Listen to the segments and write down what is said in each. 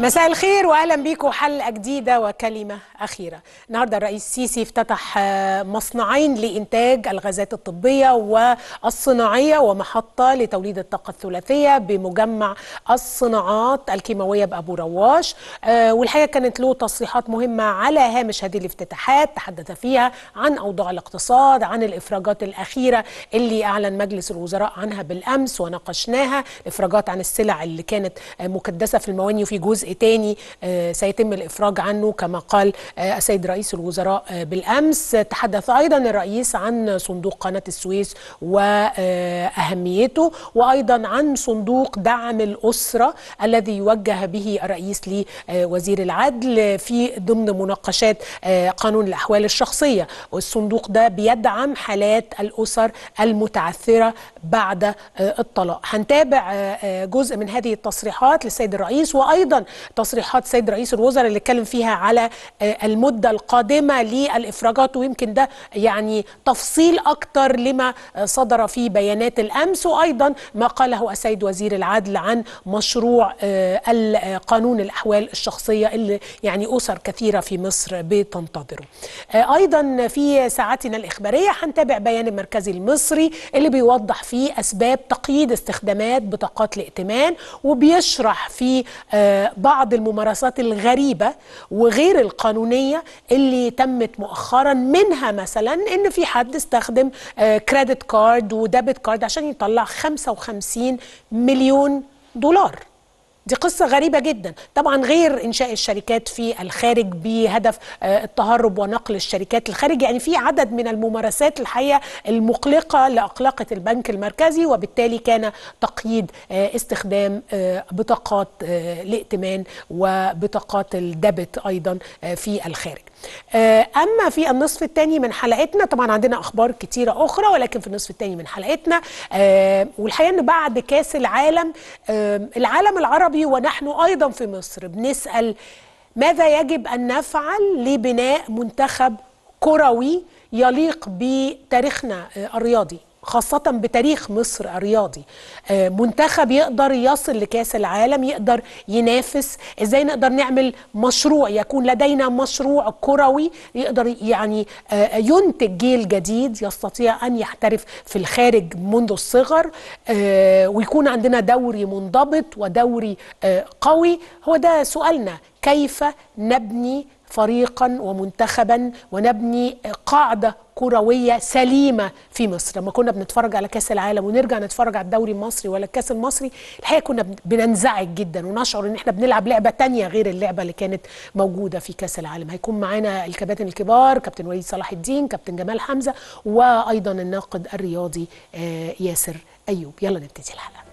مساء الخير واهلا بيكم حلقه جديده وكلمه اخيره. النهارده الرئيس السيسي افتتح مصنعين لانتاج الغازات الطبيه والصناعيه ومحطه لتوليد الطاقه الثلاثيه بمجمع الصناعات الكيماويه بابو رواش والحقيقه كانت له تصريحات مهمه على هامش هذه الافتتاحات تحدث فيها عن اوضاع الاقتصاد عن الافراجات الاخيره اللي اعلن مجلس الوزراء عنها بالامس وناقشناها الافراجات عن السلع اللي كانت مكدسه في المواني وفي جزء تاني سيتم الافراج عنه كما قال السيد رئيس الوزراء بالامس تحدث ايضا الرئيس عن صندوق قناه السويس واهميته وايضا عن صندوق دعم الاسره الذي يوجه به الرئيس لوزير العدل في ضمن مناقشات قانون الاحوال الشخصيه والصندوق ده بيدعم حالات الاسر المتعثره بعد الطلاق هنتابع جزء من هذه التصريحات للسيد الرئيس وايضا تصريحات السيد رئيس الوزراء اللي اتكلم فيها على المده القادمه للافراجات ويمكن ده يعني تفصيل اكتر لما صدر في بيانات الامس وايضا ما قاله السيد وزير العدل عن مشروع قانون الاحوال الشخصيه اللي يعني اسر كثيره في مصر بتنتظره. ايضا في ساعتنا الاخباريه هنتابع بيان المركزي المصري اللي بيوضح فيه اسباب تقييد استخدامات بطاقات الائتمان وبيشرح في بعض الممارسات الغريبة وغير القانونية اللي تمت مؤخرا منها مثلا ان في حد استخدم كريدت كارد وديبت كارد عشان يطلع 55 مليون دولار دي قصة غريبة جدا طبعا غير إنشاء الشركات في الخارج بهدف التهرب ونقل الشركات للخارج يعني في عدد من الممارسات الحقيقة المقلقة لأقلقة البنك المركزي وبالتالي كان تقييد استخدام بطاقات الائتمان وبطاقات الدبت أيضا في الخارج اما في النصف الثاني من حلقتنا طبعا عندنا اخبار كتيره اخرى ولكن في النصف الثاني من حلقتنا والحقيقه ان بعد كاس العالم العالم العربي ونحن ايضا في مصر بنسال ماذا يجب ان نفعل لبناء منتخب كروي يليق بتاريخنا الرياضي خاصة بتاريخ مصر الرياضي منتخب يقدر يصل لكاس العالم يقدر ينافس ازاي نقدر نعمل مشروع يكون لدينا مشروع كروي يقدر يعني ينتج جيل جديد يستطيع ان يحترف في الخارج منذ الصغر ويكون عندنا دوري منضبط ودوري قوي هو ده سؤالنا كيف نبني فريقا ومنتخبا ونبني قاعده كرويه سليمه في مصر لما كنا بنتفرج على كاس العالم ونرجع نتفرج على الدوري المصري ولا الكاس المصري الحقيقه كنا بننزعج جدا ونشعر ان احنا بنلعب لعبه تانية غير اللعبه اللي كانت موجوده في كاس العالم هيكون معانا الكباتن الكبار كابتن وليد صلاح الدين كابتن جمال حمزه وايضا الناقد الرياضي ياسر ايوب يلا نبتدي الحلقه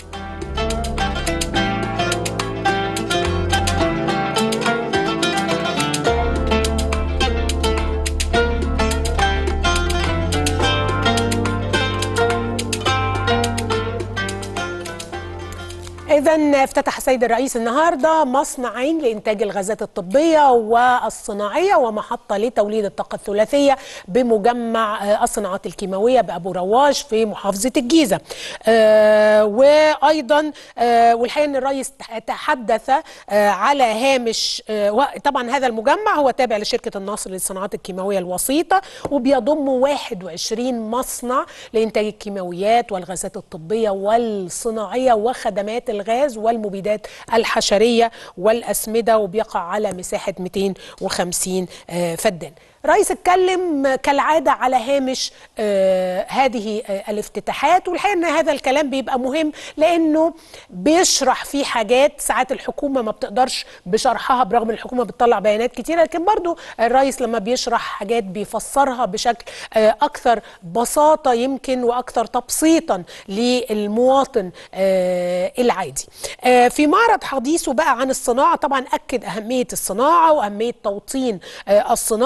إذا افتتح السيد الرئيس النهارده مصنعين لإنتاج الغازات الطبية والصناعية ومحطة لتوليد الطاقة الثلاثية بمجمع الصناعات الكيماوية بأبو رواش في محافظة الجيزة. آه وأيضا آه والحقيقة أن الرئيس تحدث آه على هامش طبعا هذا المجمع هو تابع لشركة الناصر للصناعات الكيماوية الوسيطة وبيضم 21 مصنع لإنتاج الكيماويات والغازات الطبية والصناعية وخدمات الغاز والمبيدات الحشرية والأسمدة وبيقع على مساحة 250 فدان رئيس اتكلم كالعاده على هامش آه هذه آه الافتتاحات والحقيقه ان هذا الكلام بيبقى مهم لانه بيشرح فيه حاجات ساعات الحكومه ما بتقدرش بشرحها برغم ان الحكومه بتطلع بيانات كتيره لكن برضو الرئيس لما بيشرح حاجات بيفسرها بشكل آه اكثر بساطه يمكن واكثر تبسيطا للمواطن آه العادي. آه في معرض حديثه بقى عن الصناعه طبعا اكد اهميه الصناعه واهميه توطين آه الصناعه وتشجيع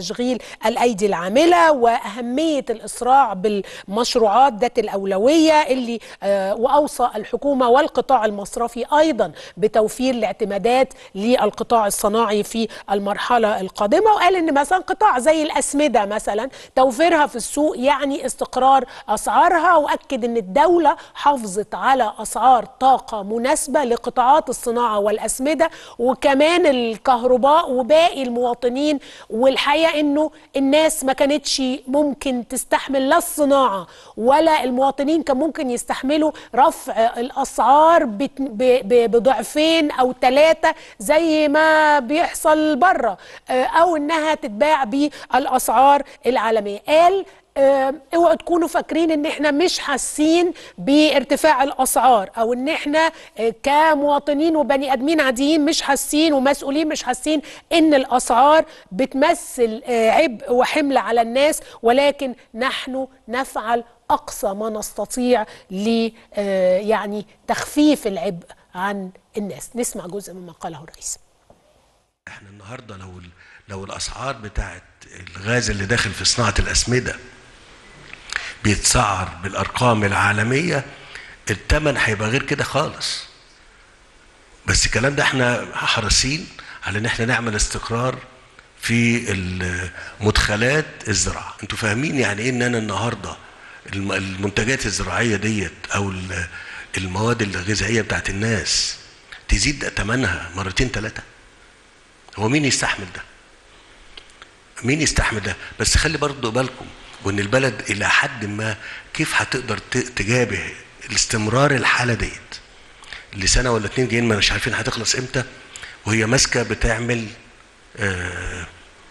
تشغيل الايدي العامله واهميه الاسراع بالمشروعات ذات الاولويه اللي آه، واوصى الحكومه والقطاع المصرفي ايضا بتوفير الاعتمادات للقطاع الصناعي في المرحله القادمه وقال ان مثلا قطاع زي الاسمده مثلا توفيرها في السوق يعني استقرار اسعارها واكد ان الدوله حافظت على اسعار طاقه مناسبه لقطاعات الصناعه والاسمده وكمان الكهرباء وباقي المواطنين والحقيقه انه الناس ما كانتش ممكن تستحمل لا الصناعه ولا المواطنين كان ممكن يستحملوا رفع الاسعار بت- ب- ب- بضعفين او ثلاثه زي ما بيحصل بره آه، او انها تتباع بالاسعار العالميه قال آه، اوعوا تكونوا فاكرين ان احنا مش حاسين بارتفاع الاسعار او ان احنا آه، كمواطنين وبني ادمين عاديين مش حاسين ومسؤولين مش حاسين ان الاسعار بتمثل آه، عبء وحمل على الناس ولكن نحن نفعل اقصى ما نستطيع ل آه، يعني تخفيف العبء عن الناس نسمع جزء مما قاله الرئيس احنا النهارده لو ال- لو الاسعار بتاعت الغاز اللي داخل في صناعه الاسمده بيتسعر بالارقام العالميه الثمن هيبقى غير كده خالص بس الكلام ده احنا حريصين على ان احنا نعمل استقرار في المدخلات الزراعه انتوا فاهمين يعني ايه ان انا النهارده الم- المنتجات الزراعيه ديت او ال- المواد الغذائيه بتاعت الناس تزيد ثمنها مرتين ثلاثه هو مين يستحمل ده مين يستحمل ده بس خلي برضه بالكم وان البلد الى حد ما كيف هتقدر ت- تجابه الاستمرار الحاله ديت اللي سنه ولا اتنين جايين ما مش عارفين هتخلص امتى وهي ماسكه بتعمل آه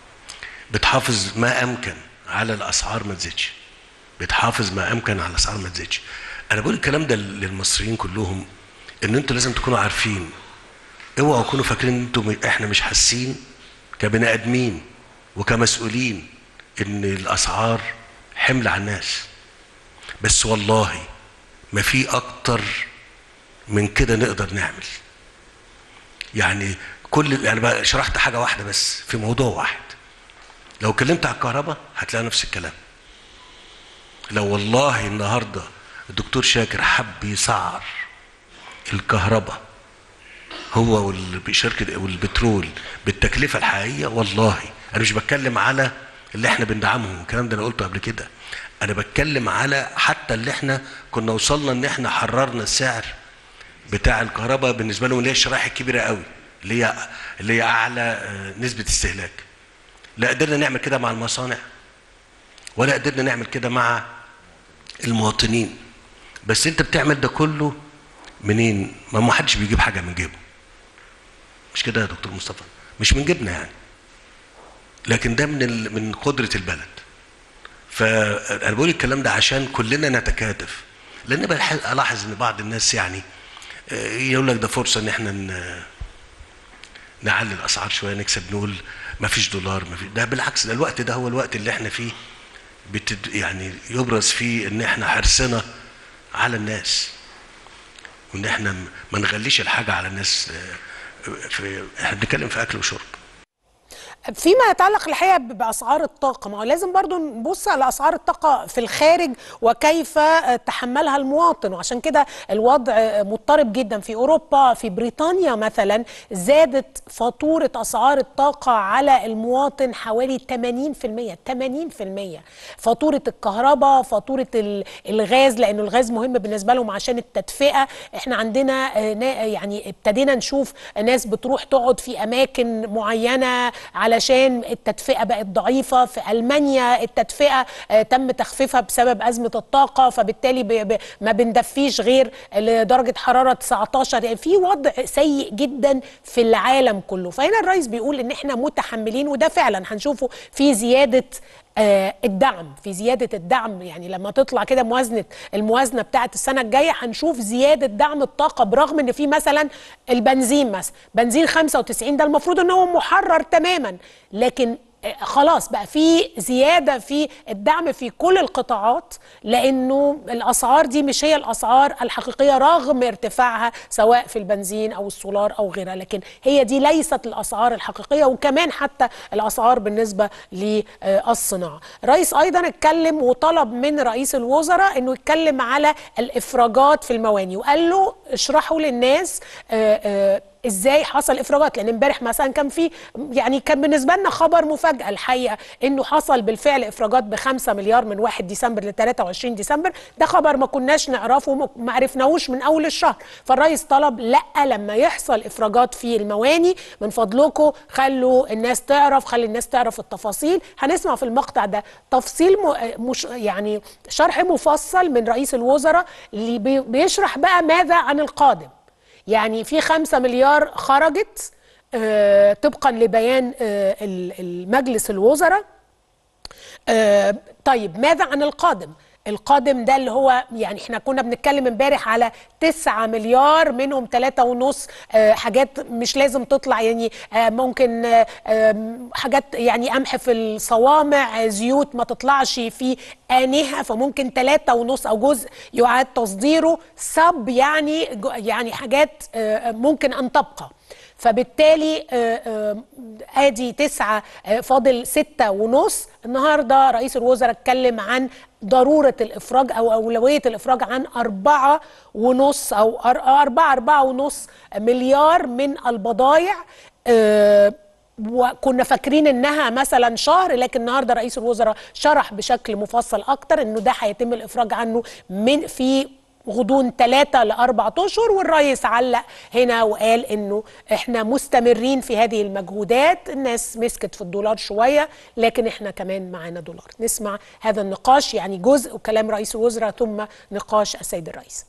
بتحافظ ما امكن على الاسعار ما تزيدش بتحافظ ما امكن على الاسعار ما تزيدش انا بقول الكلام ده للمصريين كلهم ان انتوا لازم تكونوا عارفين اوعوا تكونوا فاكرين ان انتوا احنا مش حاسين كبني ادمين وكمسؤولين ان الاسعار حمل على الناس بس والله ما في اكتر من كده نقدر نعمل يعني كل يعني بقى شرحت حاجه واحده بس في موضوع واحد لو اتكلمت على الكهرباء هتلاقي نفس الكلام لو والله النهارده الدكتور شاكر حب يسعر الكهرباء هو والشركه والبترول بالتكلفه الحقيقيه والله انا مش بتكلم على اللي احنا بندعمهم الكلام ده انا قلته قبل كده انا بتكلم على حتى اللي احنا كنا وصلنا ان احنا حررنا السعر بتاع الكهرباء بالنسبه لهم اللي هي الشرائح الكبيره قوي اللي هي اللي هي اعلى آه، نسبه استهلاك لا قدرنا نعمل كده مع المصانع ولا قدرنا نعمل كده مع المواطنين بس انت بتعمل ده كله منين ما ما حدش بيجيب حاجه من جيبه مش كده يا دكتور مصطفى مش من جيبنا يعني لكن ده من ال... من قدره البلد فانا بقول الكلام ده عشان كلنا نتكاتف لان بلح- الاحظ ان بعض الناس يعني آه، يقول لك ده فرصه ان احنا ن... نعلي الاسعار شويه نكسب نقول ما فيش دولار ما في ده بالعكس ده الوقت ده هو الوقت اللي احنا فيه بتد... يعني يبرز فيه ان احنا حرصنا على الناس وان احنا م- ما نغليش الحاجه على الناس آه، في احنا بنتكلم في اكل وشرب فيما يتعلق الحقيقه ب- باسعار الطاقه ما هو لازم برضو نبص على اسعار الطاقه في الخارج وكيف آه، تحملها المواطن وعشان كده الوضع آه، مضطرب جدا في اوروبا في بريطانيا مثلا زادت فاتوره اسعار الطاقه على المواطن حوالي 80% 80% فاتوره الكهرباء فاتوره ال- الغاز لانه الغاز مهم بالنسبه لهم عشان التدفئه احنا عندنا آه، نا- يعني ابتدينا نشوف ناس بتروح تقعد في اماكن معينه علشان التدفئه بقت ضعيفه في المانيا التدفئه آه، تم تخفيفها بسبب ازمه الطاقه فبالتالي ب- ب- ما بندفيش غير لدرجه حراره 19 يعني في وضع سيء جدا في العالم كله فهنا الرئيس بيقول ان احنا متحملين وده فعلا هنشوفه في زياده آه، الدعم في زيادة الدعم يعني لما تطلع كده موازنة الموازنة بتاعت السنة الجاية هنشوف زيادة دعم الطاقة برغم ان في مثلا البنزين مثلا بنزين 95 ده المفروض ان هو محرر تماما لكن آه، خلاص بقى في زياده في الدعم في كل القطاعات لانه الاسعار دي مش هي الاسعار الحقيقيه رغم ارتفاعها سواء في البنزين او السولار او غيرها لكن هي دي ليست الاسعار الحقيقيه وكمان حتى الاسعار بالنسبه للصناعه. الرئيس ايضا اتكلم وطلب من رئيس الوزراء انه يتكلم على الافراجات في المواني وقال له اشرحوا للناس آه، آه، ازاي حصل افراجات لان امبارح مثلا كان في يعني كان بالنسبه لنا خبر مفاجاه الحقيقه انه حصل بالفعل افراجات ب 5 مليار من 1 ديسمبر ل 23 ديسمبر ده خبر ما كناش نعرفه وما- ما عرفناهوش من اول الشهر فالرئيس طلب لا لما يحصل افراجات في المواني من فضلكم خلوا الناس تعرف خلي الناس تعرف التفاصيل هنسمع في المقطع ده تفصيل م- مش يعني شرح مفصل من رئيس الوزراء اللي بي- بيشرح بقى ماذا عن القادم يعني في خمسة مليار خرجت آه، طبقا لبيان آه، ال- المجلس الوزراء آه، طيب ماذا عن القادم القادم ده اللي هو يعني احنا كنا بنتكلم امبارح على 9 مليار منهم 3 ونص آه، حاجات مش لازم تطلع يعني آه، ممكن آه، آم، حاجات يعني قمح في الصوامع آه، زيوت ما تطلعش في آنها فممكن 3 ونص او جزء يعاد تصديره سب يعني جو- يعني حاجات آه، ممكن ان تبقى فبالتالي آه، آه، ادي تسعة آه، فاضل ستة ونص النهاردة رئيس الوزراء اتكلم عن ضرورة الإفراج أو أولوية الإفراج عن أربعة ونص أو أر- أربعة أربعة ونص مليار من البضائع آه، وكنا فاكرين انها مثلا شهر لكن النهارده رئيس الوزراء شرح بشكل مفصل اكتر انه ده هيتم الافراج عنه من في غضون ثلاثة لأربعة أشهر والرئيس علق هنا وقال إنه إحنا مستمرين في هذه المجهودات الناس مسكت في الدولار شوية لكن إحنا كمان معانا دولار نسمع هذا النقاش يعني جزء وكلام رئيس الوزراء ثم نقاش السيد الرئيس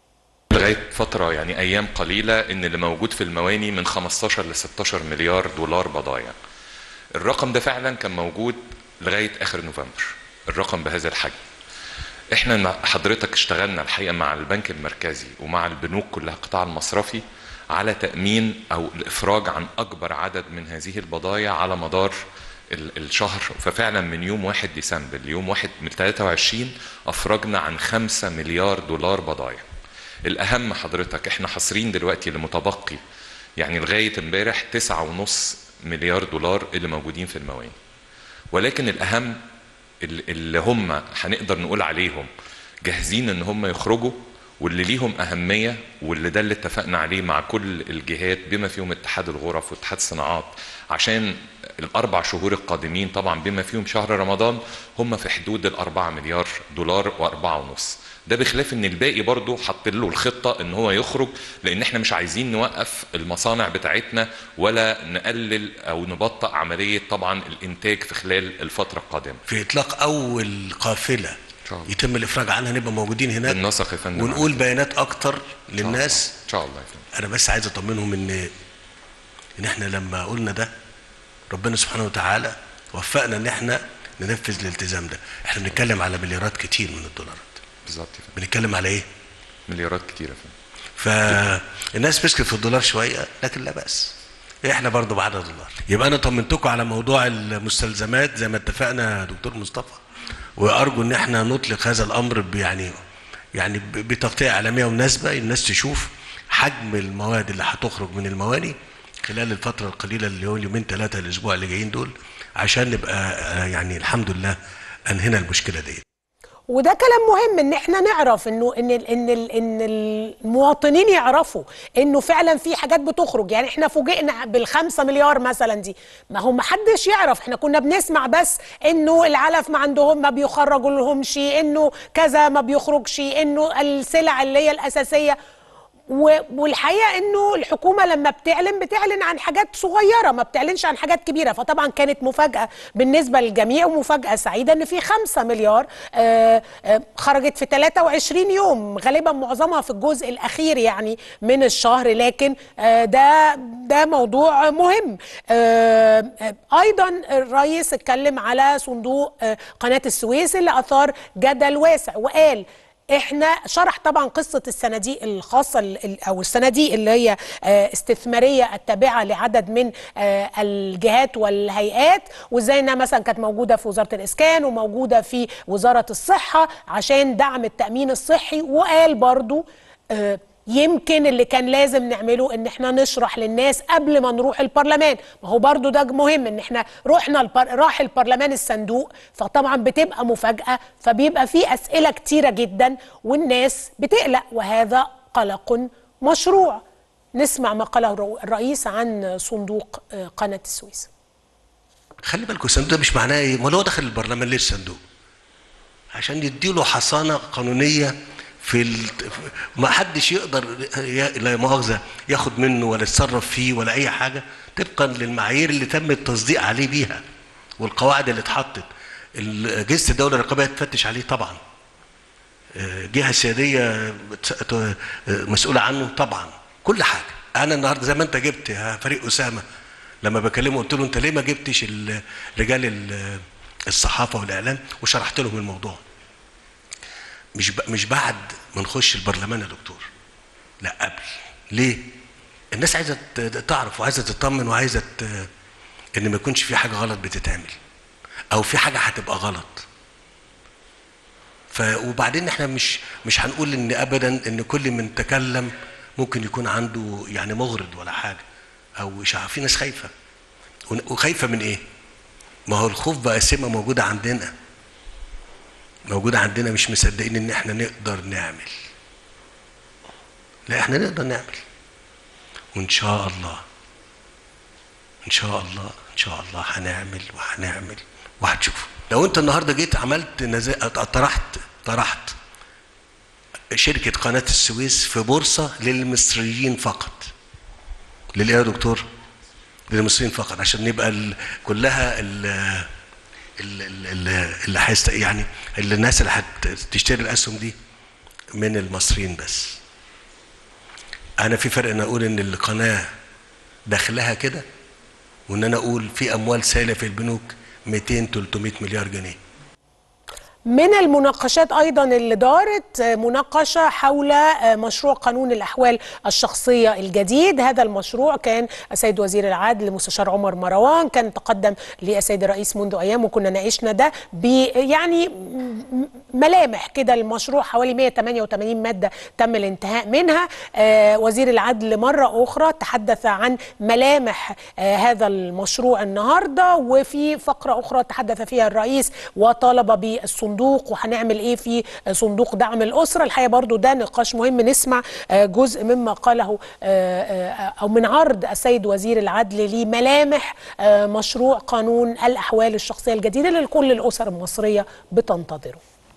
لغايه فتره يعني ايام قليله ان اللي موجود في المواني من 15 ل 16 مليار دولار بضائع الرقم ده فعلا كان موجود لغايه اخر نوفمبر الرقم بهذا الحجم احنا مع- حضرتك اشتغلنا الحقيقه مع البنك المركزي ومع البنوك كلها القطاع المصرفي على تامين او الافراج عن اكبر عدد من هذه البضائع على مدار ال- الشهر ففعلا من يوم 1 ديسمبر ليوم 1 من 23 افرجنا عن 5 مليار دولار بضائع الاهم حضرتك احنا حاصرين دلوقتي اللي متبقي يعني لغايه امبارح 9.5 مليار دولار اللي موجودين في المواني ولكن الاهم اللي اللي هم هنقدر نقول عليهم جاهزين ان هم يخرجوا واللي ليهم اهميه واللي ده اللي اتفقنا عليه مع كل الجهات بما فيهم اتحاد الغرف واتحاد الصناعات عشان الاربع شهور القادمين طبعا بما فيهم شهر رمضان هم في حدود الاربعة مليار دولار واربعة ونص ده بخلاف ان الباقي برضه حاطين له الخطه ان هو يخرج لان احنا مش عايزين نوقف المصانع بتاعتنا ولا نقلل او نبطئ عمليه طبعا الانتاج في خلال الفتره القادمه في اطلاق اول قافله شاء الله. يتم الافراج عنها نبقى موجودين هناك بالنسق يا فندم ونقول بيانات اكتر للناس ان شاء الله يا فندم انا بس عايز اطمنهم ان ان احنا لما قلنا ده ربنا سبحانه وتعالى وفقنا ان احنا ننفذ الالتزام ده احنا بنتكلم على مليارات كتير من الدولارات بالظبط يا فندم بنتكلم على ايه مليارات كتيره يا فندم فالناس مسكت في الدولار شويه لكن لا باس احنا برضه بعد دولار يبقى انا طمنتكم على موضوع المستلزمات زي ما اتفقنا يا دكتور مصطفى وارجو ان احنا نطلق هذا الامر ب- يعني يعني ب- بتغطيه اعلاميه مناسبه الناس تشوف حجم المواد اللي هتخرج من المواني خلال الفتره القليله اللي هو اليومين ثلاثه الاسبوع اللي جايين دول عشان نبقى آه، يعني الحمد لله انهينا المشكله دي وده كلام مهم ان احنا نعرف انه ان ال ان ال ان المواطنين يعرفوا انه فعلا في حاجات بتخرج يعني احنا فوجئنا بالخمسة مليار مثلا دي ما هو ما حدش يعرف احنا كنا بنسمع بس انه العلف ما عندهم ما بيخرجوا لهمش انه كذا ما بيخرجش انه السلع اللي هي الاساسيه و- والحقيقه انه الحكومه لما بتعلن بتعلن عن حاجات صغيره ما بتعلنش عن حاجات كبيره فطبعا كانت مفاجاه بالنسبه للجميع ومفاجاه سعيده ان في 5 مليار آه، آه، خرجت في 23 يوم غالبا معظمها في الجزء الاخير يعني من الشهر لكن آه، ده ده موضوع مهم آه، آه، ايضا الرئيس اتكلم على صندوق آه، قناه السويس اللي اثار جدل واسع وقال احنا شرح طبعا قصه الصناديق الخاصه ال- ال- او الصناديق اللي هي آه، استثماريه التابعه لعدد من آه، الجهات والهيئات وازاي انها مثلا كانت موجوده في وزاره الاسكان وموجوده في وزاره الصحه عشان دعم التامين الصحي وقال برضو آه، يمكن اللي كان لازم نعمله ان احنا نشرح للناس قبل ما نروح البرلمان ما هو برضو ده مهم ان احنا رحنا البر... راح البرلمان الصندوق فطبعا بتبقى مفاجأة فبيبقى في اسئلة كتيرة جدا والناس بتقلق وهذا قلق مشروع نسمع ما قاله الرو- الرئيس عن صندوق آه، قناة السويس خلي بالكم الصندوق ده مش معناه ايه؟ امال هو دخل البرلمان ليه الصندوق؟ عشان يديله حصانه قانونيه في ال... ما حدش يقدر ي- لا مؤاخذه ياخد منه ولا يتصرف فيه ولا اي حاجه طبقا للمعايير اللي تم التصديق عليه بيها والقواعد اللي اتحطت ال- اجهزه الدوله الرقابيه تفتش عليه طبعا آه، جهه سياديه بتس- ت- آه، مسؤوله عنه طبعا كل حاجه انا النهارده زي ما انت جبت يا فريق اسامه لما بكلمه قلت له انت ليه ما جبتش ال- رجال ال- الصحافه والاعلام وشرحت لهم الموضوع مش ب- مش بعد ما نخش البرلمان يا دكتور لا قبل ليه الناس عايزه ت- تعرف وعايزه تطمن وعايزه ت- ان ما يكونش في حاجه غلط بتتعمل او في حاجه هتبقى غلط ف وبعدين احنا مش مش هنقول ان ابدا ان كل من تكلم ممكن يكون عنده يعني مغرض ولا حاجه او اشاعه في ناس خايفه ون- وخايفه من ايه؟ ما هو الخوف بقى سمه موجوده عندنا موجوده عندنا مش مصدقين ان احنا نقدر نعمل لا احنا نقدر نعمل وان شاء الله ان شاء الله ان شاء الله هنعمل وهنعمل وهتشوفوا لو انت النهارده جيت عملت نزا... طرحت طرحت شركه قناه السويس في بورصه للمصريين فقط للايه يا دكتور؟ للمصريين فقط عشان نبقى ال... كلها ال... ال- ال- ال- اللي هيست يعني اللي الناس اللي هتشتري الاسهم دي من المصريين بس انا في فرق ان اقول ان القناه دخلها كده وان انا اقول في اموال سائله في البنوك 200 300 مليار جنيه من المناقشات ايضا اللي دارت آه، مناقشه حول آه، مشروع قانون الاحوال الشخصيه الجديد هذا المشروع كان السيد وزير العدل مستشار عمر مروان كان تقدم للسيد الرئيس منذ ايام وكنا ناقشنا ده ب يعني م- ملامح كده المشروع حوالي 188 ماده تم الانتهاء منها آه، وزير العدل مره اخرى تحدث عن ملامح آه، هذا المشروع النهارده وفي فقره اخرى تحدث فيها الرئيس وطالب بالصندوق وهنعمل ايه في صندوق دعم الاسره الحقيقه برضو ده نقاش مهم نسمع آه، جزء مما قاله آه، آه، او من عرض السيد وزير العدل لملامح آه، مشروع قانون الاحوال الشخصيه الجديد اللي كل الاسر المصريه بتنتظره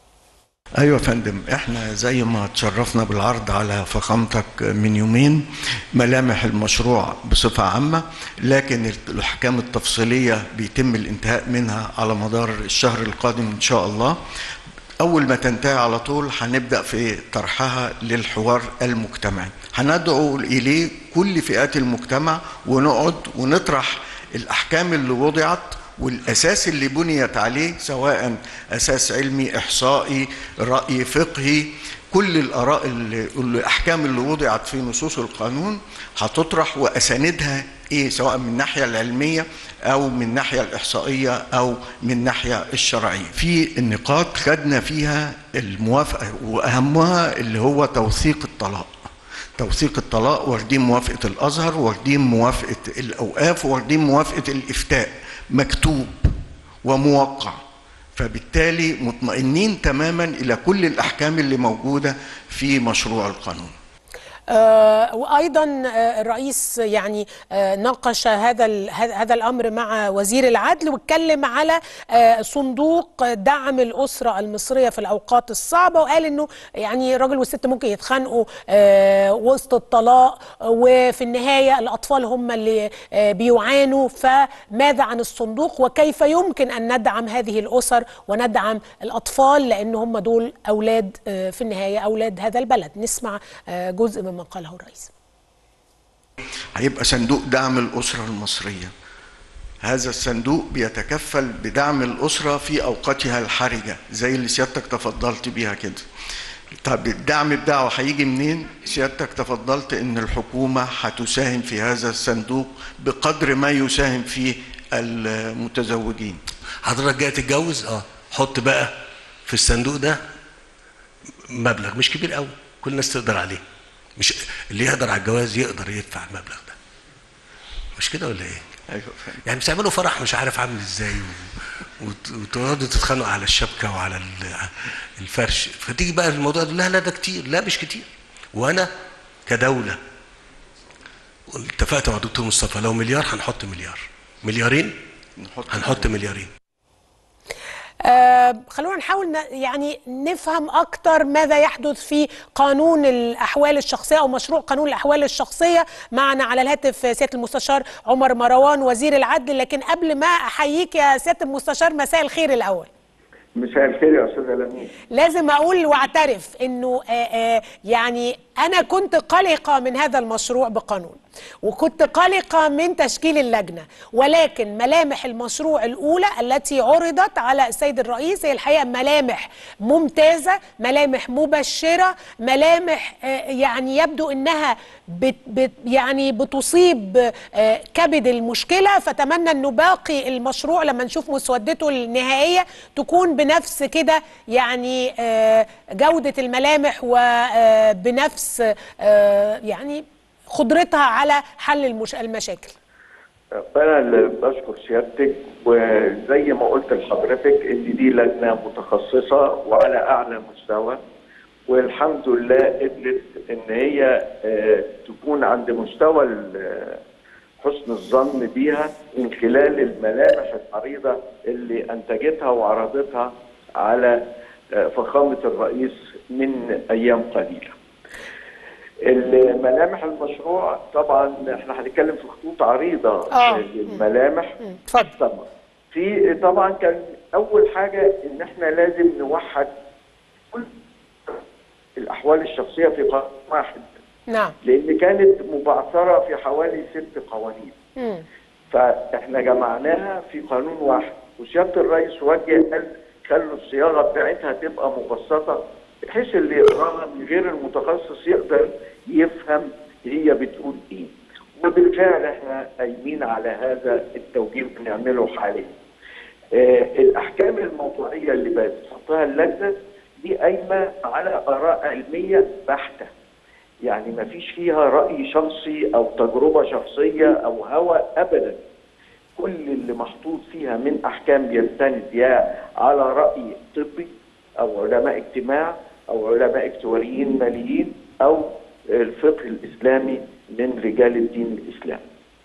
ايوه يا فندم احنا زي ما تشرفنا بالعرض على فخامتك من يومين ملامح المشروع بصفه عامه لكن الاحكام التفصيليه بيتم الانتهاء منها على مدار الشهر القادم ان شاء الله اول ما تنتهي على طول هنبدا في طرحها للحوار المجتمعي هندعو اليه كل فئات المجتمع ونقعد ونطرح الاحكام اللي وضعت والاساس اللي بنيت عليه سواء اساس علمي احصائي راي فقهي كل الاراء اللي الاحكام اللي وضعت في نصوص القانون هتطرح واساندها ايه سواء من الناحيه العلميه او من الناحيه الاحصائيه او من الناحيه الشرعيه في النقاط خدنا فيها الموافقه واهمها اللي هو توثيق الطلاق توثيق الطلاق واخدين موافقه الازهر واخدين موافقه الاوقاف واخدين موافقه الافتاء مكتوب وموقع فبالتالي مطمئنين تماما الى كل الاحكام اللي موجوده في مشروع القانون آه، وايضا آه، الرئيس يعني آه، ناقش هذا ال- هذا هذا الامر مع وزير العدل واتكلم على آه، صندوق دعم الاسره المصريه في الاوقات الصعبه وقال انه يعني الراجل والست ممكن يتخانقوا آه، وسط الطلاق وفي النهايه الاطفال هم اللي آه، بيعانوا فماذا عن الصندوق وكيف يمكن ان ندعم هذه الاسر وندعم الاطفال لان هم دول اولاد آه، في النهايه اولاد هذا البلد نسمع آه، جزء مما قاله الرئيس هيبقى صندوق دعم الاسره المصريه هذا الصندوق بيتكفل بدعم الاسره في اوقاتها الحرجه زي اللي سيادتك تفضلت بيها كده طب الدعم بتاعه هيجي منين؟ سيادتك تفضلت ان الحكومه هتساهم في هذا الصندوق بقدر ما يساهم فيه المتزوجين. حضرتك جاي تتجوز اه حط بقى في الصندوق ده مبلغ مش كبير قوي كل الناس تقدر عليه مش اللي يقدر على الجواز يقدر يدفع المبلغ ده مش كده ولا ايه ايوه فاهم. يعني مش تعملوا فرح مش عارف عامل ازاي و... وت- وتقعدوا تتخانقوا على الشبكه وعلى ال- الفرش فتيجي بقى الموضوع ده لا لا ده كتير لا مش كتير وانا كدوله اتفقت مع دكتور مصطفى لو مليار هنحط مليار مليارين نحط هنحط مليارين آه خلونا نحاول ن- يعني نفهم اكتر ماذا يحدث في قانون الاحوال الشخصيه او مشروع قانون الاحوال الشخصيه معنا على الهاتف سياده المستشار عمر مروان وزير العدل لكن قبل ما احييك يا سياده المستشار مساء الخير الاول مساء الخير يا استاذه لميس لازم اقول واعترف انه آه، آه، يعني انا كنت قلقه من هذا المشروع بقانون وكنت قلقه من تشكيل اللجنه ولكن ملامح المشروع الاولى التي عرضت على السيد الرئيس هي الحقيقه ملامح ممتازه ملامح مبشره ملامح آه، يعني يبدو انها بت بت يعني بتصيب آه، كبد المشكله فاتمنى انه باقي المشروع لما نشوف مسودته النهائيه تكون بنفس كده يعني آه، جوده الملامح وبنفس يعني قدرتها على حل المش- المشاكل انا اللي بشكر سيادتك وزي ما قلت لحضرتك ان دي لجنه متخصصه وعلى اعلى مستوى والحمد لله قدرت ان هي آه، تكون عند مستوى ال- حسن الظن بيها من خلال الملامح العريضه اللي انتجتها وعرضتها على آه، فخامه الرئيس من ايام قليله. الملامح المشروع طبعا احنا هنتكلم في خطوط عريضه آه. الملامح اتفضل طبعا في طبعا كان اول حاجه ان احنا لازم نوحد كل الاحوال الشخصيه في قانون واحد نعم لان كانت مبعثره في حوالي ست قوانين مم. فاحنا جمعناها في قانون واحد وسياده الرئيس وجه قال خلوا الصياغه بتاعتها تبقى مبسطه بحيث اللي يقراها من غير المتخصص يقدر يفهم هي بتقول ايه وبالفعل احنا قايمين على هذا التوجيه بنعمله حاليا آه الاحكام الموضوعيه اللي بتحطها اللجنه دي قايمه على اراء علميه بحته يعني ما فيش فيها رأي شخصي أو تجربة شخصية أو هوى أبدا كل اللي محطوط فيها من أحكام بيستند يا على رأي طبي أو علماء اجتماع أو علماء اكتواريين ماليين أو الفقه الإسلامي من رجال الدين الإسلامي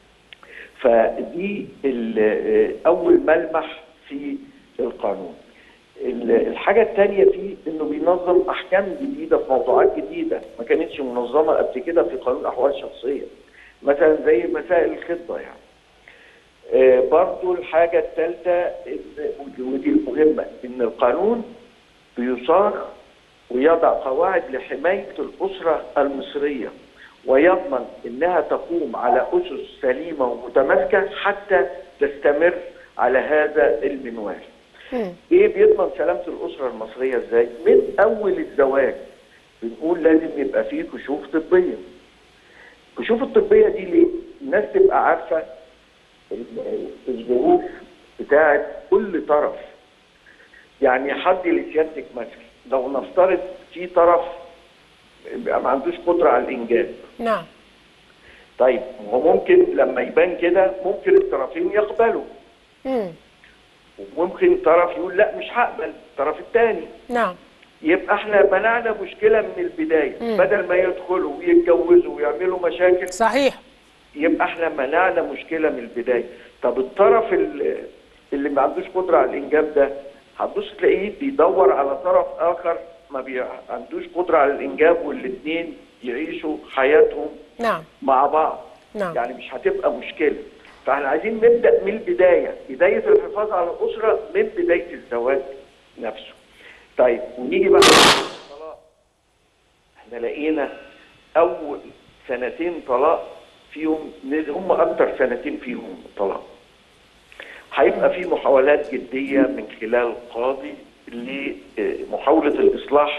فدي ال- أول ملمح في القانون ال- الحاجة الثانية فيه انه بينظم احكام جديدة في موضوعات جديدة ما كانتش منظمة قبل كده في قانون احوال شخصية مثلا زي مسائل الخطة يعني آه، برضو الحاجة الثالثة إن- ودي المهمة ان القانون بيصاغ ويضع قواعد لحماية الأسرة المصرية ويضمن انها تقوم على اسس سليمة ومتماسكة حتى تستمر على هذا المنوال مم. ايه بيضمن سلامه الاسره المصريه ازاي؟ من اول الزواج بنقول لازم يبقى فيه كشوف طبيه. الكشوف الطبيه دي ليه؟ الناس تبقى عارفه ال- الظروف بتاعه كل طرف. يعني حد لسيادتك مثلا لو نفترض في طرف بيبقى ما عندوش قدره على الانجاب. نعم طيب هو ممكن لما يبان كده ممكن الطرفين يقبلوا مم. وممكن طرف يقول لا مش هقبل الطرف الثاني نعم يبقى احنا منعنا مشكله من البدايه مم. بدل ما يدخلوا ويتجوزوا ويعملوا مشاكل صحيح يبقى احنا منعنا مشكله من البدايه طب الطرف ال- اللي ما عندوش قدره على الانجاب ده هتبص تلاقيه بيدور على طرف اخر ما بي... عندوش قدره على الانجاب والاثنين يعيشوا حياتهم نعم مع بعض نعم. يعني مش هتبقى مشكله فاحنا عايزين نبدا من البدايه بدايه الحفاظ على الاسره من بدايه الزواج نفسه طيب ونيجي بقى للطلاق احنا لقينا اول سنتين طلاق فيهم هم اكتر سنتين فيهم طلاق هيبقى في محاولات جديه من خلال القاضي لمحاوله الاصلاح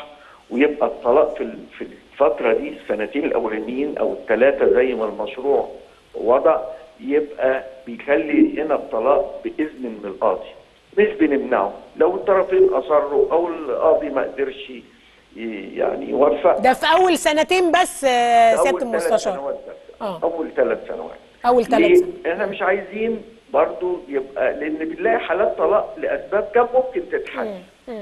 ويبقى الطلاق في ال- في الفتره دي السنتين الاولانيين او الثلاثه زي ما المشروع وضع يبقى بيخلي هنا الطلاق باذن من القاضي مش بنمنعه لو الطرفين اصروا او القاضي ما قدرش ي- يعني يوفق ده في اول سنتين بس آه، أول سياده ثلاث المستشار سنوات بس آه. اول ثلاث سنوات اول ثلاث ليه؟ سنين احنا مش عايزين برضو يبقى لان بنلاقي حالات طلاق لاسباب كان ممكن تتحل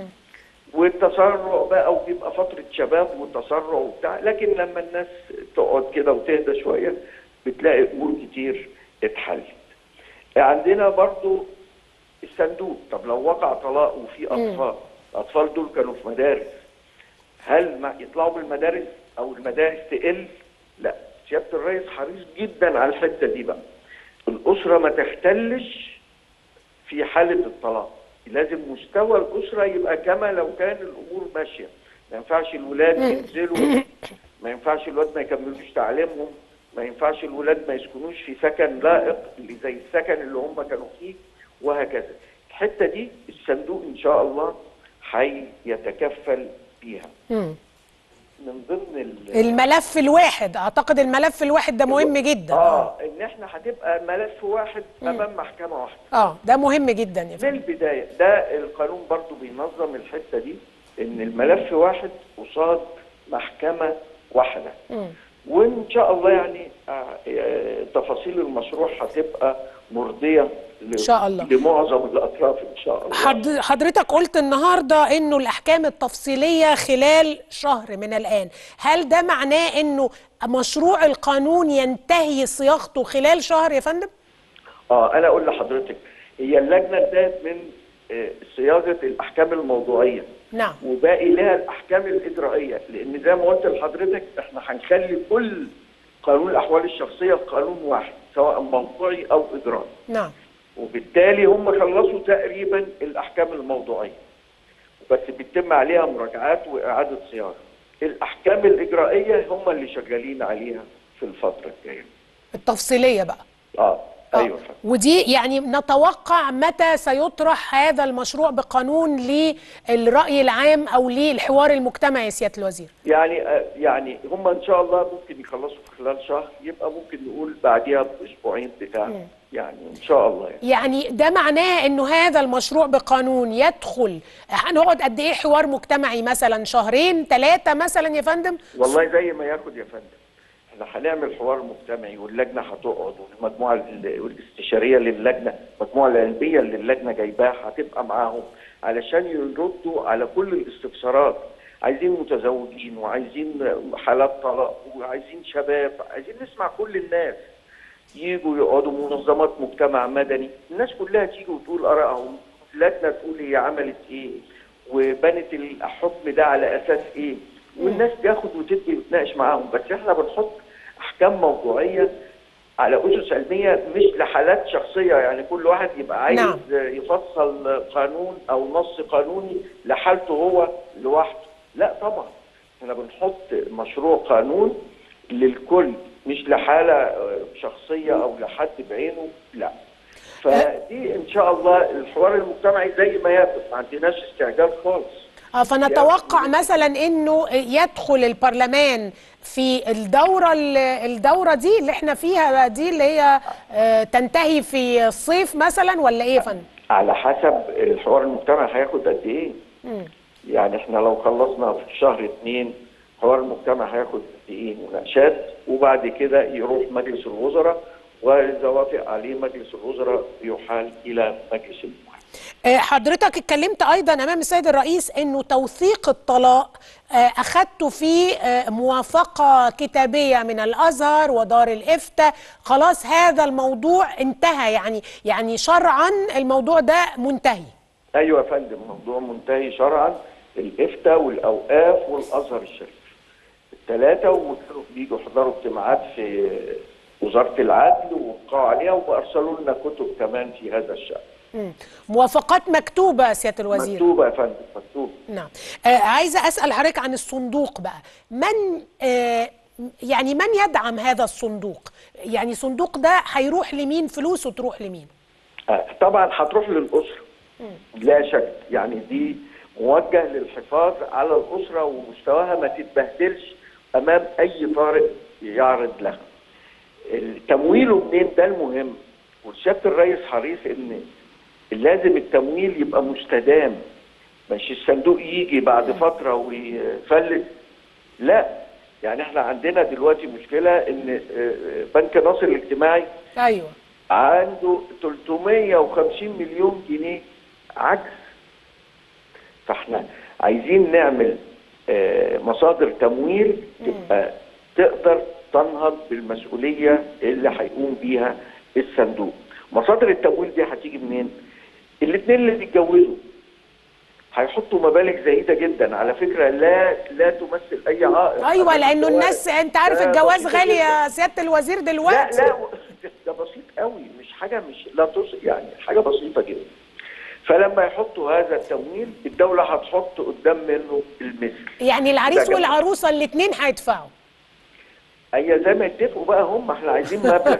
والتسرع بقى وبيبقى فتره شباب وتسرع وبتاع لكن لما الناس تقعد كده وتهدى شويه بتلاقي امور كتير اتحلت عندنا برضو الصندوق طب لو وقع طلاق وفي اطفال الاطفال دول كانوا في مدارس هل ما يطلعوا من المدارس او المدارس تقل لا سياده الرئيس حريص جدا على الحته دي بقى الاسره ما تختلش في حاله الطلاق لازم مستوى الاسره يبقى كما لو كان الامور ماشيه ما ينفعش الولاد ينزلوا ما ينفعش الولاد ما يكملوش تعليمهم ما ينفعش الولاد ما يسكنوش في سكن لائق اللي زي السكن اللي هم كانوا فيه وهكذا الحته دي الصندوق ان شاء الله هيتكفل بيها مم. من ضمن ال- الملف الواحد اعتقد الملف الواحد ده مهم جدا اه ان احنا هتبقى ملف واحد امام محكمه واحده اه ده مهم جدا يا من فندم البدايه ده القانون برضو بينظم الحته دي ان الملف واحد قصاد محكمه واحده وان شاء الله يعني آه، آه، تفاصيل المشروع هتبقى مرضيه ل- إن شاء الله. لمعظم الاطراف ان شاء الله حض- حضرتك قلت النهارده انه الاحكام التفصيليه خلال شهر من الان هل ده معناه انه مشروع القانون ينتهي صياغته خلال شهر يا فندم اه انا اقول لحضرتك هي اللجنه انتهت من آه، صياغه الاحكام الموضوعيه نعم وباقي لها الاحكام الاجرائيه لان زي ما قلت لحضرتك احنا هنخلي كل قانون الاحوال الشخصيه قانون واحد سواء موضوعي او اجرائي نعم وبالتالي هم خلصوا تقريبا الاحكام الموضوعيه بس بيتم عليها مراجعات واعاده صياغه الاحكام الاجرائيه هم اللي شغالين عليها في الفتره الجايه التفصيليه بقى اه آه. ايوه فندم. ودي يعني نتوقع متى سيطرح هذا المشروع بقانون للرأي العام أو للحوار المجتمعي يا سيادة الوزير يعني آه، يعني هم ان شاء الله ممكن يخلصوا في خلال شهر يبقى ممكن نقول بعديها باسبوعين بتاع يعني ان شاء الله يعني. يعني ده معناه انه هذا المشروع بقانون يدخل هنقعد قد ايه حوار مجتمعي مثلا شهرين ثلاثة مثلا يا فندم والله زي ما ياخد يا فندم احنا هنعمل حوار مجتمعي واللجنه هتقعد والمجموعه ال- الاستشاريه للجنه المجموعه العلميه اللي اللجنه جايباها هتبقى معاهم علشان يردوا على كل الاستفسارات عايزين متزوجين وعايزين حالات طلاق وعايزين شباب عايزين نسمع كل الناس يجوا يقعدوا منظمات مجتمع مدني الناس كلها تيجي وتقول ارائهم لجنه تقول هي عملت ايه وبنت الحكم ده على اساس ايه والناس تاخد وتدي وتناقش معاهم بس احنا بنحط احكام موضوعيه على اسس علميه مش لحالات شخصيه يعني كل واحد يبقى عايز نعم. يفصل قانون او نص قانوني لحالته هو لوحده لا طبعا احنا بنحط مشروع قانون للكل مش لحاله آه، شخصيه او لحد بعينه لا فدي ان شاء الله الحوار المجتمعي زي ما يبدو ما عندناش استعجال خالص اه فنتوقع مثلا انه يدخل البرلمان في الدورة ال- الدورة دي اللي احنا فيها دي اللي هي آه، تنتهي في الصيف مثلا ولا ايه يا فندم؟ على حسب الحوار المجتمعي هياخد قد ايه يعني احنا لو خلصنا في شهر اتنين حوار المجتمع هياخد قد ايه مناقشات وبعد كده يروح مجلس الوزراء واذا وافق عليه مجلس الوزراء يحال الى مجلس المحكمه آه، حضرتك اتكلمت ايضا امام السيد الرئيس انه توثيق الطلاق آه، اخدته في آه، موافقه كتابيه من الازهر ودار الافتاء خلاص هذا الموضوع انتهى يعني يعني شرعا الموضوع ده منتهي ايوه يا فندم موضوع منتهي شرعا الافتاء والاوقاف والازهر الشريف الثلاثه وكانوا بيجوا يحضروا اجتماعات في وزاره العدل ووقعوا عليها وارسلوا لنا كتب كمان في هذا الشان مم. موافقات مكتوبه سياده الوزير مكتوبه يا فندم مكتوبه نعم آه عايزه اسال حضرتك عن الصندوق بقى من آه يعني من يدعم هذا الصندوق يعني صندوق ده هيروح لمين فلوسه تروح لمين آه، طبعا هتروح للاسره لا شك يعني دي موجه للحفاظ على الاسره ومستواها ما تتبهدلش امام اي طارئ يعرض لها. تمويله منين ده المهم وسياده الرئيس حريص ان لازم التمويل يبقى مستدام مش الصندوق يجي بعد فتره ويفلت لا يعني احنا عندنا دلوقتي مشكله ان آه، بنك ناصر الاجتماعي ايوه عنده 350 مليون جنيه عجز فاحنا عايزين نعمل آه، مصادر تمويل تبقى تقدر تنهض بالمسؤوليه اللي هيقوم بيها الصندوق مصادر التمويل دي هتيجي منين الاثنين اللي بيتجوزوا هيحطوا مبالغ زهيده جدا على فكره لا لا تمثل اي عائق ايوه أمام لانه الجواز. الناس انت عارف ده الجواز بسيطة غالي جداً. يا سياده الوزير لا دلوقتي لا ده- ده بسيط قوي مش حاجه مش لا تص يعني حاجه بسيطه جدا فلما يحطوا هذا التمويل الدوله هتحط قدام منه المثل يعني العريس ده جميل. والعروسه الاثنين هيدفعوا هي زي ما يتفقوا بقى هم احنا عايزين مبلغ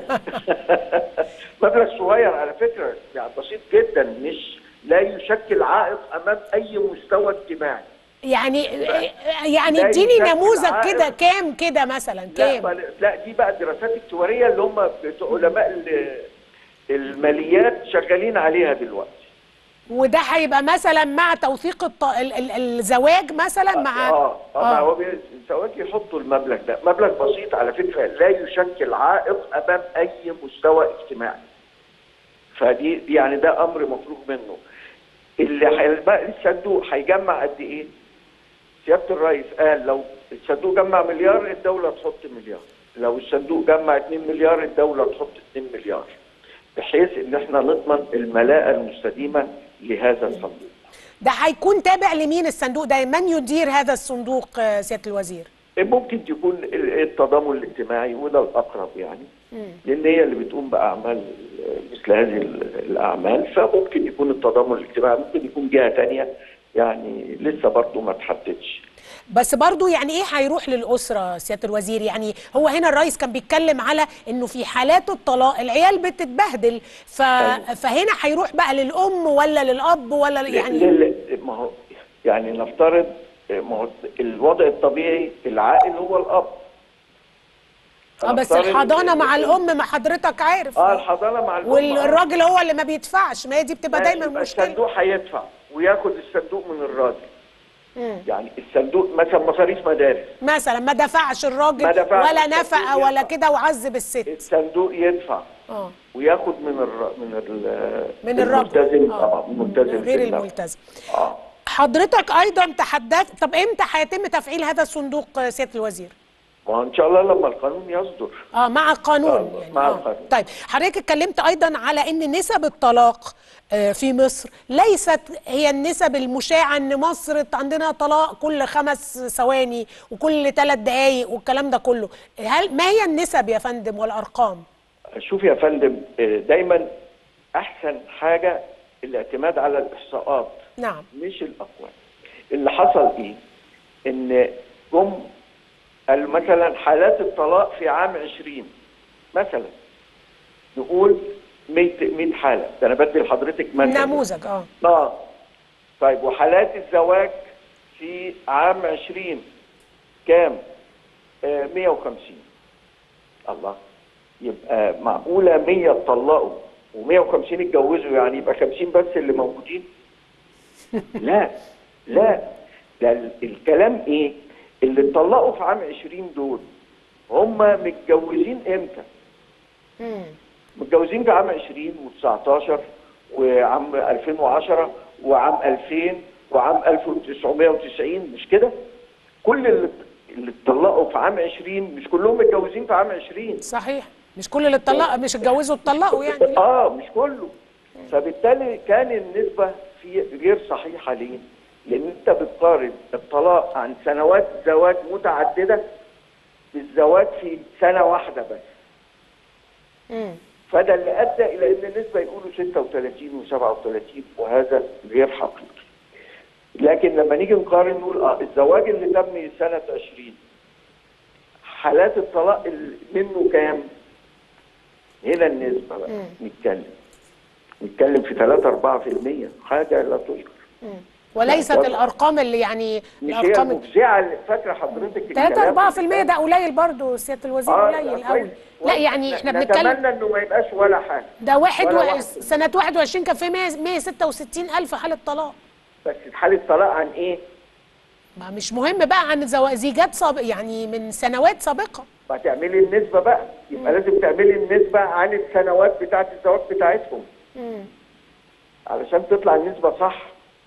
مبلغ صغير على فكره يعني بسيط جدا مش لا يشكل عائق امام اي مستوى اجتماعي يعني يعني لا اديني يشكل نموذج عائق. كده كام كده مثلا لا كام ما- لا دي بقى الدراسات التواريه اللي هم بتوع علماء ال- الماليات شغالين عليها دلوقتي وده هيبقى مثلا مع توثيق الط... ال... ال... الزواج مثلا مع اه اه, آه. هو بي- الزواج يحطوا المبلغ ده مبلغ بسيط على فكره لا يشكل عائق امام اي مستوى اجتماعي فدي دي يعني ده امر مفروغ منه اللي هيبقى الصندوق هيجمع قد ايه سياده الرئيس قال لو الصندوق جمع مليار الدوله تحط مليار لو الصندوق جمع 2 مليار الدوله تحط 2 مليار بحيث ان احنا نضمن الملاءه المستديمه لهذا الصندوق ده هيكون تابع لمين الصندوق ده من يدير هذا الصندوق آه، سياده الوزير ممكن يكون ال- التضامن الاجتماعي وده الاقرب يعني لان هي اللي بتقوم باعمال مثل هذه ال- الاعمال فممكن يكون التضامن الاجتماعي ممكن يكون جهه تانية يعني لسه برضه ما تحددش بس برضو يعني ايه هيروح للاسره سياده الوزير يعني هو هنا الرئيس كان بيتكلم على انه في حالات الطلاق العيال بتتبهدل ف... فهنا هيروح بقى للام ولا للاب ولا يعني يعني ما هو يعني نفترض ما هو الوضع الطبيعي العائل هو الاب اه بس فنفترض الحضانه مع إن- الام ما حضرتك عارف اه الحضانه مع الام آه. والراجل هو اللي ما بيدفعش ما هي دي بتبقى دايما يبقى مشكله الصندوق هيدفع وياخد الصندوق من الراجل مم. يعني الصندوق مثلا مصاريف مدارس مثلا ما دفعش الراجل ما دفعش ولا الصندوق نفقه ولا يدفع. كده وعذب الست الصندوق يدفع اه وياخد من الر... من ال... من الرجل الملتزم آه. اه الملتزم غير في النفقة. الملتزم اه حضرتك ايضا تحدثت طب امتى هيتم تفعيل هذا الصندوق آه، سياده الوزير ما هو ان شاء الله لما القانون يصدر اه مع القانون آه، يعني مع آه. القانون. طيب حضرتك اتكلمت ايضا على ان نسب الطلاق آه، في مصر ليست هي النسب المشاعه ان مصر عندنا طلاق كل خمس ثواني وكل ثلاث دقائق والكلام ده كله هل ما هي النسب يا فندم والارقام شوف يا فندم آه، دايما احسن حاجه الاعتماد على الاحصاءات نعم مش الاقوال اللي حصل ايه ان جم قال مثلا حالات الطلاق في عام 20 مثلا نقول 100 100 حاله ده انا بدي لحضرتك مثلا نموذج اه اه طيب وحالات الزواج في عام 20 كام؟ آه 150 الله يبقى معقوله 100 اتطلقوا و150 اتجوزوا يعني يبقى 50 بس اللي موجودين؟ لا لا ده ال- الكلام ايه؟ اللي اتطلقوا في عام 20 دول هم متجوزين امتى؟ مم. متجوزين في عام 20 و19 وعام 2010 وعام 2000 وعام 1990 مش كده؟ كل اللي اللي اتطلقوا في عام 20 مش كلهم متجوزين في عام 20 صحيح مش كل اللي اتطلق مش اتجوزوا اتطلقوا يعني لا. اه مش كله فبالتالي كان النسبه في غير صحيحه ليه؟ لان انت بتقارن الطلاق عن سنوات زواج متعدده بالزواج في سنه واحده بس مم. فده اللي ادى الى ان النسبه يقولوا 36 و37 وهذا غير حقيقي. لكن لما نيجي نقارن نقول اه الزواج اللي تم سنه 20 حالات الطلاق اللي منه كام؟ هنا النسبه بقى نتكلم. نتكلم في 3 4% حاجه لا تذكر. وليست لا، طبعاً. الارقام اللي يعني مش هي الارقام المفزعه اللي فاكره حضرتك 3 الكلام 4% ده قليل برضه سياده الوزير آه، قليل كويس. قوي لا يعني احنا بنتكلم نتمنى انه ما يبقاش ولا حاجه ده واحد ولا و... واحد. سنه 21 كان في 100 166 الف حاله طلاق بس حاله طلاق عن ايه؟ ما مش مهم بقى عن زوا- زيجات سابق يعني من سنوات سابقه ما تعملي النسبه بقى يبقى لازم تعملي النسبه عن السنوات بتاعت الزواج بتاعتهم علشان تطلع النسبه صح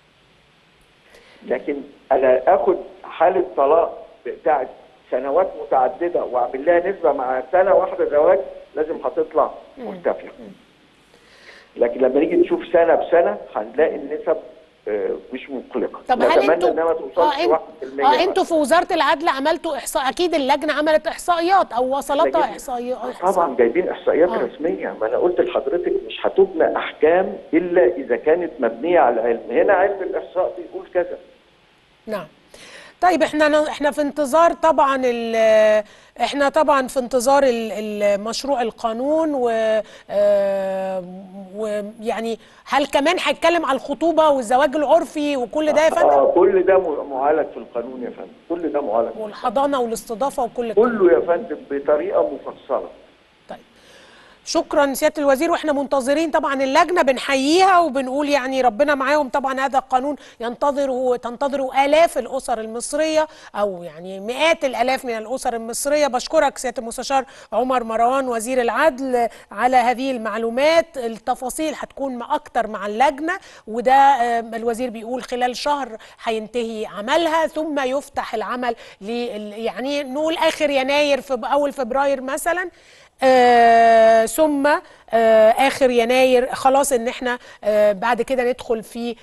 لكن انا اخد حاله طلاق بتاعت سنوات متعدده واعمل لها نسبه مع سنه واحده زواج لازم هتطلع مرتفعه لكن لما نيجي نشوف سنه بسنه هنلاقي النسب آه، مش مقلقه طب هل نتمنى انتوا انها ما توصلش اه, انت... 1% آه انتوا في وزاره العدل عملتوا احصاء اكيد اللجنه عملت احصائيات او وصلتها جايبين- احصائيات طبعا جايبين احصائيات آه. رسميه ما انا قلت لحضرتك مش هتبنى احكام الا اذا كانت مبنيه على علم هنا علم الاحصاء بيقول كذا نعم طيب احنا احنا في انتظار طبعا ال- احنا طبعا في انتظار ال- المشروع القانون و آه، ويعني هل كمان هيتكلم على الخطوبه والزواج العرفي وكل ده يا فندم اه كل ده م- معالج في القانون يا فندم كل ده معالج والحضانه والاستضافه وكل الكلام كله يا فندم بطريقه مفصله طيب شكرا سياده الوزير واحنا منتظرين طبعا اللجنه بنحييها وبنقول يعني ربنا معاهم طبعا هذا القانون ينتظره تنتظره الاف الاسر المصريه او يعني مئات الالاف من الاسر المصريه بشكرك سياده المستشار عمر مروان وزير العدل على هذه المعلومات التفاصيل هتكون مع اكتر مع اللجنه وده آه، الوزير بيقول خلال شهر هينتهي عملها ثم يفتح العمل لل- يعني نقول اخر يناير في اول فبراير مثلا آه ثم آه اخر يناير خلاص ان احنا آه بعد كده ندخل في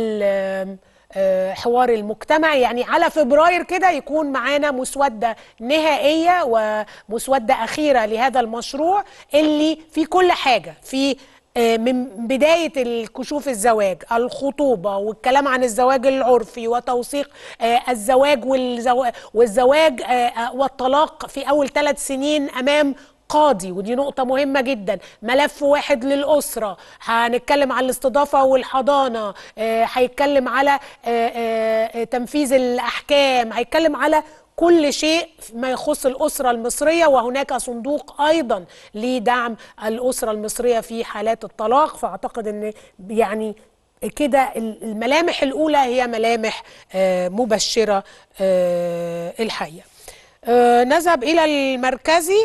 الحوار المجتمعي يعني على فبراير كده يكون معانا مسودة نهائية ومسودة أخيرة لهذا المشروع اللي في كل حاجة في آه، من بداية الكشوف الزواج الخطوبة والكلام عن الزواج العرفي وتوثيق آه، الزواج والزواج, والزواج آه، آه، والطلاق في أول ثلاث سنين أمام قاضي ودي نقطة مهمة جدا ملف واحد للأسرة هنتكلم على الاستضافة والحضانة آه، هيتكلم على آه، آه، آه، تنفيذ الأحكام هيتكلم على كل شيء ما يخص الأسرة المصرية وهناك صندوق أيضا لدعم الأسرة المصرية في حالات الطلاق فأعتقد أن يعني كده الملامح الأولى هي ملامح آه، مبشرة آه، الحقيقة آه، نذهب إلى المركزي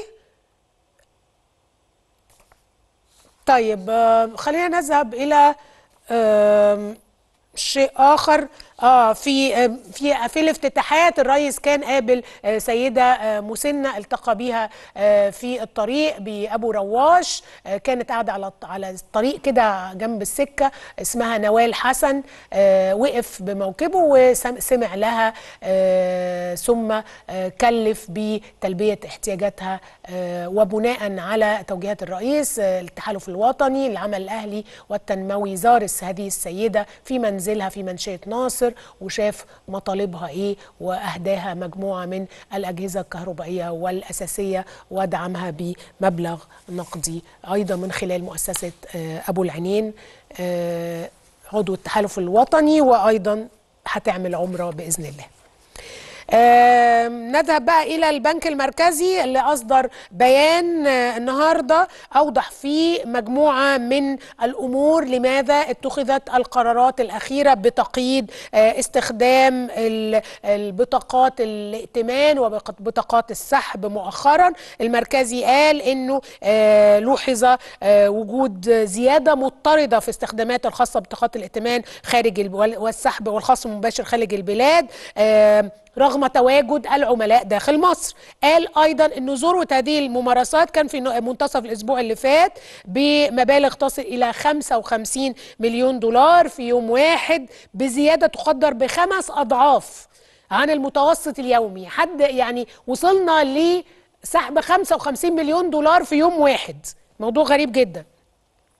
طيب آه، خلينا نذهب إلى آم، شيء اخر اه في آه، في في الافتتاحات الرئيس كان قابل آه، سيده آه، مسنه التقى بيها آه، في الطريق بابو رواش آه، كانت قاعده على على الطريق كده جنب السكه اسمها نوال حسن آه، وقف بموكبه وسمع لها آه، ثم آه، كلف بتلبيه احتياجاتها آه، وبناء على توجيهات الرئيس آه، التحالف الوطني للعمل الاهلي والتنموي زار الس- هذه السيده في منزلها في منشيه ناصر وشاف مطالبها ايه واهداها مجموعه من الاجهزه الكهربائيه والاساسيه ودعمها بمبلغ نقدي ايضا من خلال مؤسسه آه، ابو العينين آه، عضو التحالف الوطني وايضا هتعمل عمره باذن الله آم، نذهب بقى إلى البنك المركزي اللي أصدر بيان آه، النهاردة أوضح فيه مجموعة من الأمور لماذا اتخذت القرارات الأخيرة بتقييد آه، استخدام ال- البطاقات الائتمان وبطاقات السحب مؤخرا المركزي قال أنه آه، لوحظ آه، وجود زيادة مضطردة في استخدامات الخاصة ببطاقات الائتمان خارج الب- وال- والسحب والخصم المباشر خارج البلاد آه، رغم تواجد العملاء داخل مصر قال ايضا ان ذروه هذه الممارسات كان في منتصف الاسبوع اللي فات بمبالغ تصل الى 55 مليون دولار في يوم واحد بزياده تقدر بخمس اضعاف عن المتوسط اليومي حد يعني وصلنا لسحب 55 مليون دولار في يوم واحد موضوع غريب جدا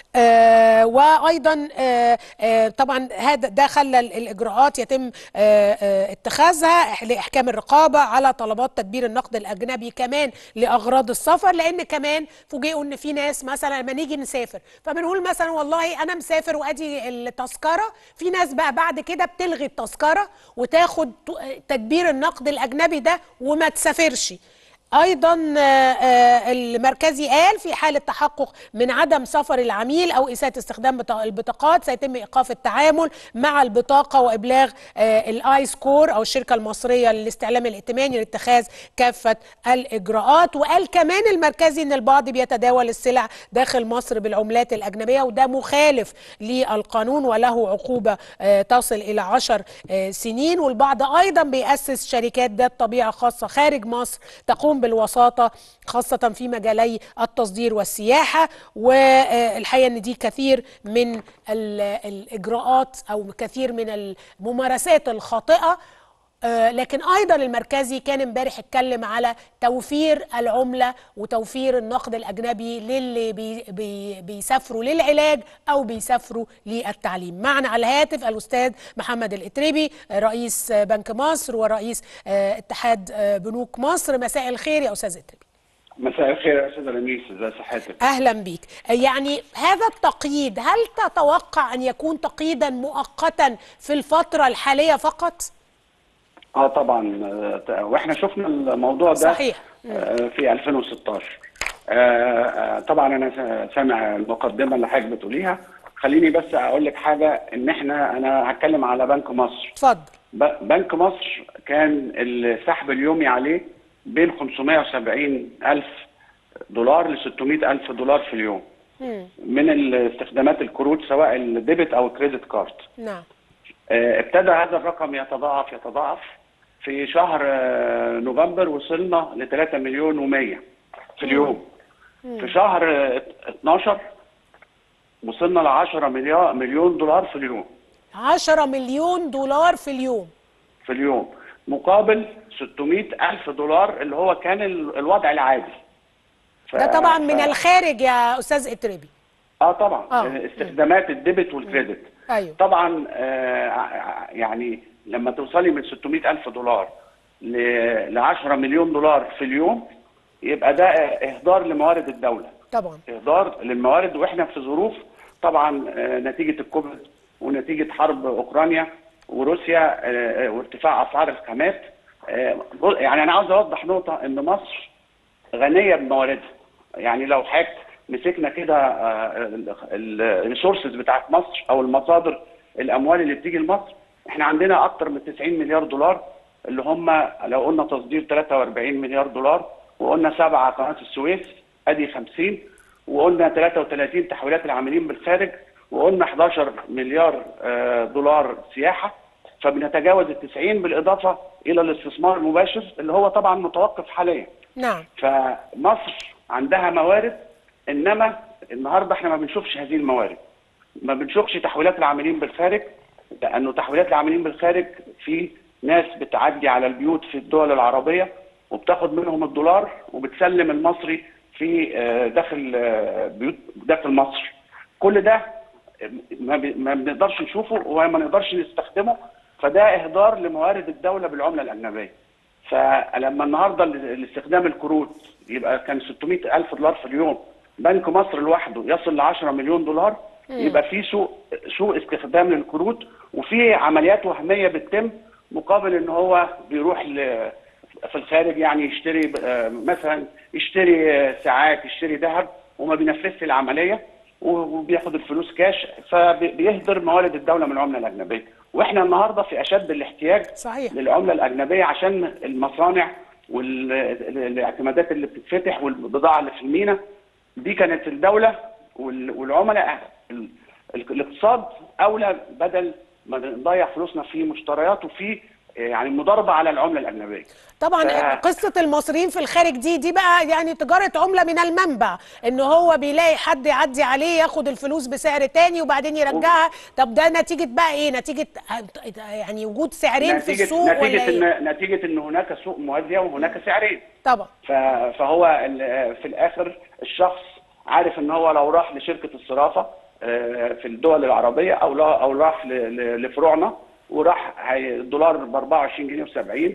آه وايضا آه آه طبعا هذا ده خلى ال- الاجراءات يتم آه آه اتخاذها إح- لاحكام الرقابه على طلبات تدبير النقد الاجنبي كمان لاغراض السفر لان كمان فوجئوا ان في ناس مثلا لما نيجي نسافر فبنقول مثلا والله انا مسافر وادي التذكره في ناس بقى بعد كده بتلغي التذكره وتاخد ت- تدبير النقد الاجنبي ده وما تسافرش ايضا آه، آه، المركزي قال في حاله تحقق من عدم سفر العميل او اساءه استخدام بطا- البطاقات سيتم ايقاف التعامل مع البطاقه وابلاغ آه، الاي سكور او الشركه المصريه للاستعلام الائتماني لاتخاذ كافه الاجراءات وقال كمان المركزي ان البعض بيتداول السلع داخل مصر بالعملات الاجنبيه وده مخالف للقانون وله عقوبه آه، تصل الى عشر آه، سنين والبعض ايضا بيأسس شركات ذات طبيعه خاصه خارج مصر تقوم بالوساطه خاصه في مجالي التصدير والسياحه والحقيقه ان دي كثير من ال- الاجراءات او كثير من الممارسات الخاطئه آه، لكن ايضا المركزي كان امبارح اتكلم على توفير العمله وتوفير النقد الاجنبي للي بي بي بيسافروا للعلاج او بيسافروا للتعليم معنا على الهاتف الاستاذ محمد الاتربي آه، رئيس آه، بنك مصر ورئيس آه، اتحاد آه، بنوك مصر مساء الخير يا استاذ اتربي مساء الخير يا استاذ رميس ازي صحتك اهلا بيك يعني هذا التقييد هل تتوقع ان يكون تقييدا مؤقتا في الفتره الحاليه فقط اه طبعا آه، واحنا شفنا الموضوع ده صحيح. آه، في 2016 آه، آه، طبعا انا سا- سامع المقدمه اللي حضرتك بتقوليها خليني بس اقول لك حاجه ان احنا انا هتكلم على بنك مصر اتفضل ب- بنك مصر كان السحب اليومي عليه بين 570 ألف دولار ل 600 ألف دولار في اليوم من استخدامات الكروت سواء الديبت أو الكريدت كارد نعم آه، ابتدى هذا الرقم يتضاعف يتضاعف في شهر آه، نوفمبر وصلنا ل 3 مليون و100 في اليوم في شهر آه، 12 وصلنا ل 10 مليار مليون دولار في اليوم 10 مليون دولار في اليوم في اليوم مقابل 600 ألف دولار اللي هو كان ال- الوضع العادي ف- ده طبعا من ف- الخارج يا استاذ اتربي اه طبعا آه. آه. استخدامات الديبت والكريدت أيوه. طبعا آه ع- يعني لما توصلي من 600 ألف دولار ل 10 مليون دولار في اليوم يبقى ده إهدار لموارد الدولة طبعا إهدار للموارد وإحنا في ظروف طبعا آه، نتيجة الكوفيد ونتيجة حرب أوكرانيا وروسيا آه، آه، وارتفاع أسعار الخامات آه، يعني أنا عاوز أوضح نقطة إن مصر غنيه بمواردها يعني لو حضرتك مسكنا كده الريسورسز بتاعت مصر او المصادر الاموال اللي بتيجي لمصر احنا عندنا اكتر من 90 مليار دولار اللي هم لو قلنا تصدير 43 مليار دولار وقلنا سبعه قناه السويس ادي 50 وقلنا 33 تحويلات العاملين بالخارج وقلنا 11 مليار آه، دولار سياحه فبنتجاوز ال 90 بالاضافه الى الاستثمار المباشر اللي هو طبعا متوقف حاليا نعم فمصر عندها موارد انما النهارده احنا ما بنشوفش هذه الموارد ما بنشوفش تحويلات العاملين بالخارج لانه تحويلات العاملين بالخارج في ناس بتعدي على البيوت في الدول العربيه وبتاخد منهم الدولار وبتسلم المصري في آه، داخل آه، بيوت داخل مصر كل ده ما بي- ما بنقدرش نشوفه وما نقدرش نستخدمه فده اهدار لموارد الدوله بالعمله الاجنبيه فلما النهارده ال- الاستخدام الكروت يبقى كان 600 ألف دولار في اليوم بنك مصر لوحده يصل ل 10 مليون دولار يبقى في سوء سوء استخدام للكروت وفي عمليات وهميه بتتم مقابل ان هو بيروح ل في الخارج يعني يشتري آه، مثلا يشتري آه، ساعات يشتري ذهب وما بينفذش العمليه وبياخد الفلوس كاش فبيهدر موارد الدوله من العمله الاجنبيه واحنا النهارده في اشد الاحتياج صحيح. للعمله الاجنبيه عشان المصانع والاعتمادات اللي بتتفتح والبضاعه اللي في المينا دي كانت الدوله وال- والعملاء ال- ال- الاقتصاد اولى بدل ما نضيع فلوسنا في مشتريات وفي يعني مضاربه على العمله الاجنبيه طبعا ف- قصه المصريين في الخارج دي دي بقى يعني تجاره عمله من المنبع ان هو بيلاقي حد يعدي عليه ياخد الفلوس بسعر تاني وبعدين يرجعها طب ده نتيجه بقى ايه نتيجه يعني وجود سعرين في نتيجه السوق ولا نتيجه ايه ان نتيجه ان هناك سوق موازيه وهناك سعرين طبعا ف- فهو ال- في الاخر الشخص عارف ان هو لو راح لشركه الصرافه آه، في الدول العربيه او لا او راح ل- ل- لفروعنا وراح هي- الدولار ب 24 جنيه و70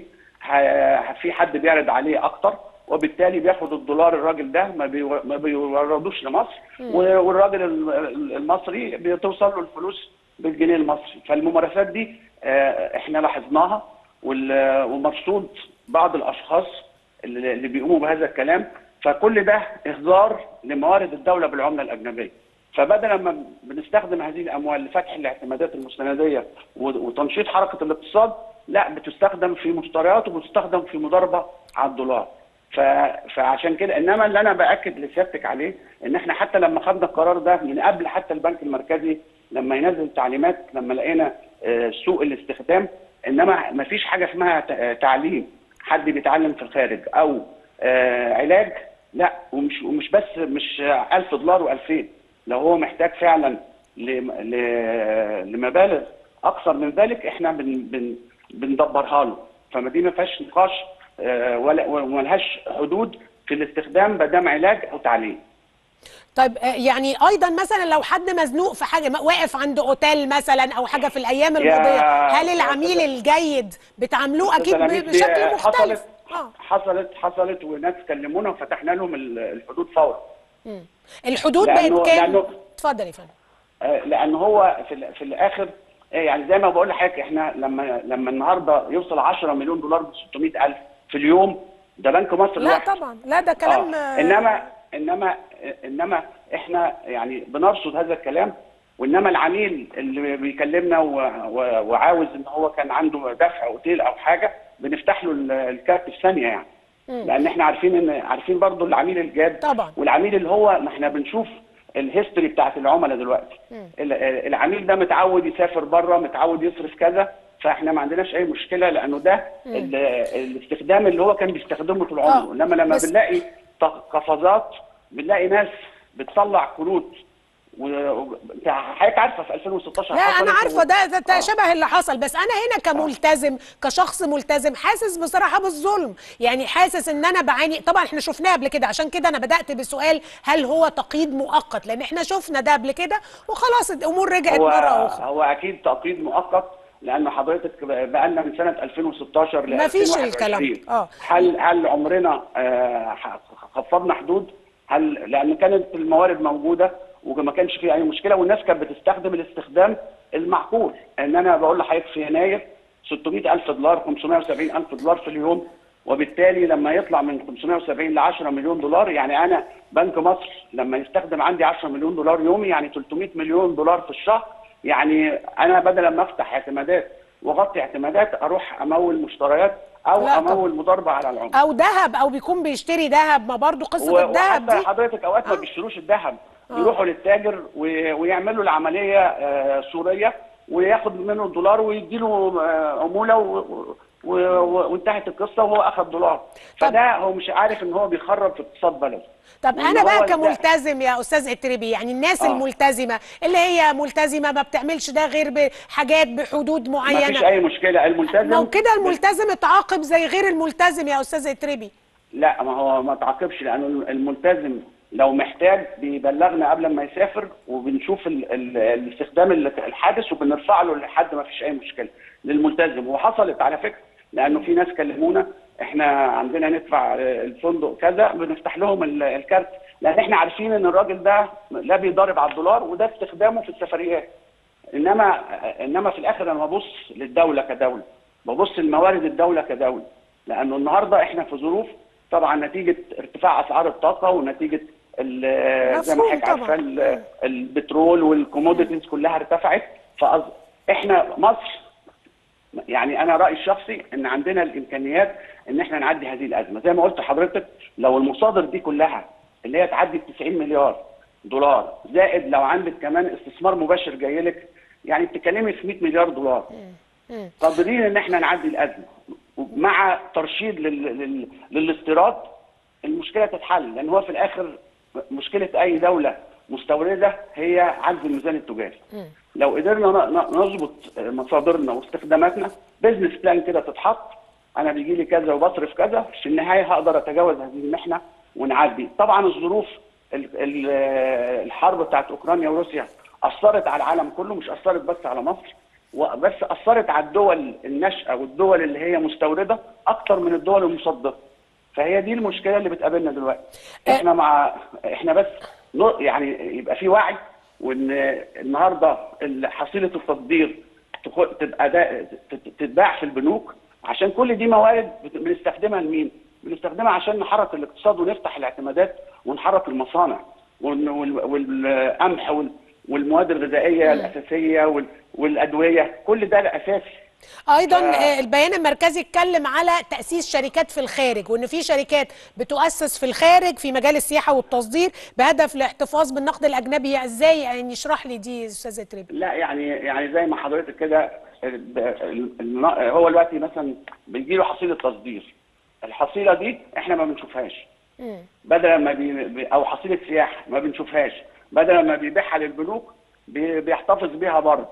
في حد بيعرض عليه اكتر وبالتالي بياخد الدولار الراجل ده ما بيو- ما بيوردوش لمصر و- والراجل ال- ال- المصري بتوصل له الفلوس بالجنيه المصري فالممارسات دي آه، احنا لاحظناها وال- ومرصود بعض الاشخاص اللي اللي بيقوموا بهذا الكلام فكل ده اهدار لموارد الدوله بالعمله الاجنبيه فبدل ما بنستخدم هذه الاموال لفتح الاعتمادات المستنديه و- وتنشيط حركه الاقتصاد لا بتستخدم في مشتريات وبتستخدم في مضاربه على الدولار ف... فعشان كده انما اللي انا باكد لسيادتك عليه ان احنا حتى لما خدنا القرار ده من قبل حتى البنك المركزي لما ينزل تعليمات لما لقينا آه، سوء الاستخدام انما ما فيش حاجه اسمها ت- آه، تعليم حد بيتعلم في الخارج او آه، علاج لا ومش ومش بس مش 1000 دولار و2000 لو هو محتاج فعلا ل- ل- لمبالغ اكثر من ذلك احنا بن بن بندبرها له فما دي ما فيهاش نقاش آه، ولا وملهاش حدود في الاستخدام ما دام علاج او تعليم طيب آه، يعني ايضا مثلا لو حد مزنوق في حاجه م- واقف عند اوتيل مثلا او حاجه في الايام يا الماضيه هل أستاذ- العميل الجيد بتعاملوه اكيد أستاذ ب- لميس، دي بشكل حصلت مختلف اه حصلت حصلت وناس كلمونا وفتحنا لهم ال- الحدود فورا مم. الحدود لأنه- بقت كام لأنه- اتفضل يا فندم آه، لان هو في, ال- في الاخر آه، يعني زي ما بقول لحضرتك احنا لما لما النهارده يوصل 10 مليون دولار ب 600 الف في اليوم ده بنك مصر لا لوحده. طبعا لا ده كلام آه. آه، انما انما انما احنا يعني بنرصد هذا الكلام وانما العميل اللي بيكلمنا و- و- وعاوز ان هو كان عنده دفع اوتيل او حاجه بنفتح له ال- الكارت في ثانيه يعني لان احنا عارفين ان عارفين برضو العميل الجاد طبعا. والعميل اللي هو ما احنا بنشوف الهيستوري بتاعت العملاء دلوقتي ال- العميل ده متعود يسافر بره متعود يصرف كذا فاحنا ما عندناش اي مشكله لانه ده ال- الاستخدام اللي هو كان بيستخدمه طول عمره آه. انما لما بس- بنلاقي ط- قفزات بنلاقي ناس بتطلع كروت و... و... انت حضرتك عارفه في 2016 لا حصلت انا عارفه ده, ده, ده آه. شبه اللي حصل بس انا هنا كملتزم كشخص ملتزم حاسس بصراحه بالظلم يعني حاسس ان انا بعاني طبعا احنا شفناه قبل كده عشان كده انا بدات بسؤال هل هو تقييد مؤقت لان احنا شفنا ده قبل كده وخلاص الامور رجعت هو مره اخرى هو اكيد تقييد مؤقت لان حضرتك بقى لنا من سنه 2016 ل مفيش 2021. الكلام ده. آه. هل هل عمرنا آه، ح- خفضنا حدود هل لان كانت الموارد موجوده وما كانش فيه اي مشكله والناس كانت بتستخدم الاستخدام المعقول ان انا بقول لحضرتك في يناير 600 الف دولار 570 الف دولار في اليوم وبالتالي لما يطلع من 570 ل 10 مليون دولار يعني انا بنك مصر لما يستخدم عندي 10 مليون دولار يومي يعني 300 مليون دولار في الشهر يعني انا بدل ما افتح اعتمادات واغطي اعتمادات اروح امول مشتريات او لا طبعا. امول مضاربه على العمله او ذهب او بيكون بيشتري ذهب ما برضو قصه و- الذهب وحتى دي حضرتك اوقات ما آه. بيشتروش الذهب يروحوا للتاجر و- ويعملوا العمليه آه، سوريه وياخد منه الدولار ويديله آه، عموله و- و- و- وانتهت القصه وهو اخذ دولار فده هو مش عارف ان هو بيخرب في اقتصاد بلده طب وإن انا هو بقى ده- كملتزم يا استاذ اتربي يعني الناس آه. الملتزمه اللي هي ملتزمه ما بتعملش ده غير بحاجات بحدود ما فيش معينه اي مشكله الملتزم لو كده الملتزم اتعاقب زي غير الملتزم يا استاذ اتربي لا ما هو ما تعاقبش لانه الملتزم لو محتاج بيبلغنا قبل ما يسافر وبنشوف ال ال الاستخدام ال- الحادث وبنرفع له لحد ما فيش اي مشكله للملتزم وحصلت على فكره لانه في ناس كلمونا احنا عندنا ندفع آه، الفندق كذا بنفتح لهم ال- الكارت لان احنا عارفين ان الراجل ده لا بيضارب على الدولار وده استخدامه في السفريات انما انما في الاخر انا ببص للدوله كدوله ببص لموارد الدوله كدوله لانه النهارده احنا في ظروف طبعا نتيجه ارتفاع اسعار الطاقه ونتيجه ال- زي ما مفهوم حضرتك عارفه طبعاً. ال- البترول والكوموديتيز كلها ارتفعت فأز... احنا مصر يعني انا رايي الشخصي ان عندنا الامكانيات ان احنا نعدي هذه الازمه زي ما قلت لحضرتك لو المصادر دي كلها اللي هي تعدي ال 90 مليار دولار زائد لو عندك كمان استثمار مباشر جاي لك يعني بتتكلمي في 100 مليار دولار قادرين ان احنا نعدي الازمه مع ترشيد لل... لل... للاستيراد المشكله تتحل لان هو في الاخر مشكله اي دوله مستورده هي عجز الميزان التجاري لو قدرنا ن- ن- نظبط مصادرنا واستخداماتنا بزنس بلان كده تتحط انا بيجي لي كذا وبصرف كذا في النهايه هقدر اتجاوز هذه المحنه ونعدي طبعا الظروف ال- ال- الحرب بتاعت اوكرانيا وروسيا اثرت على العالم كله مش اثرت بس على مصر وبس اثرت على الدول الناشئه والدول اللي هي مستورده اكتر من الدول المصدره فهي دي المشكله اللي بتقابلنا دلوقتي احنا مع احنا بس نو- يعني يبقى في وعي وان النهارده ال- حصيله التصدير تخ- تبقى دا- تت- تتباع في البنوك عشان كل دي موارد بت- بنستخدمها لمين؟ بنستخدمها عشان نحرك الاقتصاد ونفتح الاعتمادات ونحرك المصانع وال- وال- والقمح وال- والمواد الغذائيه الاساسيه وال- والادويه كل ده اساسي ايضا ف- آه، البيان المركزي اتكلم على تاسيس شركات في الخارج وان في شركات بتؤسس في الخارج في مجال السياحه والتصدير بهدف الاحتفاظ بالنقد الاجنبي ازاي يعني اشرح لي دي استاذه تريبي لا يعني يعني زي ما حضرتك كده ال- ال- ال- هو دلوقتي مثلا بيجي له حصيله تصدير الحصيله دي احنا ما بنشوفهاش بدل ما بي بي- او حصيله سياحه ما بنشوفهاش بدل ما بيبيعها للبنوك بي- بيحتفظ بيها بره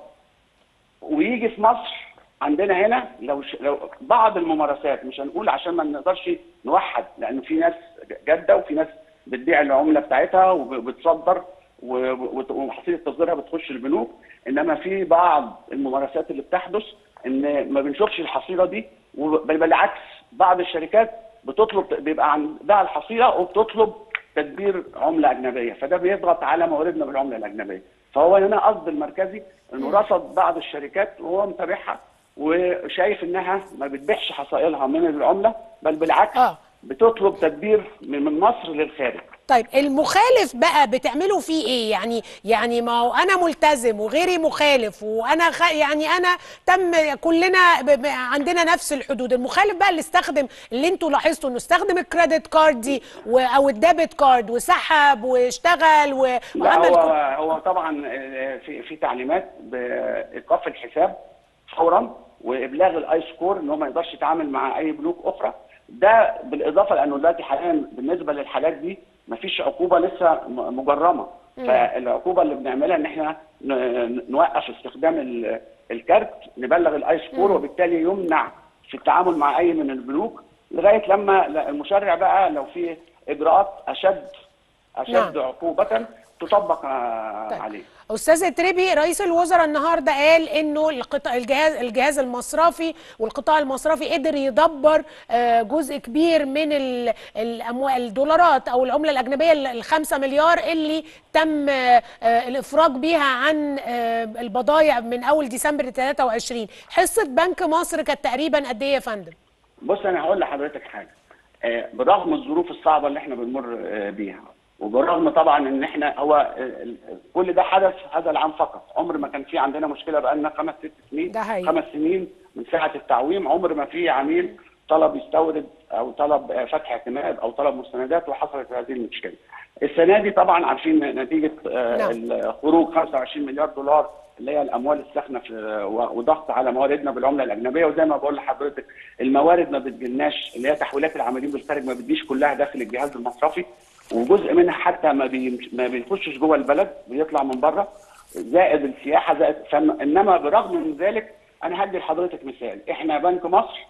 ويجي في مصر عندنا هنا لو ش... لو بعض الممارسات مش هنقول عشان ما نقدرش نوحد لان في ناس جاده وفي ناس بتبيع العمله بتاعتها وبتصدر و- و- وحصيله تصديرها بتخش البنوك انما في بعض الممارسات اللي بتحدث ان ما بنشوفش الحصيله دي بل بالعكس بعض الشركات بتطلب بيبقى عندها الحصيله وبتطلب تدبير عمله اجنبيه فده بيضغط على مواردنا بالعمله الاجنبيه فهو هنا قصد المركزي انه رصد بعض الشركات وهو متابعها وشايف انها ما بتبيعش حصائلها من العمله بل بالعكس آه. بتطلب تدبير من من مصر للخارج طيب المخالف بقى بتعملوا فيه ايه يعني يعني ما هو انا ملتزم وغيري مخالف وانا خ... يعني انا تم كلنا ب... ب... عندنا نفس الحدود المخالف بقى اللي استخدم اللي انتوا لاحظتوا انه استخدم الكريدت كارد دي و... او الديبت كارد وسحب واشتغل و... لا وعمل هو كل- هو طبعا آه، في في تعليمات بايقاف الحساب فورا وابلاغ الاي سكور ان هو ما يقدرش يتعامل مع اي بنوك اخرى ده بالاضافه لانه دلوقتي حاليا بالنسبه للحالات دي ما فيش عقوبه لسه م- مجرمه فالعقوبه اللي بنعملها ان احنا ن- نوقف استخدام ال- الكارت نبلغ الاي سكور وبالتالي يمنع في التعامل مع اي من البنوك لغايه لما لا- المشرع بقى لو في اجراءات اشد اشد نعم. عقوبه تطبق آه، طيب. عليه استاذ تريبي رئيس الوزراء النهارده قال انه القطاع الجهاز الجهاز المصرفي والقطاع المصرفي قدر يدبر آه، جزء كبير من ال- الاموال الدولارات او العمله الاجنبيه ال- الخمسة مليار اللي تم آه، آه، الافراج بيها عن آه، البضائع من اول ديسمبر 23 حصه بنك مصر كانت تقريبا قد ايه يا فندم؟ بص انا هقول لحضرتك حاجه آه، برغم الظروف الصعبه اللي احنا بنمر آه، بيها وبرغم طبعا ان احنا هو آه، ال- كل ده حدث هذا العام فقط عمر ما كان في عندنا مشكله بقالنا خمس ست سنين ده حقيقي. خمس سنين من ساعه التعويم عمر ما في عميل طلب يستورد او طلب آه، فتح اعتماد او طلب مستندات وحصلت هذه المشكله. السنه دي طبعا عارفين نتيجه آه، نعم. الخروج 25 مليار دولار اللي هي الاموال الساخنه في و- وضغط على مواردنا بالعمله الاجنبيه وزي ما بقول لحضرتك الموارد ما بتجيلناش اللي هي تحويلات العاملين بالخارج ما بتجيش كلها داخل الجهاز المصرفي وجزء منها حتى ما بي ما بيخشش جوه البلد بيطلع من بره زائد السياحه زائد فم- انما برغم من ذلك انا هدي لحضرتك مثال احنا بنك مصر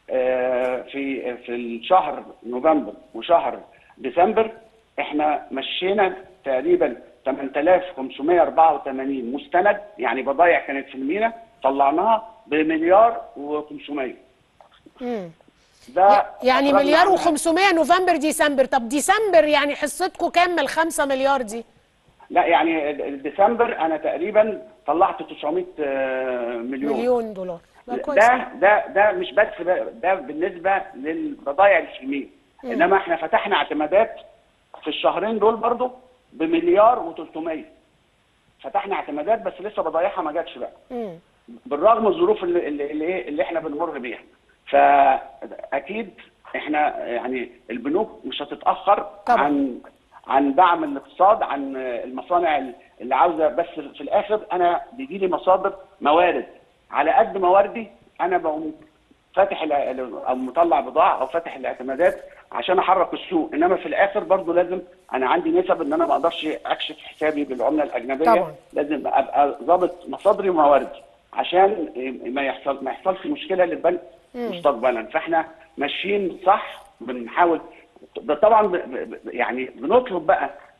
آه، في في الشهر نوفمبر وشهر ديسمبر احنا مشينا تقريبا 8584 مستند يعني بضايع كانت في المينا طلعناها بمليار و500 مم. ده يعني أخرجنا مليار عنها- و500 نوفمبر ديسمبر طب ديسمبر يعني حصتكم كام من الخمسة مليار دي؟ لا يعني ديسمبر انا تقريبا طلعت 900 آه، مليون مليون دولار ده كويس ده ده ده مش بس بقى- ده بالنسبه للبضائع اللي في المينا انما احنا فتحنا اعتمادات في الشهرين دول برضو بمليار و300 فتحنا اعتمادات بس لسه بضايعها ما جاتش بقى مم. بالرغم من الظروف اللي اللي, اللي, اللي احنا بنمر بيها فاكيد احنا يعني البنوك مش هتتاخر طبعا. عن عن دعم الاقتصاد عن المصانع اللي عاوزه بس في الاخر انا بيجي لي مصادر موارد على قد مواردي انا بقوم فاتح ال- او مطلع بضاعه او فاتح الاعتمادات عشان احرك السوق انما في الاخر برضو لازم انا عندي نسب ان انا ما اقدرش اكشف حسابي بالعمله الاجنبيه طبعا. لازم ابقى ضابط مصادري ومواردي عشان ما يحصل ما يحصلش مشكله للبنك مستقبلا فاحنا ماشيين صح بنحاول ده طبعا ب- ب- ب- يعني بنطلب بقى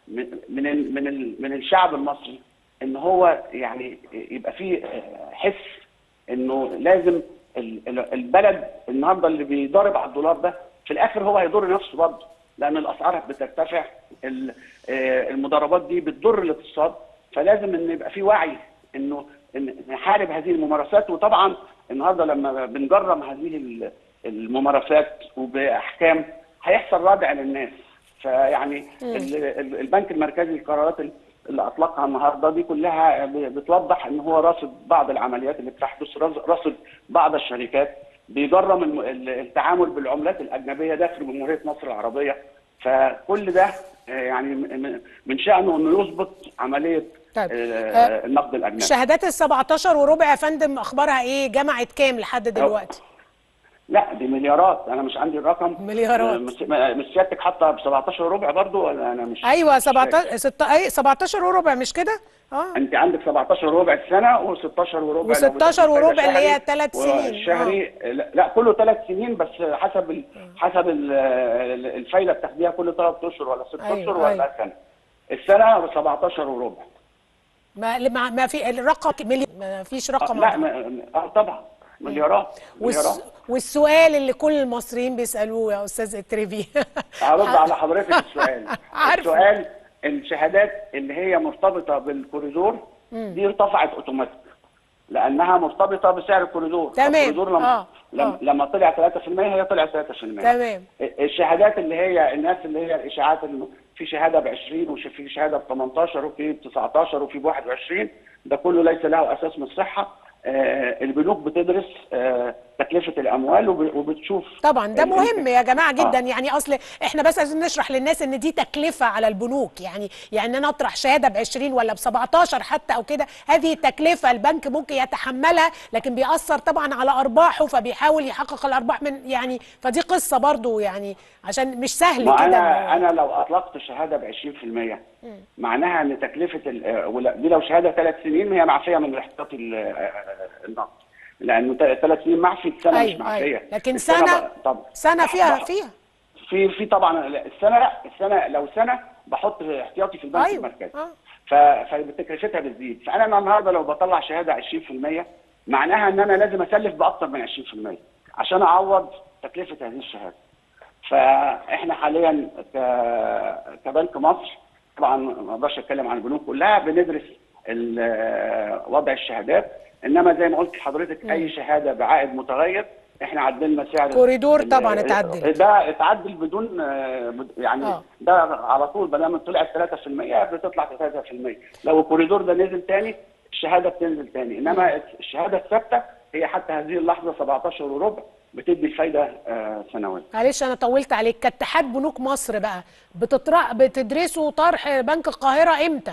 من من ال- من ال- من الشعب المصري ان هو يعني يبقى فيه آه، حس انه لازم ال- ال- البلد النهارده اللي بيضارب على الدولار ده في الاخر هو هيضر نفسه برضه لان الاسعار بترتفع ال- آه، المضاربات دي بتضر الاقتصاد فلازم ان يبقى في وعي انه إن نحارب هذه الممارسات وطبعا النهارده لما بنجرم هذه ال- الممارسات وباحكام هيحصل ردع للناس فيعني ال- ال- البنك المركزي القرارات ال- اللي اطلقها النهارده دي كلها ب- بتوضح ان هو راصد بعض العمليات اللي بتحدث راص- راصد بعض الشركات بيجرم الم- ال- التعامل بالعملات الاجنبيه داخل جمهوريه مصر العربيه فكل ده آه، يعني م- م- من شانه انه يظبط عمليه طيب. آه، آه، النقد الاجنبي شهادات ال 17 وربع يا فندم اخبارها ايه جمعت كام لحد دلوقتي لا دي مليارات انا مش عندي الرقم مليارات. مش مش سيادتك حاطه ب 17 وربع برضو ولا انا مش ايوه مش فاكر. 17 ستة اي 17 وربع مش كده اه انت عندك 17 وربع سنه و16 وربع لو و16 بتاخد وربع فايدة اللي هي شهري، تلات سنين. والشهري لا, لا كله ثلاث سنين بس حسب ال... حسب ال... الفايده بتاخديها كل ثلاث اشهر ولا ست أيوة، اشهر ولا أيوة. سنه السنه ب 17 وربع ما ما ما في الرقم ملي... ما فيش رقم لا واحد. ما... اه طبعا مليارات مليارات والس... والسؤال اللي كل المصريين بيسالوه يا استاذ التريفي هرد على حضرتك السؤال عارفة. السؤال الشهادات اللي هي مرتبطه بالكوريدور دي ارتفعت اوتوماتيك لانها مرتبطه بسعر الكوريدور تمام. الكوريدور لما آه. لما, آه. لما طلع 3% هي طلع 3% تمام الشهادات اللي هي الناس اللي هي الاشاعات اللي في شهاده ب 20 وفي شهاده ب 18 وفي ب 19 وفي ب 21 ده كله ليس له اساس من الصحه آه البنوك بتدرس آه تكلفه الاموال وب- وبتشوف طبعا ده ال- مهم يا جماعه جدا آه. يعني اصل احنا بس عايزين نشرح للناس ان دي تكلفه على البنوك يعني يعني انا اطرح شهاده ب 20 ولا ب 17 حتى او كده هذه تكلفه البنك ممكن يتحملها لكن بيأثر طبعا على ارباحه فبيحاول يحقق الارباح من يعني فدي قصه برضو يعني عشان مش سهل ما كده انا انا لو اطلقت شهاده ب 20% معناها ان تكلفه ال- آه، ولا- دي لو شهاده ثلاث سنين هي معفيه من الاحتياطي ال- آه، النقد لانه ثلاث سنين معفي السنه مش ايوه معفيه ايوه لكن السنة سنه ب- طب سنه فيها بح- فيها في في طبعا لا، السنه لا السنه لو سنه بحط احتياطي في البنك أيوة، المركزي آه. ف- فتكلفتها بتزيد فانا النهارده لو بطلع شهاده 20% معناها ان انا لازم اسلف باكثر من 20% عشان اعوض تكلفه هذه الشهاده فاحنا حاليا ك- كبنك مصر طبعا ما اقدرش اتكلم عن البنوك كلها بندرس ال- وضع الشهادات انما زي ما قلت لحضرتك اي شهاده بعائد متغير احنا عدلنا سعر كوريدور ال- طبعا اتعدل. ده اتعدل بدون آه، بد- يعني آه. ده على طول ما دام طلعت 3% بتطلع 3% لو الكوريدور ده نزل تاني الشهاده بتنزل تاني انما الشهاده الثابته هي حتى هذه اللحظه 17 وربع بتدي الفايده آه، سنويه معلش انا طولت عليك كاتحاد بنوك مصر بقى بتطرح بتدرسوا طرح بنك القاهره امتى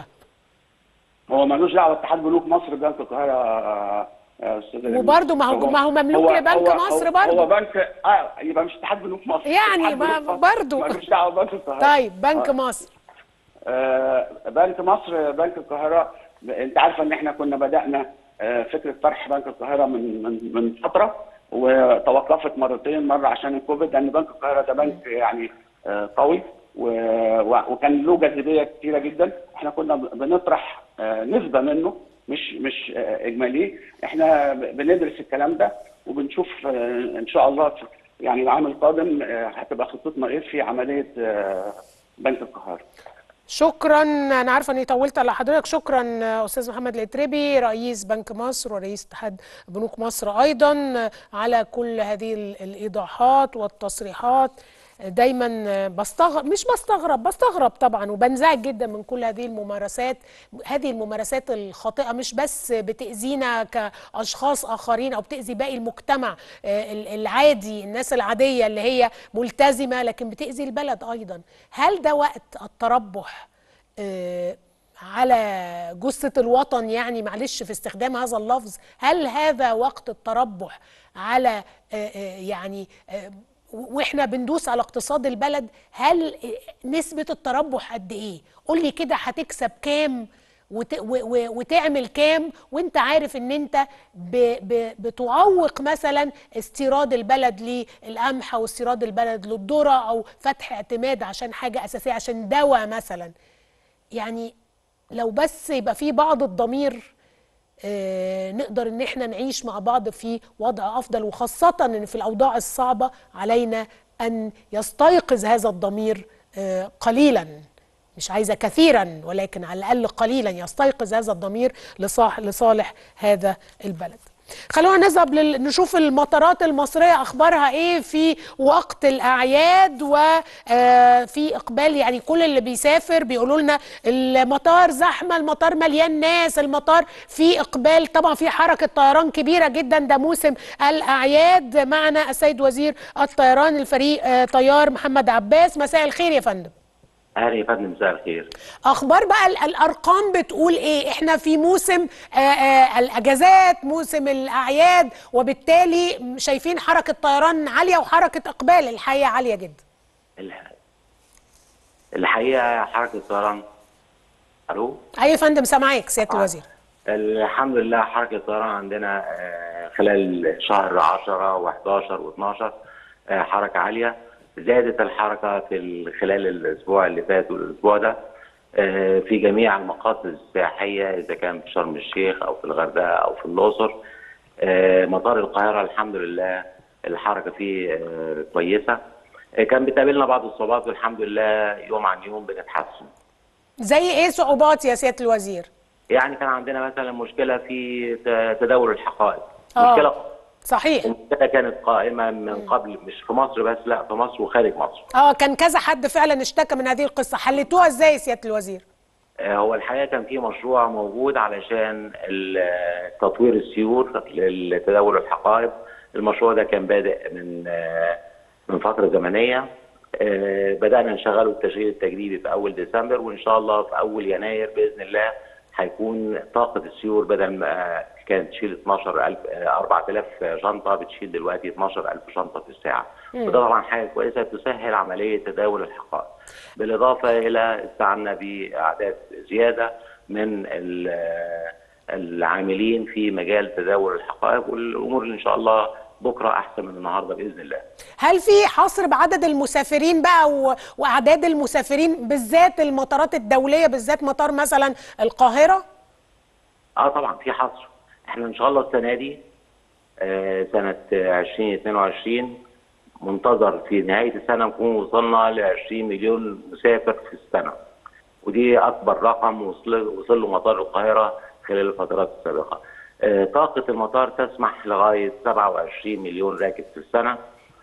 هو ملوش دعوه اتحاد بنوك مصر بنك القاهره آه، آه، استاذ نبيل. وبرضه ما هو- ما هو مملوك لبنك مصر هو- برضه. هو بنك اه يبقى مش اتحاد بنوك مصر يعني اتحاد ما- بنوك مصر. برضه. ملوش دعوه بنك القاهره طيب بنك آه. مصر آه، بنك مصر بنك القاهرة انت عارفة ان احنا كنا بدأنا آه، فكرة طرح بنك القاهرة من من من فترة وتوقفت مرتين مرة عشان الكوفيد لان بنك القاهرة ده بنك يعني آه، قوي و- و- وكان له جاذبية كتيرة جدا احنا كنا بنطرح آه، نسبة منه مش مش آه، اجمالي احنا ب- بندرس الكلام ده وبنشوف آه، ان شاء الله في- يعني العام القادم آه، هتبقى خطتنا ايه في عملية آه، بنك القاهرة شكرا انا عارفه اني طولت على حضرتك شكرا استاذ محمد الاتربي رئيس بنك مصر ورئيس اتحاد بنوك مصر ايضا على كل هذه ال- الايضاحات والتصريحات دايما بستغرب مش بستغرب بستغرب طبعا وبنزعج جدا من كل هذه الممارسات هذه الممارسات الخاطئه مش بس بتاذينا كاشخاص اخرين او بتاذي باقي المجتمع آه، ال- العادي الناس العاديه اللي هي ملتزمه لكن بتاذي البلد ايضا هل ده وقت التربح آه، على جثة الوطن يعني معلش في استخدام هذا اللفظ هل هذا وقت التربح على آه، آه، يعني آه، واحنا بندوس على اقتصاد البلد هل آه، نسبة التربح قد ايه قول لي كده هتكسب كام وت... و... و... وتعمل كام وانت عارف ان انت ب... ب... بتعوق مثلا استيراد البلد للقمح او استيراد البلد للذره او فتح اعتماد عشان حاجه اساسيه عشان دواء مثلا يعني لو بس يبقى في بعض الضمير آه، نقدر ان احنا نعيش مع بعض في وضع افضل وخاصه ان في الاوضاع الصعبه علينا ان يستيقظ هذا الضمير آه، قليلا مش عايزه كثيرا ولكن على الاقل قليلا يستيقظ هذا الضمير لصالح لصالح هذا البلد خلونا نذهب لل... نشوف المطارات المصرية أخبارها إيه في وقت الأعياد وفي إقبال يعني كل اللي بيسافر بيقولوا لنا المطار زحمة المطار مليان ناس المطار في إقبال طبعا في حركة طيران كبيرة جدا ده موسم الأعياد معنا السيد وزير الطيران الفريق آه، طيار محمد عباس مساء الخير يا فندم اهلا يا فندم مساء الخير اخبار بقى ال- الارقام بتقول ايه احنا في موسم آه، آه، الاجازات موسم الاعياد وبالتالي شايفين حركه طيران عاليه وحركه اقبال الحقيقه عاليه جدا الح- الحقيقه حركه الطيران الو اي يا فندم سامعاك سياده الوزير الحمد لله حركه الطيران عندنا آه، خلال شهر 10 و11 و12 حركه عاليه زادت الحركه في ال- خلال الاسبوع اللي فات والاسبوع ده آه، في جميع المقاصد السياحيه اذا كان في شرم الشيخ او في الغردقه او في الاقصر آه، مطار القاهره الحمد لله الحركه فيه آه، كويسه آه، كان بتقابلنا بعض الصعوبات والحمد لله يوم عن يوم بنتحسن زي ايه صعوبات يا سياده الوزير يعني كان عندنا مثلا مشكله في ت- تداول الحقائب آه. مشكله صحيح المشكله كانت قائمه من قبل مش في مصر بس لا في مصر وخارج مصر اه كان كذا حد فعلا اشتكى من هذه القصه حلتوها ازاي يا سياده الوزير آه، هو الحقيقه كان في مشروع موجود علشان ال- تطوير السيور لتداول الحقائب المشروع ده كان بادئ من آه، من فتره زمنيه آه، بدانا نشغله التشغيل التجريبي في اول ديسمبر وان شاء الله في اول يناير باذن الله هيكون طاقه السيور بدل ما كانت تشيل 12000 آه، 4000 شنطه بتشيل دلوقتي 12000 شنطه في الساعه وده طبعا حاجه كويسه تسهل عمليه تداول الحقائب بالاضافه الى استعنا باعداد زياده من ال- العاملين في مجال تداول الحقائب والامور ان شاء الله بكره احسن من النهارده باذن الله. هل في حصر بعدد المسافرين بقى و... واعداد المسافرين بالذات المطارات الدوليه بالذات مطار مثلا القاهره اه طبعا في حصر احنا ان شاء الله السنه دي آه سنه آه، 2022 منتظر في نهايه السنه نكون وصلنا ل 20 مليون مسافر في السنه ودي اكبر رقم وصل وصل له مطار القاهره خلال الفترات السابقه. آه طاقه المطار تسمح لغايه 27 مليون راكب في السنه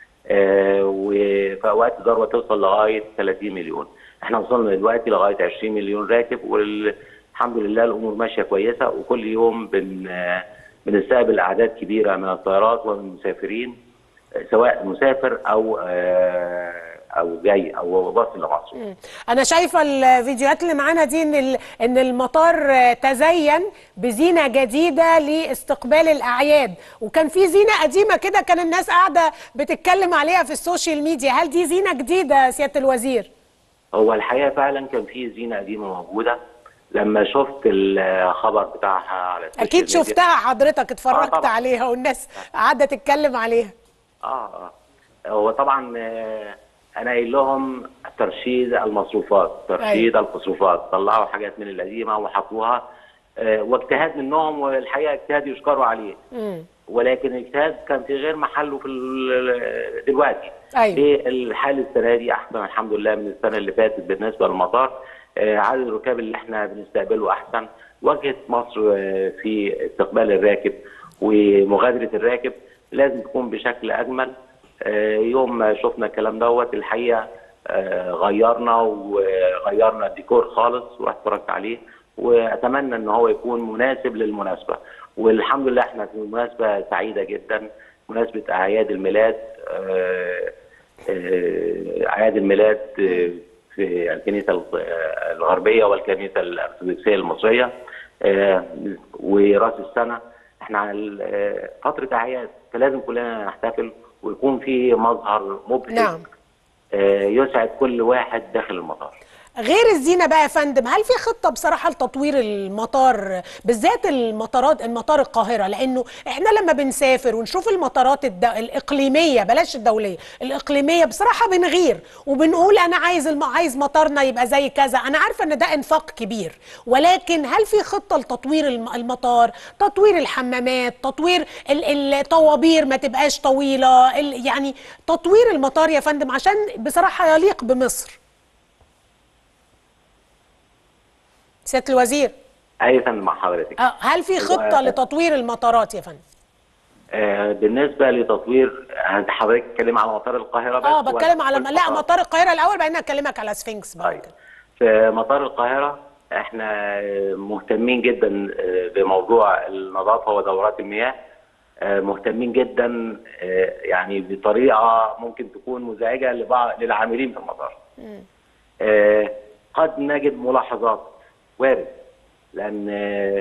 آه، وفي اوقات الذروه توصل لغايه 30 مليون احنا وصلنا دلوقتي لغايه 20 مليون راكب والحمد لله الامور ماشيه كويسه وكل يوم بن آه، بنستقبل اعداد كبيره من الطيارات ومن المسافرين آه، سواء مسافر او آه، او جاي او واصل لمصر انا شايفه الفيديوهات اللي معانا دي ان ال- ان المطار آه، تزين بزينه جديده لاستقبال الاعياد وكان في زينه قديمه كده كان الناس قاعده بتتكلم عليها في السوشيال ميديا هل دي زينه جديده يا سياده الوزير هو الحقيقه فعلا كان في زينه قديمه موجوده لما شفت الخبر بتاعها على السوشيال اكيد ميديا. شفتها حضرتك اتفرجت طبعاً. عليها والناس قاعده تتكلم عليها اه اه هو طبعا آه، انا قايل لهم ترشيد المصروفات ترشيد المصروفات طلعوا حاجات من القديمه وحطوها آه، واجتهاد منهم والحقيقه اجتهاد يشكروا عليه ولكن الاجتهاد كان في غير محله في ال- دلوقتي أيوة. ليه الحال السنه دي احسن الحمد لله من السنه اللي فاتت بالنسبه للمطار آه، عدد الركاب اللي احنا بنستقبله احسن واجهه مصر آه، في استقبال الراكب ومغادره الراكب لازم تكون بشكل اجمل آه، يوم ما شفنا الكلام دوت الحقيقه آه، غيرنا وغيرنا الديكور خالص ورحت اتفرجت عليه واتمنى ان هو يكون مناسب للمناسبه والحمد لله احنا في مناسبه سعيده جدا مناسبه اعياد الميلاد آه، آه، اعياد الميلاد آه، في الكنيسه الغ- آه، الغربيه والكنيسه الارثوذكسيه المصريه آه، وراس السنه احنا على آه، فتره اعياد فلازم كلنا نحتفل ويكون في مظهر مبهج نعم. آه، يسعد كل واحد داخل المطار غير الزينه بقى يا فندم هل في خطه بصراحه لتطوير المطار بالذات المطارات المطار القاهره لانه احنا لما بنسافر ونشوف المطارات الد... الاقليميه بلاش الدوليه الاقليميه بصراحه بنغير وبنقول انا عايز الم... عايز مطارنا يبقى زي كذا انا عارفه ان ده انفاق كبير ولكن هل في خطه لتطوير الم- المطار تطوير الحمامات تطوير ال- الطوابير ما تبقاش طويله ال... يعني تطوير المطار يا فندم عشان بصراحه يليق بمصر سياده الوزير اي فندم مع حضرتك آه، هل في خطه هو- لتطوير المطارات يا فندم آه، بالنسبه لتطوير انت حضرتك بتتكلم على مطار القاهره بس اه ولا بتكلم على كل لا مطار؟ مطار القاهره الاول بعدين اكلمك على سفنكس بعد طيب كده في مطار القاهرة احنا مهتمين جدا بموضوع النظافة ودورات المياه مهتمين جدا يعني بطريقة ممكن تكون مزعجة لبعض للعاملين في المطار قد نجد ملاحظات وارد لأن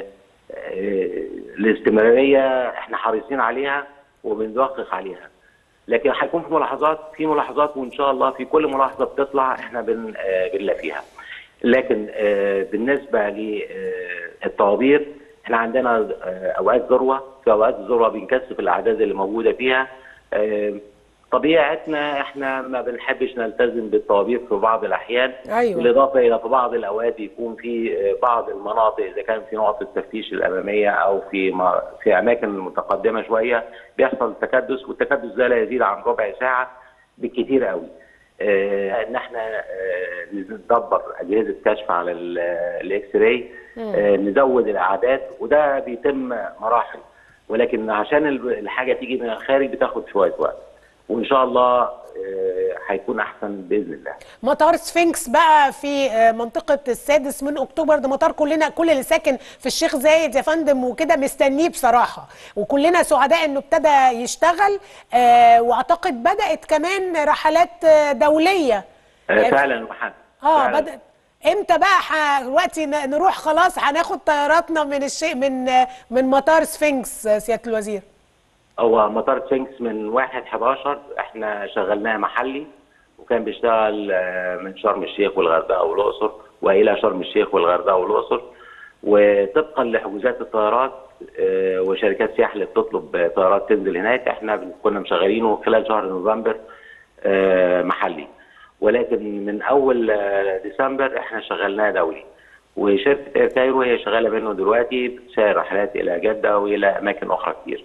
الاستمرارية احنا حريصين عليها وبندقق عليها لكن هيكون في ملاحظات في ملاحظات وان شاء الله في كل ملاحظه بتطلع احنا بن آه، بنلاقيها لكن آه، بالنسبه للطوابير احنا عندنا آه، اوقات ذروه في اوقات الذروه بنكثف الاعداد اللي موجوده فيها آه، طبيعتنا احنا ما بنحبش نلتزم بالطوابير في بعض الاحيان أيوة. بالاضافه الى في بعض الاوقات يكون في آه، بعض المناطق اذا كان في نقط التفتيش الاماميه او في ما في اماكن متقدمه شويه بيحصل تكدس والتكدس ده لا يزيد عن ربع ساعه بالكثير قوي آه، ان احنا آه، ندبر اجهزه كشف على ال- الاكس راي آه، نزود الاعداد وده بيتم مراحل ولكن عشان ال- الحاجه تيجي من الخارج بتاخد شويه وقت وان شاء الله آه، هيكون احسن باذن الله مطار سفنكس بقى في آه، منطقة السادس من أكتوبر ده مطار كلنا كل اللي ساكن في الشيخ زايد يا فندم وكده مستنيه بصراحة وكلنا سعداء إنه ابتدى يشتغل آه، وأعتقد بدأت كمان رحلات آه، دولية آه، فعلا محمد اه فعلاً. بدأت امتى بقى ح- دلوقتي ن- نروح خلاص هناخد طياراتنا من الشيء من آه، من مطار سفنكس آه، سيادة الوزير هو مطار سفنكس من 1 11 احنا شغلناه محلي وكان بيشتغل آه، من شرم الشيخ والغردقه والاقصر والى شرم الشيخ والغردقه والاقصر وطبقا لحجوزات الطيارات آه، وشركات سياحه اللي بتطلب طيارات تنزل هناك احنا بن- كنا مشغلينه خلال شهر نوفمبر آه، محلي ولكن من اول آه، ديسمبر احنا شغلناه دولي وشركه اير كايرو هي شغاله منه دلوقتي بتسير رحلات الى جده والى اماكن اخرى كتير.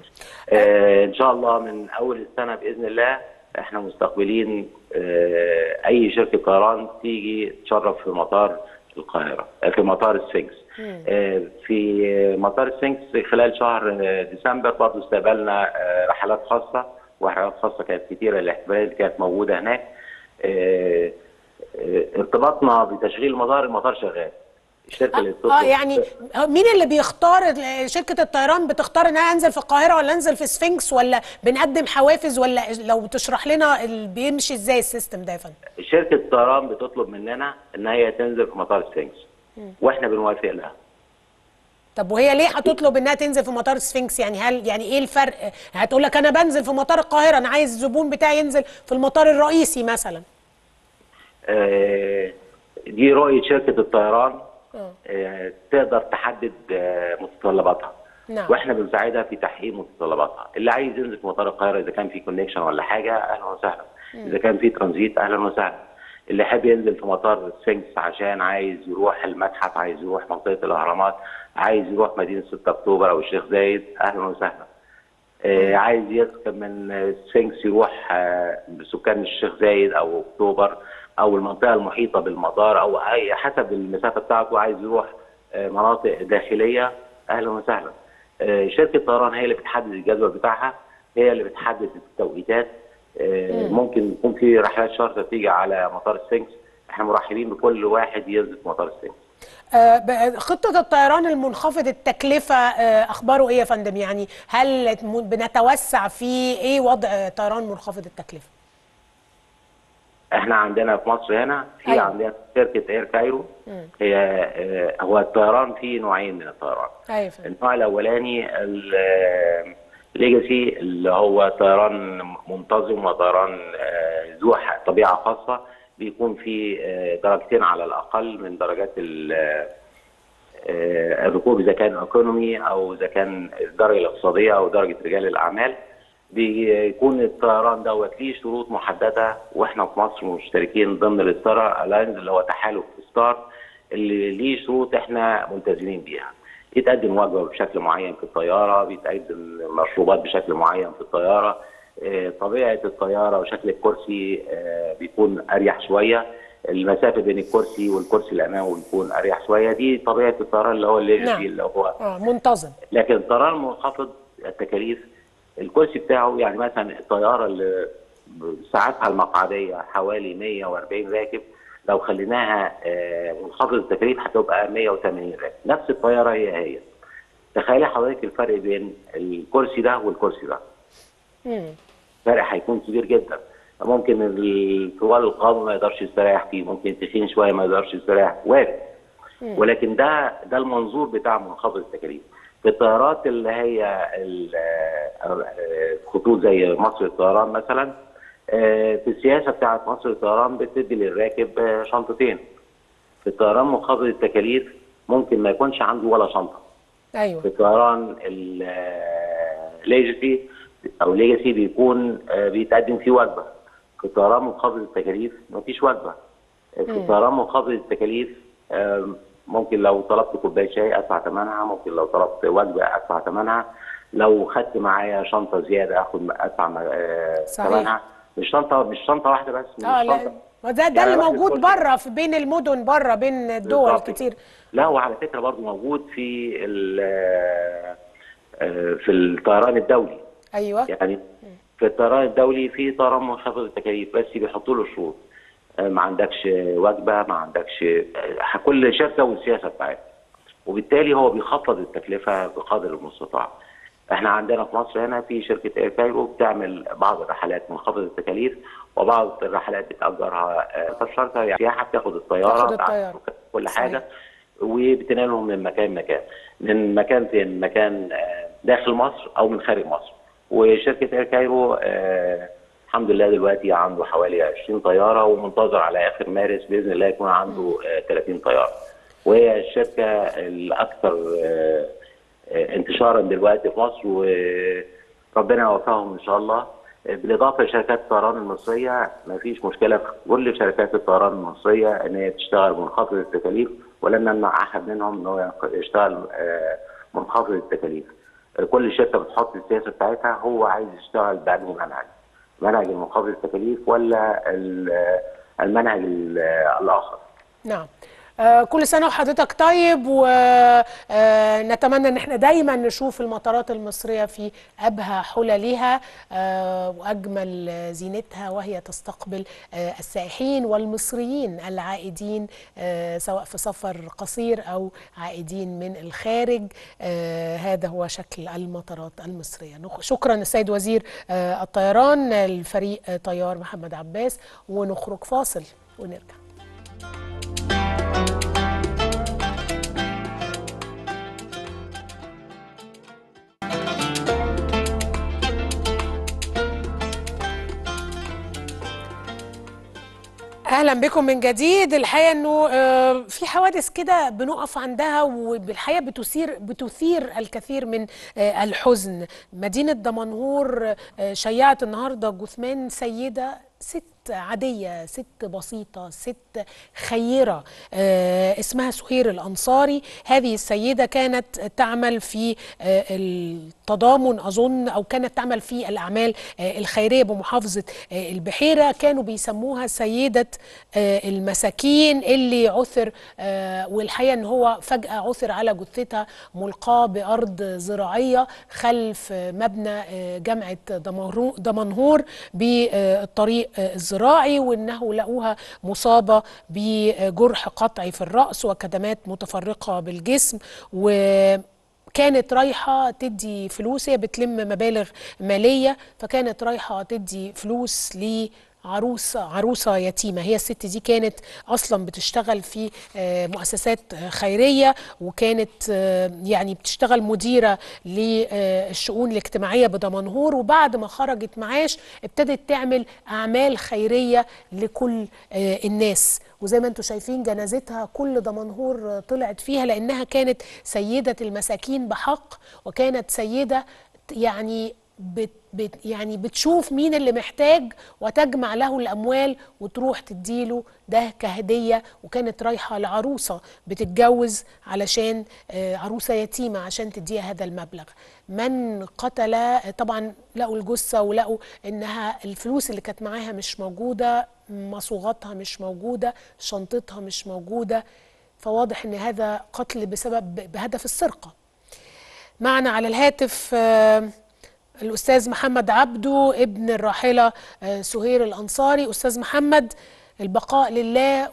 آه ان شاء الله من اول السنه باذن الله احنا مستقبلين آه اي شركه طيران تيجي تشرف في مطار القاهره آه، في مطار السفنكس آه في مطار السفنكس خلال شهر آه، ديسمبر برضه استقبلنا آه رحلات خاصه ورحلات خاصه كانت كتيره الاحتمالات اللي كانت موجوده هناك آه آه ارتباطنا بتشغيل المطار المطار شغال الشركه اللي اه بتطلب- يعني مين اللي بيختار ال- شركة الطيران بتختار ان انا انزل في القاهرة ولا انزل في سفنكس ولا بنقدم حوافز ولا لو تشرح لنا ال- بيمشي ازاي السيستم ده يا فندم شركه الطيران بتطلب مننا ان هي تنزل في مطار السفنكس واحنا بنوافق لها طب وهي ليه هتطلب انها تنزل في مطار سفنكس يعني هل يعني ايه الفرق هتقول لك انا بنزل في مطار القاهرة انا عايز الزبون بتاعي ينزل في المطار الرئيسي مثلا آه، دي رؤيه شركه الطيران آه، تقدر تحدد آه، متطلباتها نعم. واحنا بنساعدها في تحقيق متطلباتها اللي عايز ينزل في مطار القاهره اذا كان في كونكشن ولا حاجه اهلا وسهلا اذا كان في ترانزيت اهلا وسهلا اللي حابب ينزل في مطار سفنكس عشان عايز يروح المتحف عايز يروح منطقه الاهرامات عايز يروح مدينه 6 اكتوبر او الشيخ زايد اهلا وسهلا آه، عايز يركب من آه، سفنكس يروح آه، بسكان الشيخ زايد او اكتوبر او المنطقه المحيطه بالمطار او اي حسب المسافه بتاعته عايز يروح آه، مناطق داخليه اهلا وسهلا آه، شركه طيران هي اللي بتحدد الجدول بتاعها هي اللي بتحدد التوقيتات آه، ممكن يكون في رحلات شارتر تيجي على مطار سفنكس احنا مرحبين بكل واحد ينزل في مطار سفنكس آه، ب- خطة الطيران المنخفض التكلفة آه، أخباره إيه يا فندم؟ يعني هل م- بنتوسع فيه إيه وضع آه، طيران منخفض التكلفة؟ احنا عندنا في مصر هنا في أيوة. أيوة. عندنا شركه اير كايرو هي آه، هو الطيران فيه نوعين من الطيران أيوة يا فندم. النوع الاولاني الليجاسي اللي هو طيران منتظم وطيران آه، ذو ح- طبيعه خاصه بيكون في آه، درجتين على الاقل من درجات ال- آه، الركوب اذا كان ايكونومي او اذا كان الدرجه الاقتصاديه او درجه رجال الاعمال بيكون الطيران دوت ليه شروط محدده واحنا في مصر مشتركين ضمن الستار الاينز اللي هو تحالف ستار اللي ليه شروط احنا ملتزمين بيها. يتقدم وجبه بشكل معين في الطياره، بيتقدم مشروبات بشكل معين في الطياره، آه، طبيعه الطياره وشكل الكرسي آه، بيكون اريح شويه، المسافه بين الكرسي والكرسي الامامي بيكون اريح شويه، دي طبيعه الطيران اللي هو الليجسي نعم. اللي هو اه منتظم لكن الطيران منخفض التكاليف الكرسي بتاعه يعني مثلا الطياره اللي ساعتها المقعديه حوالي 140 راكب لو خليناها آه، منخفض التكاليف هتبقى 180 راكب نفس الطياره هي هي تخيلي حضرتك الفرق بين الكرسي ده والكرسي ده مم. فرق هيكون كبير جدا ممكن الطوال القامه ما يقدرش يستريح فيه ممكن تخين شويه ما يقدرش يستريح وارد ولكن ده ده المنظور بتاع منخفض التكاليف في الطيارات اللي هي ال- آه، خطوط زي مصر للطيران مثلا آه، في السياسه بتاعت مصر للطيران بتدي للراكب آه، شنطتين في الطيران منخفض التكاليف ممكن ما يكونش عنده ولا شنطه في ايوه الطيران الليجسي او ليجاسي بيكون آه، بيتقدم فيه وجبه في الطيران منخفض التكاليف مفيش وجبه في الطيران منخفض التكاليف آم، ممكن لو طلبت كوبايه شاي ادفع ثمنها ممكن لو طلبت وجبه ادفع ثمنها لو خدت معايا شنطه زياده اخد ادفع آه، صحيح. ثمنها مش شنطه مش شنطه واحده بس مش اه لا شنطه ما ده ده يعني اللي واحد موجود كل- بره في بين المدن بره بين الدول بالظبط. كتير لا وعلى فكره برضه موجود في ال- آه، في الطيران الدولي ايوه يعني في الطيران الدولي في طيران منخفض التكاليف بس بيحطوا له شروط آه، ما عندكش وجبه ما عندكش آه، كل شركه والسياسه بتاعتها وبالتالي هو بيخفض التكلفه بقدر المستطاع احنا عندنا في مصر هنا في شركه اير كايرو بتعمل بعض الرحلات منخفضه التكاليف وبعض الرحلات بتاجرها آه، الشركه يعني سياحه بتاخد الطياره تاخد بتاعت الطيارة. كل صحيح. حاجه وبتنقلهم من مكان مكان من مكان فين مكان آه، داخل مصر او من خارج مصر وشركه اير كايرو آه، الحمد لله دلوقتي عنده حوالي 20 طياره ومنتظر على اخر مارس باذن الله يكون عنده آه، 30 طياره وهي الشركه الاكثر آه، آه، انتشارا دلوقتي في مصر وربنا يوفقهم ان شاء الله آه، بالاضافه لشركات الطيران المصريه ما فيش مشكله في كل شركات الطيران المصريه ان هي تشتغل منخفض التكاليف ولن نمنع احد منهم ان هو يشتغل آه، منخفض التكاليف آه، كل شركه بتحط السياسه بتاعتها هو عايز يشتغل بأنهي منهج منهج المنخفض التكاليف ولا ال- المنهج ال- الاخر نعم آه كل سنة وحضرتك طيب ونتمنى ان احنا دايما نشوف المطارات المصرية في أبهى حللها آه وأجمل زينتها وهي تستقبل آه السائحين والمصريين العائدين آه سواء في سفر قصير أو عائدين من الخارج آه هذا هو شكل المطارات المصرية نخ- شكرا السيد وزير آه الطيران الفريق آه، طيار محمد عباس ونخرج فاصل ونرجع اهلا بكم من جديد الحقيقه انه آه، في حوادث كده بنقف عندها وبالحقيقه بتثير بتثير الكثير من آه، الحزن مدينه دمنهور آه، شيعت النهارده جثمان سيده ست عادية ست بسيطة ست خيرة آه اسمها سهير الأنصاري هذه السيدة كانت تعمل في آه التضامن أظن أو كانت تعمل في الأعمال آه الخيرية بمحافظة آه البحيرة كانوا بيسموها سيدة آه المساكين اللي عثر آه والحقيقة أن هو فجأة عثر على جثتها ملقاة بأرض زراعية خلف آه مبنى آه جامعة دمنهور- دمنهور بالطريق آه الزراعي وانه لقوها مصابه بجرح قطعي في الراس وكدمات متفرقه بالجسم و كانت رايحة تدي فلوس هي بتلم مبالغ مالية فكانت رايحة تدي فلوس عروس عروسه يتيمه هي الست دي كانت اصلا بتشتغل في آه، مؤسسات آه، خيريه وكانت آه، يعني بتشتغل مديره للشؤون الاجتماعيه بدمنهور وبعد ما خرجت معاش ابتدت تعمل اعمال خيريه لكل آه، الناس وزي ما انتم شايفين جنازتها كل دمنهور آه، طلعت فيها لانها كانت سيده المساكين بحق وكانت سيده يعني بت بت يعني بتشوف مين اللي محتاج وتجمع له الاموال وتروح تديله ده كهديه وكانت رايحه لعروسه بتتجوز علشان آه، عروسه يتيمه عشان تديها هذا المبلغ من قتل طبعا لقوا الجثه ولقوا انها الفلوس اللي كانت معاها مش موجوده مصوغاتها مش موجوده شنطتها مش موجوده فواضح ان هذا قتل بسبب بهدف السرقه معنا على الهاتف آه، الأستاذ محمد عبده ابن الراحلة آه، سهير الأنصاري أستاذ محمد البقاء لله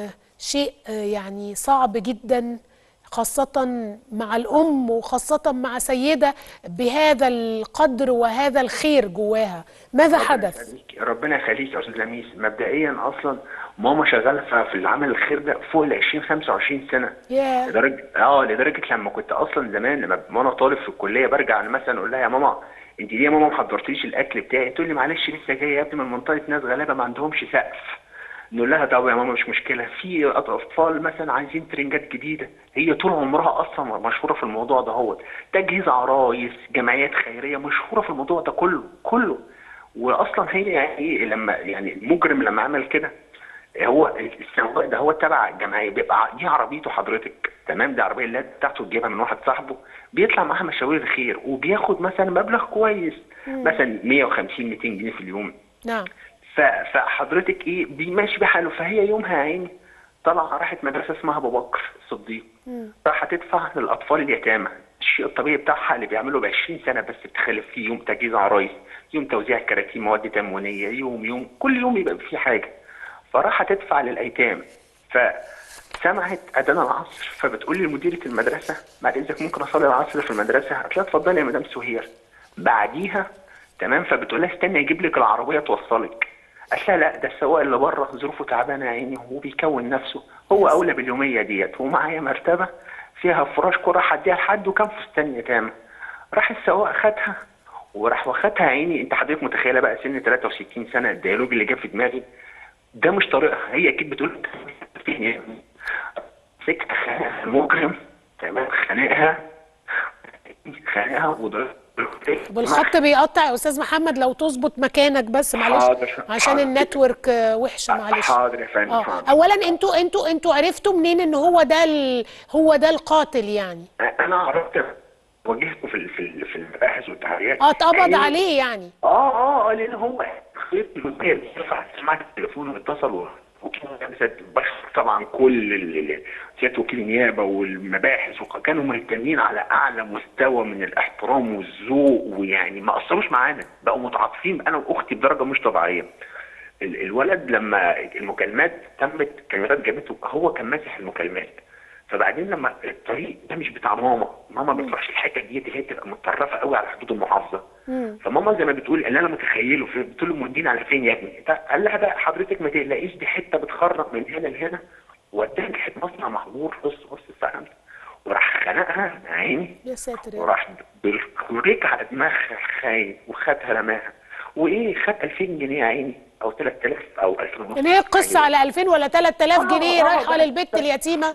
وشيء آه، يعني صعب جدا خاصة مع الأم وخاصة مع سيدة بهذا القدر وهذا الخير جواها ماذا حدث؟ يخليك- ربنا يخليك يا استاذ لميس مبدئيا اصلا ماما شغاله في في العمل الخير ده فوق ال 20 25 سنه ياه لدرجه اه لدرجه لما كنت اصلا زمان لما وانا طالب في الكليه برجع مثلا اقول لها يا ماما انت ليه يا ماما ما حضرتيش الاكل بتاعي تقول لي معلش لسه جايه يا ابني من منطقه ناس غلابه ما عندهمش سقف نقول لها طب يا ماما مش مشكله في اطفال مثلا عايزين ترنجات جديده هي طول عمرها اصلا مشهوره في الموضوع ده هو تجهيز عرايس جمعيات خيريه مشهوره في الموضوع ده كله كله واصلا هي يعني إيه لما يعني المجرم لما عمل كده هو السواق ده هو تبع الجمعيه بيبقى دي عربيته حضرتك تمام دي عربيه اللي بتاعته تجيبها من واحد صاحبه بيطلع معاها مشاوير خير وبياخد مثلا مبلغ كويس مثلا 150 200 جنيه في اليوم نعم ف- فحضرتك ايه بيمشي بحاله فهي يومها يا عيني طلع راحت مدرسه اسمها ابو بكر الصديق راح تدفع للاطفال اليتامى الشيء الطبيعي بتاعها اللي بيعمله ب 20 سنه بس بتخلف فيه يوم تجهيز عرايس يوم توزيع كراتين مواد تموينيه يوم يوم كل يوم يبقى فيه حاجه فراح تدفع للايتام فسمعت اذان العصر فبتقول لي لمديره المدرسه بعد اذنك ممكن اصلي العصر في المدرسه قالت لها اتفضلي يا مدام سهير بعديها تمام فبتقول لها استنى اجيب لك العربيه توصلك قالت لها لا ده السواق اللي بره ظروفه تعبانه يا عيني وهو بيكون نفسه هو اولى باليوميه ديت ومعايا مرتبه فيها فراش كره هديها لحد وكان فستان يتامى راح السواق خدها وراح واخدها يا عيني انت حضرتك متخيله بقى سن 63 سنه الديالوج اللي جه في دماغي ده مش طريقها هي اكيد بتقول فين يا ابني؟ مسكت خانقها المجرم تمام خانقها خانقها وضربت والخط بيقطع يا أستاذ محمد لو تظبط مكانك بس معلش حاضر، عشان حاضر. النتورك آه، وحشة معلش حاضر يا فندم اه حاضر. اولا انتوا انتوا انتوا عرفتوا منين ان هو ده ال... هو ده القاتل يعني انا عرفت واجهته في ال- في ال- في المباحث والتحريات اه اتقبض يعني- عليه يعني اه اه اه لان هو خيط المدير رفع سماعه التليفون واتصل و- وكان سيادة البشر طبعا كل ال- ال- سياده وكيل النيابه والمباحث وكانوا مهتمين على اعلى مستوى من الاحترام والذوق ويعني ما قصروش معانا بقوا متعاطفين انا واختي بدرجه مش طبيعيه ال- الولد لما المكالمات تمت كاميرات جابته هو كان ماسح المكالمات فبعدين لما الطريق ده مش بتاع ماما ماما ما بتروحش الحته ديت اللي هي بتبقى متطرفه قوي على حدود المحافظه فماما زي ما بتقول اللي انا متخيله في بتقول له مودين على فين يا ابني ده- قال لها ده حضرتك ما تقلقيش دي حته بتخرج من هنا لهنا وداها ناحيه مصنع محظور بص بص فهمت وراح خنقها يا عيني يا ساتر يا رب. وراح بالكوريك على دماغها خاين وخدها رماها وايه خد 2000 جنيه يا عيني او 3000 او 2000 ونص يعني هي قصة على 2000 ولا 3000 جنيه آه، رايحة ده- للبت اليتيمة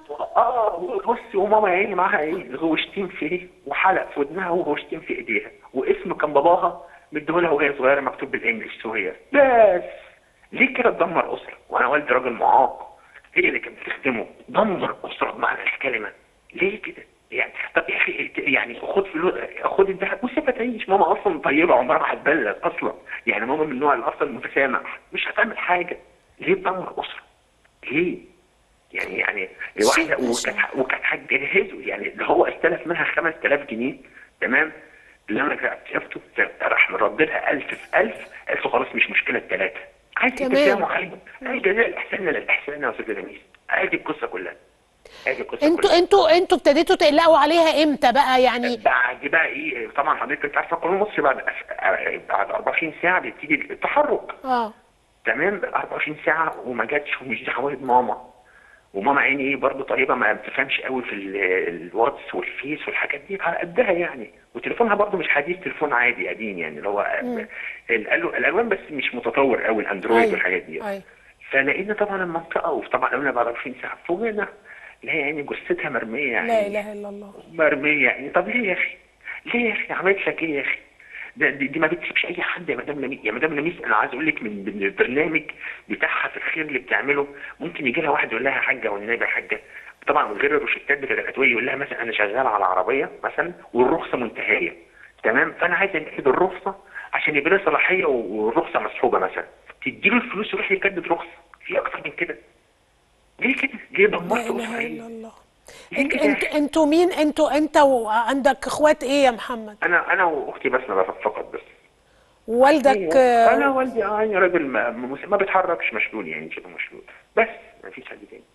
اه بصي وماما يا عيني معاها ايه غوشتين في ايه وحلق في ودنها وغوشتين في ايديها واسم كان باباها مديهولها وهي صغيره مكتوب بالانجلش سهير بس ليه كده تدمر اسره وانا والدي راجل معاق هي اللي كانت بتخدمه دمر اسره بمعنى الكلمه ليه كده يعني طب يا اخي يعني خد فلوس خد الذهب وسيبها تعيش ماما اصلا طيبه عمرها ما هتبلغ اصلا يعني ماما من النوع اللي اصلا متسامح مش هتعمل حاجه ليه تدمر اسره؟ ليه؟ يعني يعني واحده شيء وكانت وكانت هتجهزه يعني ده هو استلف منها 5000 جنيه تمام اللي انا اكتشفته راح مرد لها 1000 في 1000 قالت له خلاص مش مشكله الثلاثه عايز كمان. تسامح عايز عايز جزاء الاحسان للاحسان يا استاذ لميس ادي القصه كلها ادي القصه انتوا كلها انتوا انتوا ابتديتوا تقلقوا عليها امتى بقى يعني بعد بقى ايه طبعا حضرتك انت عارفه القانون المصري بعد بعد 24 ساعه بيبتدي التحرك اه تمام 24 ساعه وما جاتش ومش دي عوايد ماما وماما عيني ايه برضه طيبه ما بتفهمش قوي في ال- الواتس والفيس والحاجات دي على قدها يعني وتليفونها برضه مش حديث تليفون عادي قديم يعني اللي هو الألو- الالوان بس مش متطور قوي الاندرويد أيوة. والحاجات دي أيوة. فلقينا طبعا المنطقه وطبعا قلنا بعد 20 ساعه فوجئنا لا يعني جثتها مرميه يعني لا اله الا الله مرميه يعني طب ليه يا اخي؟ ليه يا اخي عملت لك ايه يا اخي؟ ده دي, دي ما بتسيبش اي حد يا مدام لميس يا مدام لميس انا عايز اقول لك من من البرنامج بتاعها في الخير اللي بتعمله ممكن يجي لها واحد يقول لها يا حاجه والنبي يا حاجه طبعا من غير الروشتات بتاعت الادويه يقول لها مثلا انا شغال على عربيه مثلا والرخصه منتهيه تمام فانا عايز انقذ الرخصه عشان يبقى لها صلاحيه والرخصه مسحوبه مثلا تديله الفلوس يروح يجدد رخصه في اكتر من كده ليه كده؟ ليه لا دمرت اله اسره الا الله ليه انت كده؟ انت انتوا مين انتوا انت وعندك اخوات ايه يا محمد انا انا واختي بس ما فقط بس والدك أيوة. آه، انا والدي اه يعني راجل ما, ما بيتحركش مشلول يعني شبه مشلول بس ما فيش حد تاني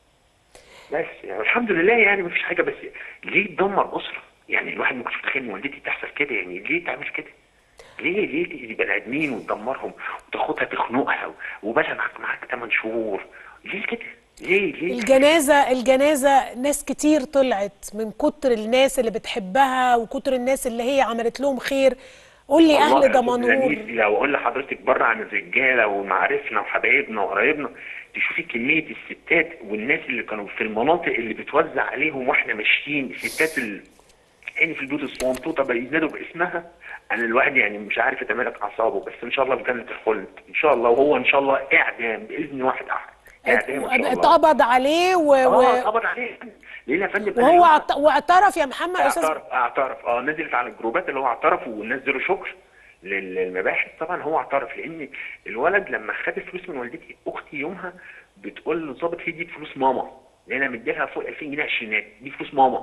بس يعني الحمد لله يعني ما فيش حاجه بس ليه تدمر اسره؟ يعني الواحد ما كنتش متخيل ان والدتي تحصل كده يعني ليه تعمل كده؟ ليه ليه تأذي بني ادمين وتدمرهم وتاخدها تخنقها وباشا معاك معاك 8 شهور ليه كده؟ ليه ليه؟ الجنازة الجنازة ناس كتير طلعت من كتر الناس اللي بتحبها وكتر الناس اللي هي عملت لهم خير قول لي والله اهل يا دمنهور أستاذ لميس، لو اقول لحضرتك بره عن الرجاله ومعارفنا وحبايبنا وقرايبنا تشوفي كميه الستات والناس اللي كانوا في المناطق اللي بتوزع عليهم واحنا ماشيين الستات اللي يعني في البيوت الصنطوطه بينادوا باسمها انا الواحد يعني مش عارف يتمالك اعصابه بس ان شاء الله في جنه الخلد ان شاء الله وهو ان شاء الله اعدام باذن واحد احد اعدام ان شاء الله اتقبض عليه و... اه و... اتقبض عليه ليه يا فندم أنا وهو يوم- اعت- واعترف يا محمد استاذ اعترف اعترف اه نزلت على الجروبات اللي هو اعترف ونزلوا شكر لل- للمباحث طبعا هو اعترف لان الولد لما خد الفلوس من والدتي اختي يومها بتقول للظابط هي دي فلوس ماما لان انا مديلها فوق 2000 جنيه عشرينات دي فلوس ماما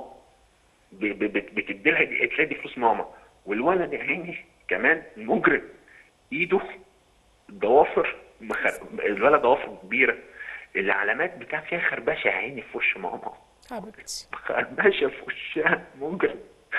ب- ب- بت- بتديلها دي قالت لها دي فلوس ماما والولد يا عيني كمان مجرم ايده ضوافر مخر... الولد ضوافره كبيره العلامات بتاع فيها خربشه يا عيني في وش ماما حبيبتي ماشية في وشها مجرم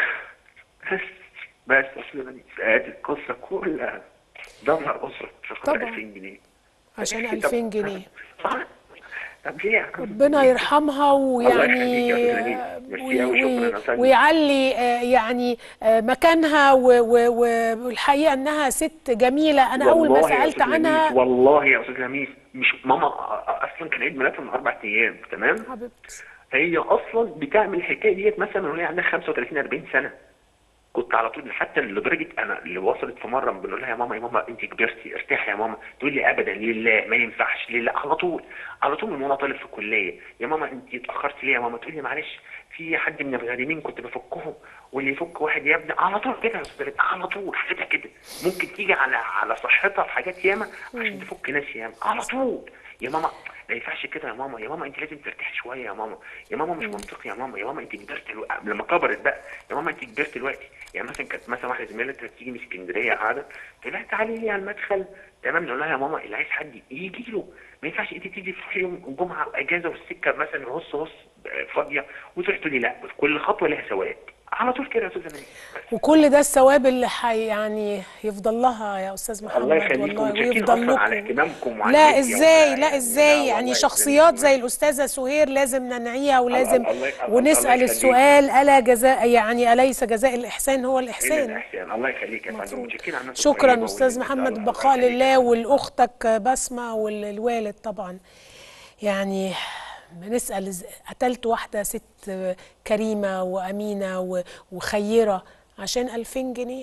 بس بس اصل انا ادي القصه كلها دمر اسره في خاطر طبعا. 2000 جنيه عشان طب- 2000 جنيه آه. طب ليه يا عم؟ ربنا يرحمها ويعني يخليك يا أستاذ نبيل. ميرسي أوي، شكراً يا فندم. ويعلي آه، يعني آه، مكانها و- و- و- والحقيقه انها ست جميله انا اول ما والله يا سالت أستاذ عنها لميس، والله يا استاذ لميس مش ماما اصلا كان عيد ميلادها من اربع ايام تمام حبيبتي هي اصلا بتعمل الحكايه ديت مثلا وهي عندها 35 40 سنه كنت على طول حتى لدرجه انا اللي وصلت في مره بنقول لها يا ماما يا ماما انت كبرتي ارتاحي يا ماما تقول لي ابدا لله ما ينفعش لله على طول على طول من وانا طالب في الكليه يا ماما انت اتاخرتي ليه يا ماما تقول لي معلش في حد من الغارمين كنت بفكهم واللي يفك واحد يا ابني على طول كده يا استاذ على طول حاجتها كده ممكن تيجي على على صحتها في حاجات ياما عشان تفك ناس ياما على طول يا ماما ما ينفعش كده يا ماما يا ماما انت لازم ترتاحي شويه يا ماما يا ماما مش منطقي يا ماما يا ماما انت كبرت الو... لما كبرت بقى يا ماما انت كبرت دلوقتي يعني مثلا كانت مثلا واحده زميلتها تيجي من اسكندريه قاعده تقول لها تعالي لي على المدخل تمام نقول لها يا ماما اللي عايز حد يجي له ما ينفعش انت تيجي في يوم جمعه اجازه والسكه مثلا نص نص فاضيه وتروح تقول لي لا كل خطوه لها ثواب على طول كده يا استاذ نبيل وكل ده الثواب اللي حي يعني يفضل لها يا استاذ محمد الله يخليكم والله ومتشكرين ويفضل أصلاً على لكم اهتمامكم وعلى لا الميديا ازاي وعلى- لا ازاي والله يعني يا شخصيات زميلي. زي الاستاذه سهير لازم ننعيها ولازم الله- الله- الله ونسال يخليك. السؤال الا جزاء يعني اليس جزاء الاحسان هو إلا الاحسان الإحسان الله يخليك يا فندم مفروض. متشكرين على الناس شكرا الطيبة استاذ واللي محمد بتسأل. بقاء الله يخليك. لله ولاختك بسمه والوالد طبعا يعني بنسال إز- قتلت واحده ست كريمه وامينه و- وخيره عشان 2000 جنيه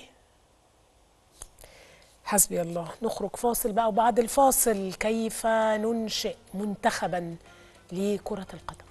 حسبي الله نخرج فاصل بقى وبعد الفاصل كيف ننشئ منتخبا لكره القدم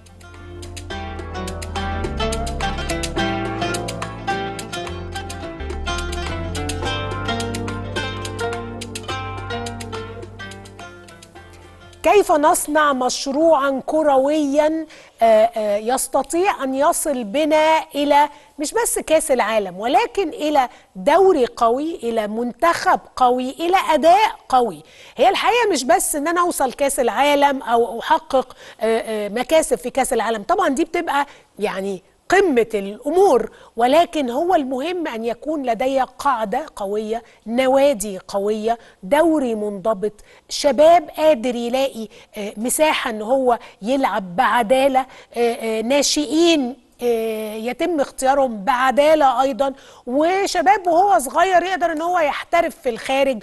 كيف نصنع مشروعا كرويا آه، آه، يستطيع ان يصل بنا الى مش بس كاس العالم ولكن الى دوري قوي الى منتخب قوي الى اداء قوي هي الحقيقه مش بس ان انا اوصل كاس العالم او احقق آه، آه، مكاسب في كاس العالم طبعا دي بتبقى يعني قمة الأمور ولكن هو المهم أن يكون لدي قاعدة قوية نوادي قوية دوري منضبط شباب قادر يلاقي آه، مساحة أن هو يلعب بعدالة آه، آه، ناشئين آه، يتم اختيارهم بعدالة أيضا وشباب وهو صغير يقدر أن هو يحترف في الخارج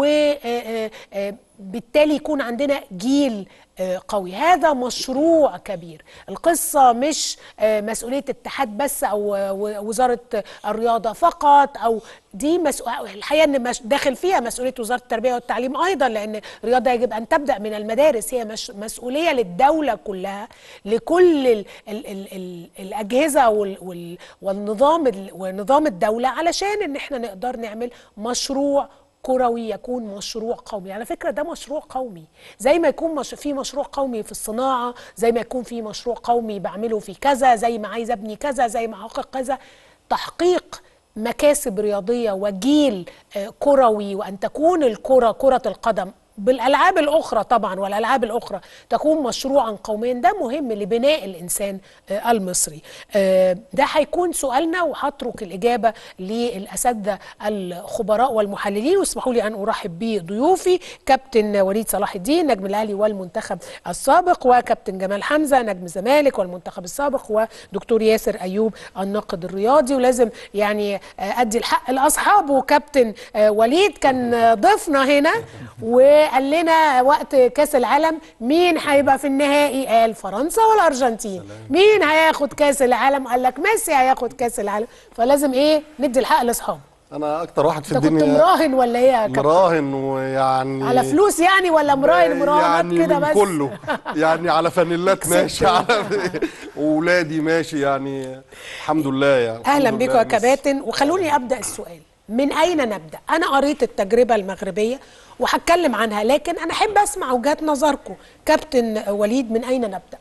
وبالتالي يكون عندنا جيل آه، قوي هذا مشروع كبير القصة مش آه، مسؤولية اتحاد بس أو آه، وزارة الرياضة فقط أو دي مسؤول الحقيقة أن مش داخل فيها مسؤولية وزارة التربية والتعليم أيضا لأن الرياضة يجب أن تبدأ من المدارس هي مش مسؤولية للدولة كلها لكل ال ال ال ال الأجهزة وال وال والنظام ال- ونظام الدولة علشان أن احنا نقدر نعمل مشروع كروي يكون مشروع قومي على فكرة ده مشروع قومي زي ما يكون مش في مشروع قومي في الصناعة زي ما يكون في مشروع قومي بعمله في كذا زي ما عايز ابني كذا زي ما احقق كذا تحقيق مكاسب رياضية وجيل آه، كروي وأن تكون الكرة كرة القدم بالالعاب الاخرى طبعا والالعاب الاخرى تكون مشروعا قوميا ده مهم لبناء الانسان آه، المصري آه، ده هيكون سؤالنا وهترك الاجابه للاساتذه الخبراء والمحللين واسمحوا لي ان ارحب بضيوفي كابتن وليد صلاح الدين نجم الاهلي والمنتخب السابق وكابتن جمال حمزه نجم الزمالك والمنتخب السابق ودكتور ياسر ايوب الناقد الرياضي ولازم يعني آه، ادي الحق لاصحابه كابتن آه، وليد كان آه، ضيفنا هنا وقال لنا وقت كاس العالم مين هيبقى في النهائي قال فرنسا والارجنتين مين هياخد كاس العالم قال لك ميسي هياخد كاس العالم فلازم ايه ندي الحق لاصحابه انا اكتر واحد في انت كنت الدنيا مراهن ولا ايه يا كابتن مراهن ويعني على فلوس يعني ولا مراهن مراهنات يعني كده من بس كله يعني على فانيلات كسبت. ماشي على واولادي ماشي يعني الحمد لله يعني الحمد اهلا لله بكم يا الناس- كباتن وخلوني ابدا السؤال من اين نبدا انا قريت التجربه المغربيه وهتكلم عنها لكن انا احب اسمع وجهات نظركم كابتن وليد من اين نبدا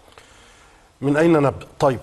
من اين نبدا طيب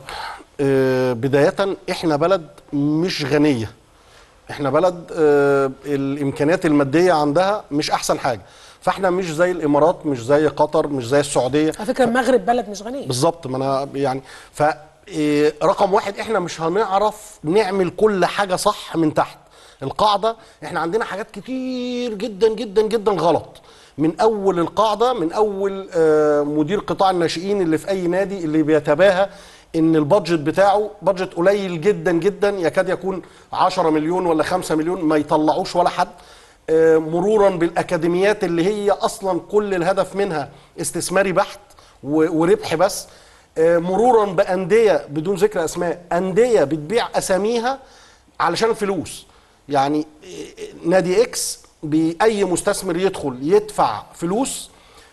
آه بدايه احنا بلد مش غنيه احنا بلد آه الامكانيات الماديه عندها مش احسن حاجه فاحنا مش زي الامارات مش زي قطر مش زي السعوديه على فكره المغرب بلد مش غنيه بالظبط ما انا يعني ف إيه، رقم واحد احنا مش هنعرف نعمل كل حاجه صح من تحت القاعده احنا عندنا حاجات كتير جدا جدا جدا غلط من اول القاعده من اول آه، مدير قطاع الناشئين اللي في اي نادي اللي بيتباهى ان البادجت بتاعه بادجت قليل جدا جدا يكاد يكون 10 مليون ولا 5 مليون ما يطلعوش ولا حد آه، مرورا بالاكاديميات اللي هي اصلا كل الهدف منها استثماري بحت و- وربح بس آه، مرورا بانديه بدون ذكر اسماء انديه بتبيع اساميها علشان الفلوس يعني آه، نادي اكس باي مستثمر يدخل يدفع فلوس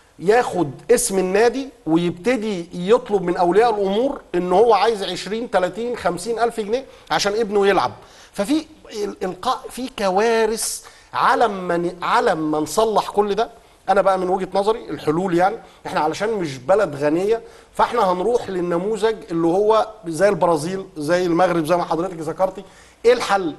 ياخد اسم النادي ويبتدي يطلب من اولياء الامور ان هو عايز 20 30 50 الف جنيه عشان ابنه يلعب ففي ال- القاء في كوارث على ما ن- على ما نصلح كل ده انا بقى من وجهه نظري الحلول يعني احنا علشان مش بلد غنيه فاحنا هنروح للنموذج اللي هو زي البرازيل زي المغرب زي ما حضرتك ذكرتي ايه الحل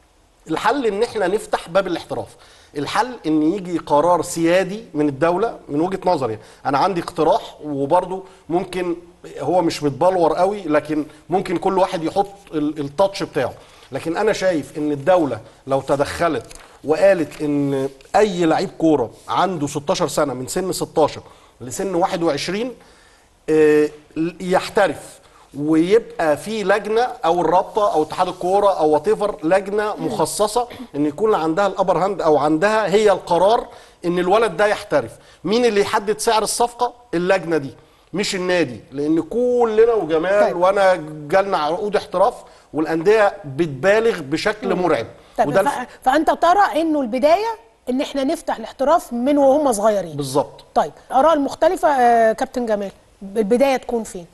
الحل ان احنا نفتح باب الاحتراف الحل ان يجي قرار سيادي من الدوله من وجهه نظري انا عندي اقتراح وبرضه ممكن هو مش متبلور قوي لكن ممكن كل واحد يحط ال- التاتش بتاعه لكن انا شايف ان الدوله لو تدخلت وقالت ان اي لعيب كوره عنده 16 سنه من سن 16 لسن 21 آه، يحترف ويبقى في لجنه او الرابطه او اتحاد الكوره او وات لجنه مخصصه ان يكون عندها الابر هاند او عندها هي القرار ان الولد ده يحترف مين اللي يحدد سعر الصفقه اللجنه دي مش النادي لان كلنا وجمال طيب. وانا جالنا عقود احتراف والانديه بتبالغ بشكل مرعب طب وده ف... الف- فانت ترى انه البدايه ان احنا نفتح الاحتراف من وهم صغيرين بالظبط طيب اراء المختلفه آه كابتن جمال البدايه تكون فين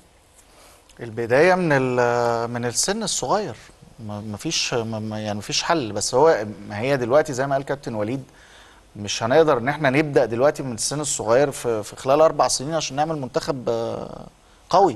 البدايه من ال- من السن الصغير ما ما فيش ما- ما- يعني ما فيش حل بس هو ما هي دلوقتي زي ما قال كابتن وليد مش هنقدر ان احنا نبدا دلوقتي من السن الصغير في, في خلال اربع سنين عشان نعمل منتخب آه، قوي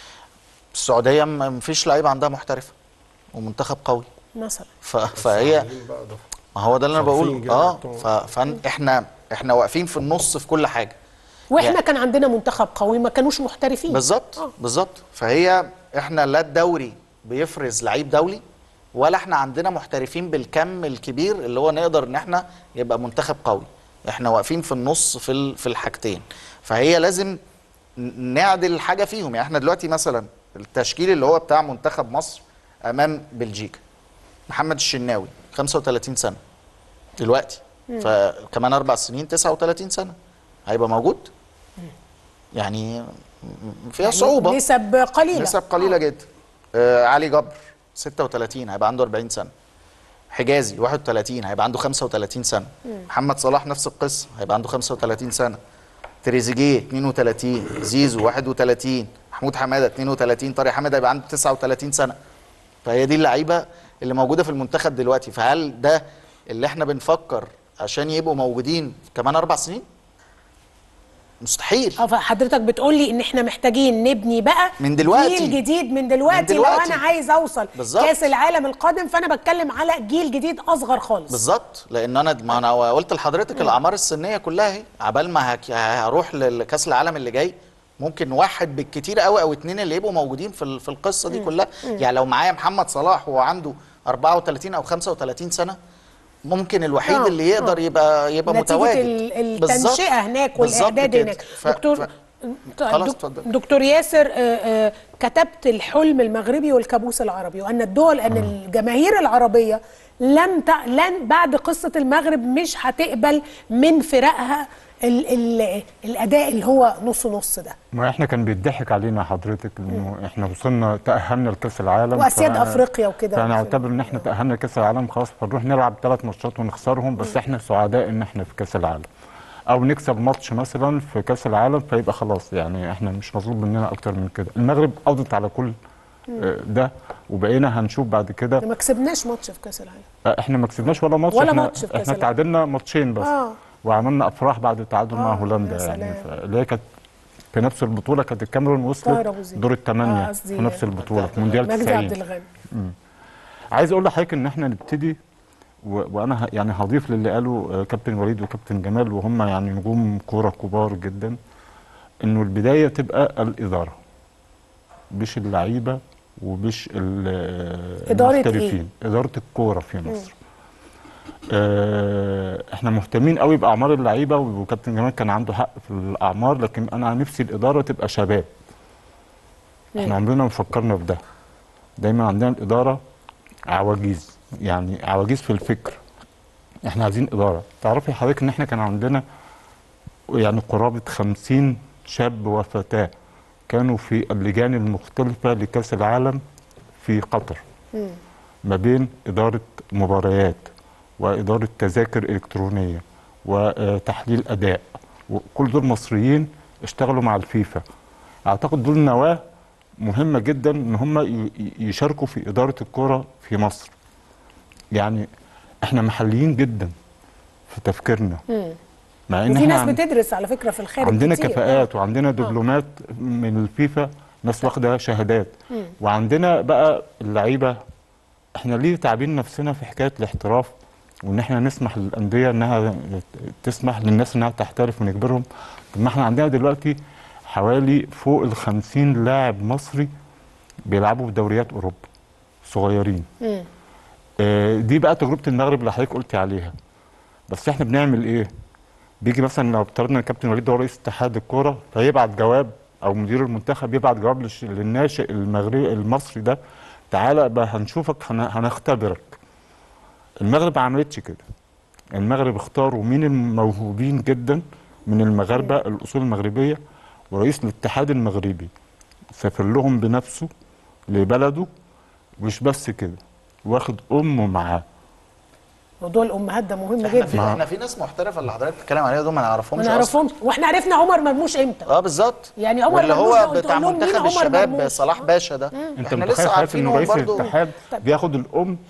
السعوديه ما ما فيش لعيبه عندها محترفه ومنتخب قوي مثلا ف- فهي ما هو ده اللي انا صارفين بقوله جامد اه طبعاً. ف- فاحنا احنا واقفين في النص في كل حاجه واحنا يعني- كان عندنا منتخب قوي ما كانوش محترفين بالظبط آه. بالظبط فهي احنا لا الدوري بيفرز لعيب دولي ولا احنا عندنا محترفين بالكم الكبير اللي هو نقدر ان احنا يبقى منتخب قوي احنا واقفين في النص في ال- في الحاجتين فهي لازم ن- نعدل حاجه فيهم يعني احنا دلوقتي مثلا التشكيل اللي هو بتاع منتخب مصر امام بلجيكا محمد الشناوي 35 سنه دلوقتي مم. فكمان اربع سنين 39 سنه هيبقى موجود يعني م- فيها يعني صعوبه نسب قليله نسب قليله جدا آه علي جبر 36 هيبقى عنده 40 سنه حجازي 31 هيبقى عنده 35 سنه مم. محمد صلاح نفس القصه هيبقى عنده 35 سنه تريزيجيه 32 زيزو 31 محمود حماده 32 طارق حامد هيبقى عنده 39 سنه فهي دي اللعيبه اللي موجوده في المنتخب دلوقتي فهل ده اللي احنا بنفكر عشان يبقوا موجودين كمان اربع سنين مستحيل اه فحضرتك بتقول لي ان احنا محتاجين نبني بقى من دلوقتي. جيل جديد من دلوقتي, من دلوقتي. لو انا عايز اوصل بالظبط. كاس العالم القادم فانا بتكلم على جيل جديد اصغر خالص بالظبط لان انا ما انا قلت لحضرتك الاعمار السنيه كلها اهي عبال ما هك- هروح لكاس العالم اللي جاي ممكن واحد بالكتير قوي او اتنين اللي يبقوا موجودين في ال- في القصه دي مم. كلها مم. يعني لو معايا محمد صلاح وهو عنده 34 او 35 سنه ممكن الوحيد آه، اللي يقدر آه. يبقى يبقى نتيجة متواجد ال- بالظبط. التنشئة هناك بالظبط والإعداد كده. هناك ف- دكتور ف- طيب خلاص دك- اتفضل. دكتور ياسر آه، آه، كتبت الحلم المغربي والكابوس العربي وان الدول ان الجماهير العربيه لم ت... لن بعد قصه المغرب مش هتقبل من فرقها ال... ال... الاداء اللي هو نص نص ده ما احنا كان بيضحك علينا حضرتك انه احنا وصلنا تاهلنا لكاس العالم واسياد فأنا- افريقيا وكده فانا اعتبر ان احنا تاهلنا لكاس العالم خلاص فنروح نلعب ثلاث ماتشات ونخسرهم بس احنا سعداء ان احنا في كاس العالم او نكسب ماتش مثلا في كاس العالم فيبقى خلاص يعني احنا مش مطلوب مننا اكتر من كده المغرب قضت على كل آه، ده وبقينا هنشوف بعد كده ما كسبناش ماتش في كاس العالم آه، احنا ما كسبناش ولا ماتش ولا احنا ماتش في كأس احنا العالم. تعادلنا ماتشين بس آه. وعملنا افراح بعد التعادل مع آه، هولندا يا يعني سلام. ف- اللي هي كانت في نفس البطوله كانت الكاميرون طاهر وصلت أبو زيد. دور آه، الثمانيه قصدي في نفس البطوله في مونديال مجدي 90 عبد الغني مم. عايز اقول لحضرتك ان احنا نبتدي و... وانا ه... يعني هضيف للي قاله آه، كابتن وليد وكابتن جمال وهم يعني نجوم كوره كبار جدا انه البدايه تبقى الاداره مش اللعيبه ومش ال- آه، إدارة إيه؟ المحترفين اداره الكوره في مصر آه، احنا مهتمين قوي باعمار اللعيبه وكابتن جمال كان عنده حق في الاعمار لكن انا نفسي الاداره تبقى شباب احنا عمرنا ما فكرنا في ده دايما عندنا الاداره عواجيز يعني عواجيز في الفكر احنا عايزين اداره تعرفي حضرتك ان احنا كان عندنا يعني قرابه 50 شاب وفتاه كانوا في اللجان المختلفه لكاس العالم في قطر ما بين إدارة مباريات وإدارة تذاكر إلكترونية وتحليل أداء وكل دول مصريين اشتغلوا مع الفيفا أعتقد دول نواة مهمة جدا إن هم ي- ي- يشاركوا في إدارة الكرة في مصر يعني إحنا محليين جدا في تفكيرنا مم. مع إن وفي إحنا ناس عن- بتدرس على فكره في الخارج عندنا كتير. كفاءات وعندنا دبلومات من الفيفا ناس واخده شهادات مم. وعندنا بقى اللعيبه احنا ليه تعبين نفسنا في حكايه الاحتراف وان احنا نسمح للانديه انها تسمح للناس انها تحترف ونجبرهم طب ما احنا عندنا دلوقتي حوالي فوق ال 50 لاعب مصري بيلعبوا في دوريات اوروبا صغيرين مم. آه، دي بقى تجربه المغرب اللي حضرتك قلتي عليها بس احنا بنعمل ايه بيجي مثلا لو افترضنا ان كابتن وليد هو رئيس اتحاد الكوره فيبعت جواب او مدير المنتخب يبعت جواب للش- للناشئ المغربي المصري ده تعالى بقى هنشوفك هن- هنختبرك المغرب ما عملتش كده المغرب اختاروا مين الموهوبين جدا من المغاربه الاصول المغربيه ورئيس الاتحاد المغربي سافر لهم بنفسه لبلده مش بس كده واخد امه معاه موضوع الامهات ده مهم احنا في جدا احنا في ناس محترفه اللي حضرتك بتتكلم عليها دول ما ما نعرفهمش أصلاً. نعرفهمش واحنا عرفنا عمر مرموش امتى اه بالظبط يعني عمر واللي مرموش هو لو بتاع تقول لهم مين منتخب عمر الشباب مرموش؟ صلاح باشا ده انت احنا متخيل لسه حضرتك عارفين انه هو رئيس برضه الاتحاد بياخد الام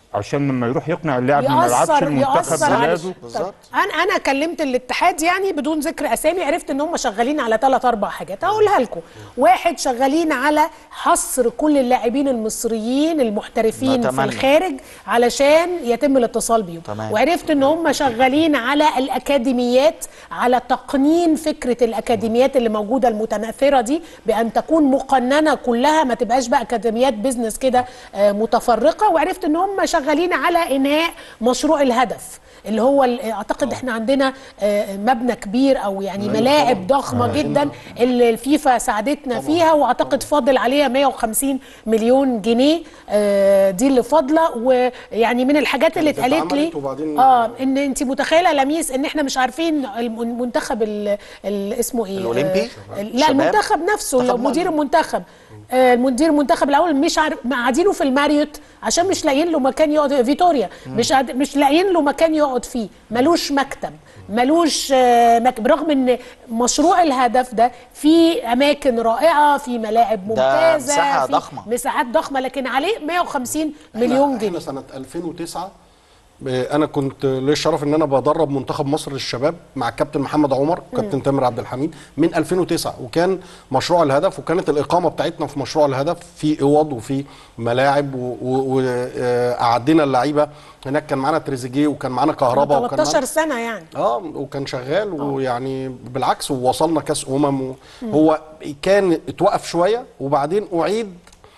عشان لما يروح يقنع اللاعب إنه ما يلعبش يأثر المنتخب يأثر عليه بلاده طب انا انا كلمت الاتحاد يعني بدون ذكر اسامي عرفت ان هم شغالين على ثلاث اربع حاجات هقولها لكم واحد شغالين على حصر كل اللاعبين المصريين المحترفين في نتمنى. الخارج علشان يتم الاتصال بيهم تمام. وعرفت ان هم شغالين على الاكاديميات على تقنين فكره الاكاديميات اللي موجوده المتناثره دي بان تكون مقننه كلها ما تبقاش بقى اكاديميات بيزنس كده آه، متفرقه وعرفت ان هم شغالين على انهاء مشروع الهدف اللي هو ال- اعتقد احنا عندنا آه، مبنى كبير او يعني ملاعب ضخمه جدا اللي الفيفا ساعدتنا فيها واعتقد فاضل عليها 150 مليون جنيه آه، دي اللي فاضله ويعني من الحاجات اللي كانت اتقالت لي اتعملت وبعدين- اه ان انت متخيله لميس ان احنا مش عارفين الم- المنتخب ال- ال- اسمه ايه الأولمبي؟ آه لا شباب؟ المنتخب نفسه منتخب مدير المنتخب آه المدير المنتخب الاول مش عارف قاعدينه في الماريوت عشان مش لاقيين له مكان يقعد فيتوريا مش قاعد- مش لاقيين له مكان يقعد فيه ملوش مكتب ملوش آه مك... برغم ان مشروع الهدف ده في اماكن رائعه في ملاعب ممتازه مساحة في ضخمة. مساحات ضخمه لكن عليه 150 مليون احنا جنيه سنه 2009 آه، انا كنت ليا الشرف ان انا بدرب منتخب مصر للشباب مع الكابتن محمد عمر وكابتن تامر عبد الحميد من 2009 وكان مشروع الهدف وكانت الاقامه بتاعتنا في مشروع الهدف في اوض وفي ملاعب وقعدنا اللعيبه هناك كان معانا تريزيجيه وكان معانا كهربا وكان 13 معانا سنه يعني اه وكان شغال ويعني بالعكس ووصلنا كاس امم هو كان اتوقف شويه وبعدين اعيد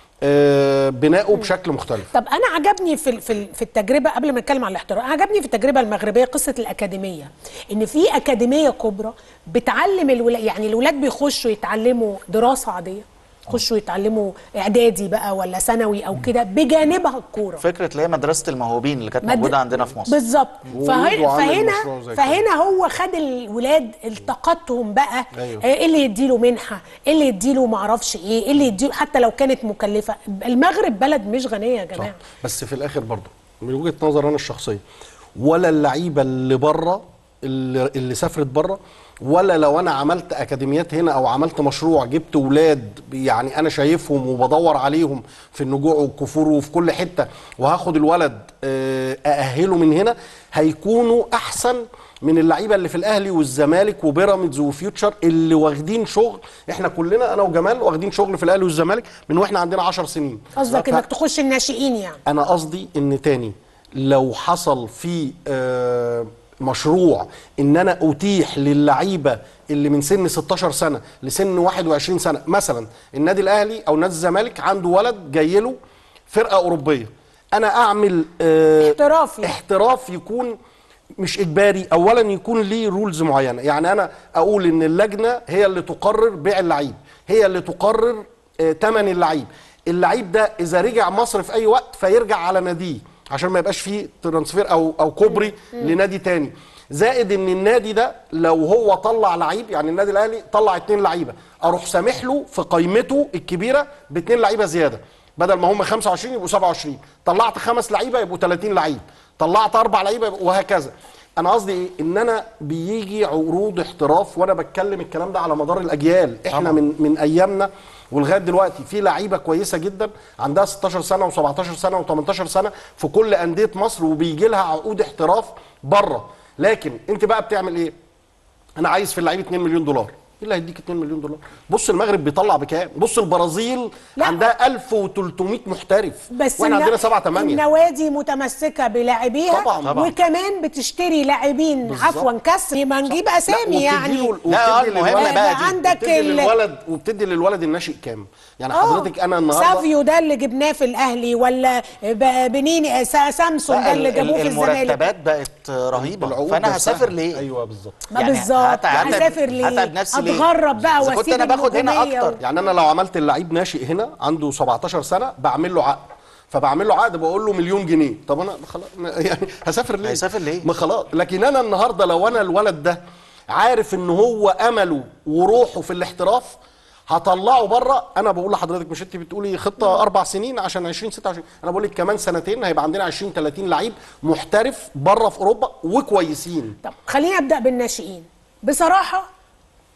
آه، بناؤه بشكل مختلف طب انا عجبني في في في التجربه قبل ما نتكلم عن الاحتراف عجبني في التجربه المغربيه قصه الاكاديميه ان في اكاديميه كبرى بتعلم الولاد يعني الولاد بيخشوا يتعلموا دراسه عاديه يخشوا يتعلموا اعدادي بقى ولا ثانوي او كده بجانبها الكوره فكره اللي هي مدرسه الموهوبين اللي كانت مد- موجوده عندنا في مصر بالظبط فهي- ووجدوا عامل فهنا مشروع زي كده. فهنا هو خد الولاد التقطهم بقى أيوه. آه، ايه اللي يديله منحه ايه اللي يديله معرفش ايه ايه اللي يديله حتى لو كانت مكلفه المغرب بلد مش غنيه يا صح. جماعه بس في الاخر برضه من وجهه نظر انا الشخصيه ولا اللعيبه اللي بره اللي, اللي سافرت بره ولا لو انا عملت اكاديميات هنا او عملت مشروع جبت ولاد يعني انا شايفهم وبدور عليهم في النجوع والكفور وفي كل حته وهاخد الولد آه، ااهله من هنا هيكونوا احسن من اللعيبه اللي في الاهلي والزمالك وبيراميدز وفيوتشر اللي واخدين شغل احنا كلنا انا وجمال واخدين شغل في الاهلي والزمالك من واحنا عندنا 10 سنين قصدك ف- انك تخش الناشئين يعني انا قصدي ان تاني لو حصل في آه، مشروع ان انا اتيح للعيبه اللي من سن 16 سنه لسن 21 سنه مثلا النادي الاهلي او نادي الزمالك عنده ولد جاي له فرقه اوروبيه انا اعمل آه، احترافي. احتراف يكون مش اجباري اولا يكون ليه رولز معينه يعني انا اقول ان اللجنه هي اللي تقرر بيع اللعيب هي اللي تقرر ثمن اللعيب اللعيب ده اذا رجع مصر في اي وقت فيرجع على ناديه عشان ما يبقاش فيه ترانسفير او او كوبري لنادي تاني زائد ان النادي ده لو هو طلع لعيب يعني النادي الاهلي طلع اتنين لعيبه اروح سامح له في قائمته الكبيره باتنين لعيبه زياده بدل ما هم 25 يبقوا 27 طلعت خمس لعيبه يبقوا 30 لعيب طلعت اربع لعيبه يبقوا وهكذا انا قصدي ايه ان انا بيجي عروض احتراف وانا بتكلم الكلام ده على مدار الاجيال احنا من من ايامنا ولغايه دلوقتي في لعيبه كويسه جدا عندها 16 سنه و17 سنه و18 سنه في كل انديه مصر وبيجي لها عقود احتراف بره لكن انت بقى بتعمل ايه انا عايز في اللعيب 2 مليون دولار ايه اللي هيديك 2 مليون دولار بص المغرب بيطلع بكام بص البرازيل لا. عندها 1300 محترف بس واحنا النا- عندنا 7 8 النوادي متمسكه بلاعبيها طبعاً. طبعاً. وكمان بتشتري لاعبين بالظبط. عفوا كسر يبقى نجيب اسامي يعني لا، وبتدي المهمة للولد- بقى دي. عندك وبتدي ال- للولد وبتدي للولد الناشئ كام يعني آه. حضرتك انا النهارده سافيو ده اللي جبناه في الاهلي ولا ب- بنيني سا- سامسون ده لا، اللي ال- جابوه في الزمالك المرتبات بقت رهيبه العقود فانا نفسها. هسافر ليه؟ ايوه بالظبط ما يعني بالظبط هت- هتعب- هسافر ليه هتعب نفسي ليه؟ اتغرب بقى إذا كنت واسيب أنا باخد هنا النجومية أكتر. يعني انا لو عملت اللعيب ناشئ هنا عنده 17 سنه بعمل له عقد فبعمل له عقد بقول له مليون جنيه طب انا خلاص يعني هسافر ليه هيسافر ليه؟ ما خلاص لكن انا النهارده لو انا الولد ده عارف ان هو امله وروحه في الاحتراف هطلعه بره انا بقول لحضرتك مش انت بتقولي خطه اربع سنين عشان 20 26 انا بقول لك كمان سنتين هيبقى عندنا 20 30 لعيب محترف بره في اوروبا وكويسين طب خليني ابدا بالناشئين بصراحه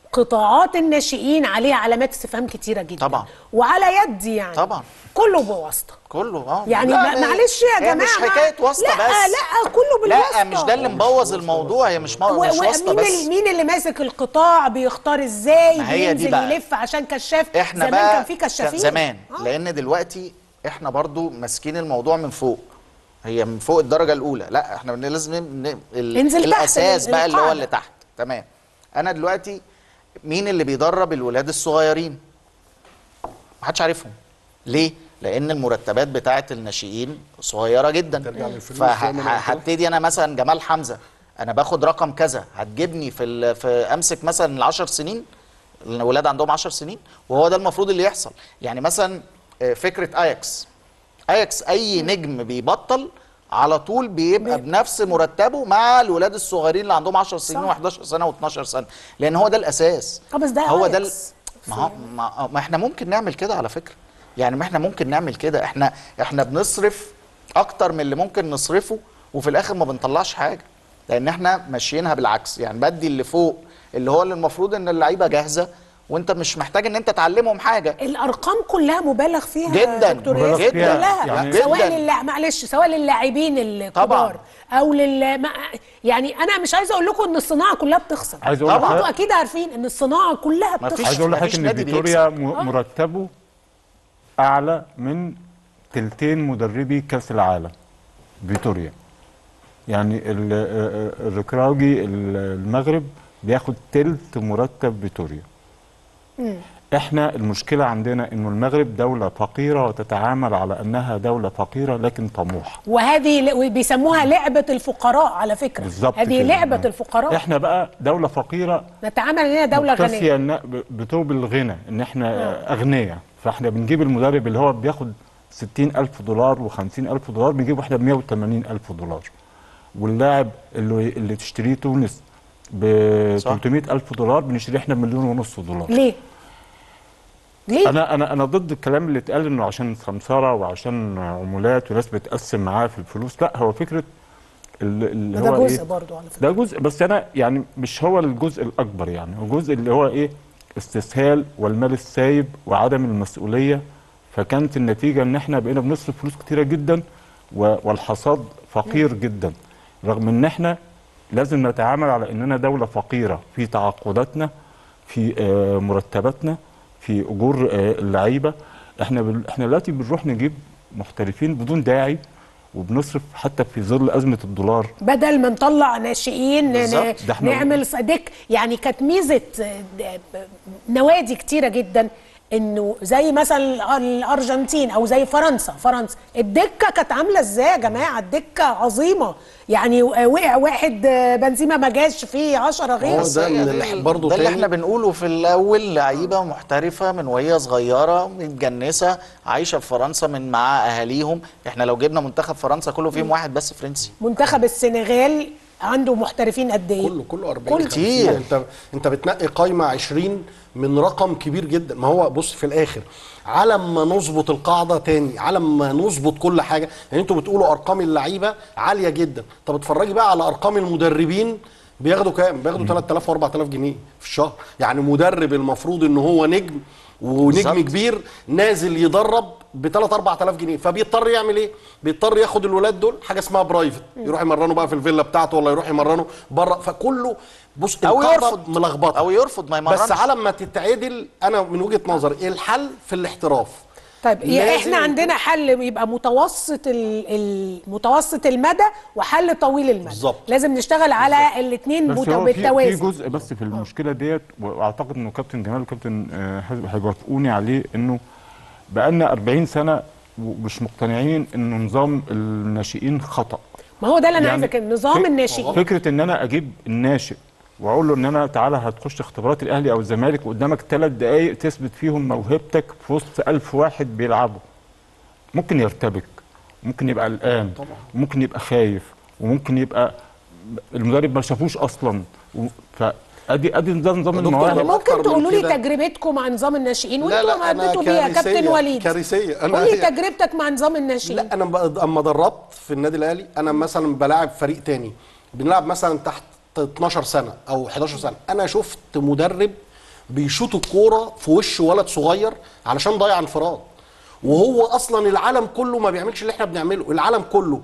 قطاعات الناشئين عليها علامات استفهام كتيره جدا طبعا. وعلى يدي يعني طبعا كله بواسطه كله اه يعني لا، ما- ما- معلش يا هي جماعه مش حكايه واسطه لا بس لا كله بالواسطه لا مش ده اللي مبوظ الموضوع هي مش مو... مش واسطه ومين بس اللي مين اللي ماسك القطاع بيختار ازاي ما هي دي بينزل بقى. يلف عشان كشاف احنا زمان بقى كان في كشافين كان زمان لان دلوقتي احنا برضو ماسكين الموضوع من فوق هي من فوق الدرجه الاولى لا احنا بن- لازم ن... ال... انزل تحت الاساس ال- بقى اللي هو القاعدة. اللي تحت تمام انا دلوقتي مين اللي بيدرب الولاد الصغيرين محدش عارفهم ليه لان المرتبات بتاعه الناشئين صغيره جدا للفلوس زي ما أنا قلت لك. فهبتدي انا مثلا جمال حمزه انا باخد رقم كذا هتجيبني في ال... في امسك مثلا العشر سنين الولاد عندهم 10 سنين وهو ده المفروض اللي يحصل يعني مثلا آه، فكره اياكس اياكس اي نجم بيبطل على طول بيبقى بنفس مرتبه مع الولاد الصغيرين اللي عندهم 10 سنين صح. و11 سنه و12 سنه لان هو ده الاساس اه بس ده هو ده ال- أياكس. ما, هو- ما, ما احنا ممكن نعمل كده على فكره يعني ما احنا ممكن نعمل كده احنا احنا بنصرف اكتر من اللي ممكن نصرفه وفي الاخر ما بنطلعش حاجه لان احنا ماشيينها بالعكس يعني بدي اللي فوق اللي هو اللي المفروض ان اللعيبه جاهزه وانت مش محتاج ان انت تعلمهم حاجه الارقام كلها مبالغ فيها جداً، دكتور مبالغ ياسر، فيها. كلها يعني سواء جداً. للع... معلش سواء للاعبين الكبار او لل ما... يعني انا مش عايزه اقول لكم ان الصناعه كلها بتخسر عايز أقول طبعا لحضرتك- انتوا اكيد عارفين ان الصناعه كلها بتخسر عايز اقول لحضرتك ان فيتوريا م- آه. مرتبه اعلى من تلتين مدربي كاس العالم فيتوريا يعني ال- آه، الركراوجي ال- المغرب بياخد تلت مرتب فيتوريا مم. احنا المشكله عندنا انه المغرب دوله فقيره وتتعامل على انها دوله فقيره لكن طموحه وهذه ل- بيسموها لعبه الفقراء على فكره بالظبط هذه كده. لعبه الفقراء احنا بقى دوله فقيره نتعامل اننا دوله مكتفية غنيه إن- ب- بطوب الغنى ان احنا اغنياء فاحنا بنجيب المدرب اللي هو بياخد 60 ألف دولار و50 ألف دولار بنجيبه احنا ب 180 ألف دولار واللاعب اللي اللي تشتريه تونس ب 300 ألف دولار بنشتريه احنا بمليون ونص دولار ليه؟ ليه؟ انا انا انا ضد الكلام اللي اتقال انه عشان سمسره وعشان عمولات وناس بتقسم معاه في الفلوس لا هو فكره ال- اللي ده هو جزء إيه؟ برضو على فكره ده جزء بس انا يعني مش هو الجزء الاكبر يعني هو جزء اللي هو ايه استسهال والمال السايب وعدم المسؤوليه فكانت النتيجه ان احنا بقينا بنصرف فلوس كتيره جدا و- والحصاد فقير جدا رغم ان احنا لازم نتعامل على اننا دوله فقيره في تعاقداتنا في آه، مرتباتنا في اجور آه، اللعيبه احنا بال- احنا دلوقتي بنروح نجيب محترفين بدون داعي وبنصرف حتى في ظل ازمه الدولار بدل ما نطلع ناشئين ن- بالظبط. ده احنا- نعمل صديق يعني كانت ميزه آه، نوادي كتيره جدا انه زي مثلا الارجنتين او زي فرنسا فرنسا الدكه كانت عامله ازاي يا جماعه الدكه عظيمه يعني وقع واحد آه، بنزيما ما جاش فيه 10 غير بس هي دي- ده اللي احنا بنقوله في الاول لعيبه محترفه من وهي صغيره متجنسه عايشه في فرنسا من مع اهاليهم احنا لو جبنا منتخب فرنسا كله فيهم واحد بس فرنسي منتخب السنغال عنده محترفين قد ايه كله كله 40 كل- 50 انت انت بتنقي قايمه 20 من رقم كبير جدا ما هو بص في الاخر على ما نظبط القاعده تاني على ما نظبط كل حاجه يعني انتوا بتقولوا ارقام اللعيبه عاليه جدا طب اتفرجي بقى على ارقام المدربين بياخدوا كام بياخدوا 3000 و4000 جنيه في الشهر يعني مدرب المفروض ان هو نجم ونجم بالظبط. كبير نازل يدرب ب 3 4000 جنيه فبيضطر يعمل ايه بيضطر ياخد الولاد دول حاجه اسمها برايفت يروح يمرنوا بقى في الفيلا بتاعته ولا يروح يمرنوا بره فكله بص أو القاعدة يرفض. ملخبطه او يرفض ما يمرنش بس على ما تتعدل انا من وجهه نظري الحل في الاحتراف طيب يا لازم احنا عندنا حل يبقى متوسط ال- ال- متوسط المدى وحل طويل المدى بالظبط. لازم نشتغل على الاثنين بس هو في, في بالتوازي جزء بس في المشكله ديت واعتقد انه كابتن جمال وكابتن آه، حازم هيوافقوني عليه انه بقالنا 40 سنه ومش مقتنعين انه نظام الناشئين خطا ما هو ده اللي انا يعني عايزه كده نظام فك- الناشئين فكره ان انا اجيب الناشئ واقول له ان انا تعالى هتخش اختبارات الاهلي او الزمالك وقدامك ثلاث دقائق تثبت فيهم موهبتك في وسط ألف واحد بيلعبوا ممكن يرتبك ممكن يبقى قلقان ممكن يبقى خايف وممكن يبقى المدرب ما شافوش اصلا و- فادي ادي ده نظام المواهب ممكن تقولوا لي تجربتكم مع نظام الناشئين لا، وانتوا لا، ما أنا اديتوا بيها كارثية، كابتن وليد كارثية. أنا- قول لي تجربتك مع نظام الناشئين لا انا ب- اما دربت في النادي الاهلي انا مثلا بلاعب فريق تاني بنلعب مثلا تحت 12 سنه او 11 سنه انا شفت مدرب بيشوط الكوره في وش ولد صغير علشان ضيع انفراد وهو اصلا العالم كله ما بيعملش اللي احنا بنعمله العالم كله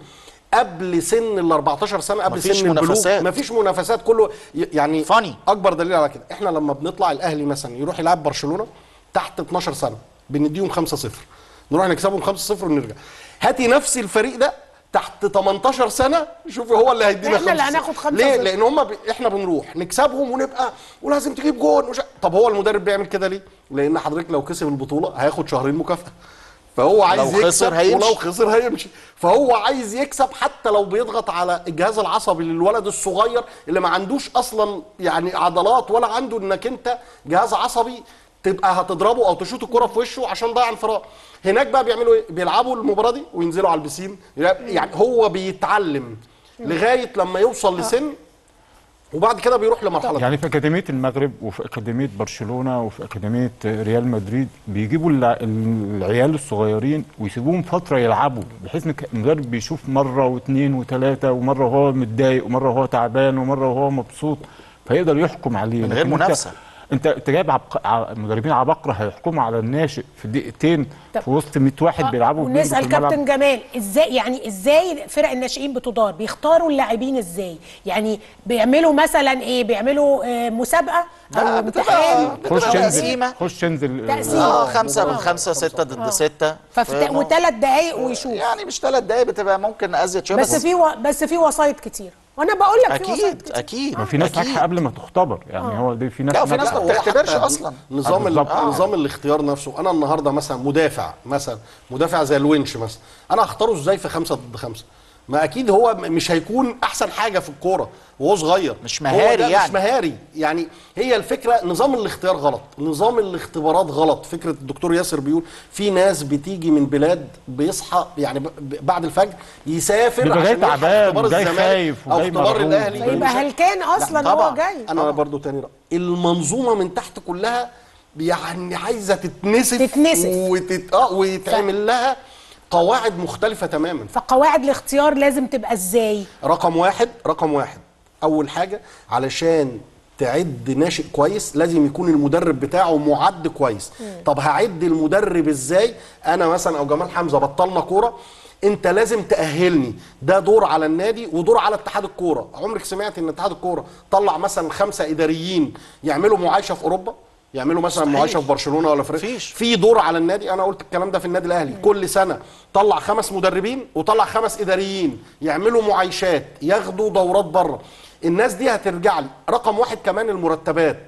قبل سن ال 14 سنه قبل مفيش سن البلوغ منافسات. مفيش منافسات كله ي- يعني فاني اكبر دليل على كده احنا لما بنطلع الاهلي مثلا يروح يلعب برشلونه تحت 12 سنه بنديهم 5-0 نروح نكسبهم 5-0 ونرجع هاتي نفس الفريق ده تحت 18 سنه شوفي هو اللي هيدينا إحنا اللي 5-0. هناخد 5-0. ليه لان هم ب... احنا بنروح نكسبهم ونبقى ولازم تجيب جون وش... طب هو المدرب بيعمل كده ليه لان حضرتك لو كسب البطوله هياخد شهرين مكافاه فهو عايز لو يكسب خسر هيمشي. ولو خسر هيمشي فهو عايز يكسب حتى لو بيضغط على الجهاز العصبي للولد الصغير اللي ما عندوش اصلا يعني عضلات ولا عنده انك انت جهاز عصبي تبقى هتضربه او تشوط الكره في وشه عشان ضيع انفراد هناك بقى بيعملوا ايه بيلعبوا المباراه دي وينزلوا على البسين يعني هو بيتعلم لغايه لما يوصل لسن وبعد كده بيروح لمرحله يعني في اكاديميه المغرب وفي اكاديميه برشلونه وفي اكاديميه ريال مدريد بيجيبوا الع- العيال الصغيرين ويسيبوهم فتره يلعبوا بحيث ان المدرب بيشوف مره واثنين وثلاثه ومره وهو متضايق ومره وهو تعبان ومره وهو مبسوط فيقدر يحكم عليه من غير لكن أنت- منافسة. انت انت جايب عبق... ع- مدربين عباقره هيحكموا على الناشئ في دقيقتين طب- في وسط 100 واحد بيلعبوا بيجروا في ونسال الملعب. كابتن جمال ازاي يعني ازاي فرق الناشئين بتدار بيختاروا اللاعبين ازاي يعني بيعملوا مثلا ايه بيعملوا آه، مسابقه او امتحان خش انزل تقسيمة. خش انزل تقسيمة. اه خمسة من خمسة ستة ضد ستة ففت... وثلاث دقايق ويشوف يعني مش ثلاث دقايق بتبقى ممكن ازيد شويه بس في و... بس في وسايط كتير وانا بقول لك في وسايط اكيد كتير. اكيد ما في ناس أكيد. ناجحه قبل ما تختبر يعني هو دي في ناس لا، وفي ناس ناجحة. ما بتختبرش وحتى أصلاً. نظام ال... بالظبط. آه. نظام الاختيار نفسه انا النهارده مثلا مدافع مثلا مدافع زي الونش مثلا انا هختاره ازاي في خمسة ضد خمسة ما اكيد هو م- مش هيكون احسن حاجه في الكوره وهو صغير مش هو مهاري ده يعني. مش مهاري يعني هي الفكره نظام الاختيار غلط نظام الاختبارات غلط فكره الدكتور ياسر بيقول في ناس بتيجي من بلاد بيصحى يعني ب... ب- بعد الفجر يسافر بيبقى جاي عشان يلحق تعبان اختبار وجاي الزمالك خايف او وجاي اختبار مرعوب الاهلي وجاي- يبقى هلكان اصلا طبعا هو جاي انا برضو تاني رأي المنظومه من تحت كلها يعني عايزه تتنسف تتنسف. وتت... اه ويتعمل لها قواعد مختلفه تماما فقواعد الاختيار لازم تبقى ازاي رقم واحد رقم واحد اول حاجه علشان تعد ناشئ كويس لازم يكون المدرب بتاعه معد كويس طب هعد المدرب ازاي انا مثلا او جمال حمزه بطلنا كوره انت لازم تاهلني ده دور على النادي ودور على اتحاد الكوره عمرك سمعت ان اتحاد الكوره طلع مثلا خمسه اداريين يعملوا معايشه في اوروبا يعملوا مثلا مستحيل. معايشه في برشلونه ولا في مفيش. في دور على النادي انا قلت الكلام ده في النادي الاهلي كل سنه طلع خمس مدربين وطلع خمس اداريين يعملوا معايشات ياخدوا دورات بره الناس دي هترجع لي رقم واحد كمان المرتبات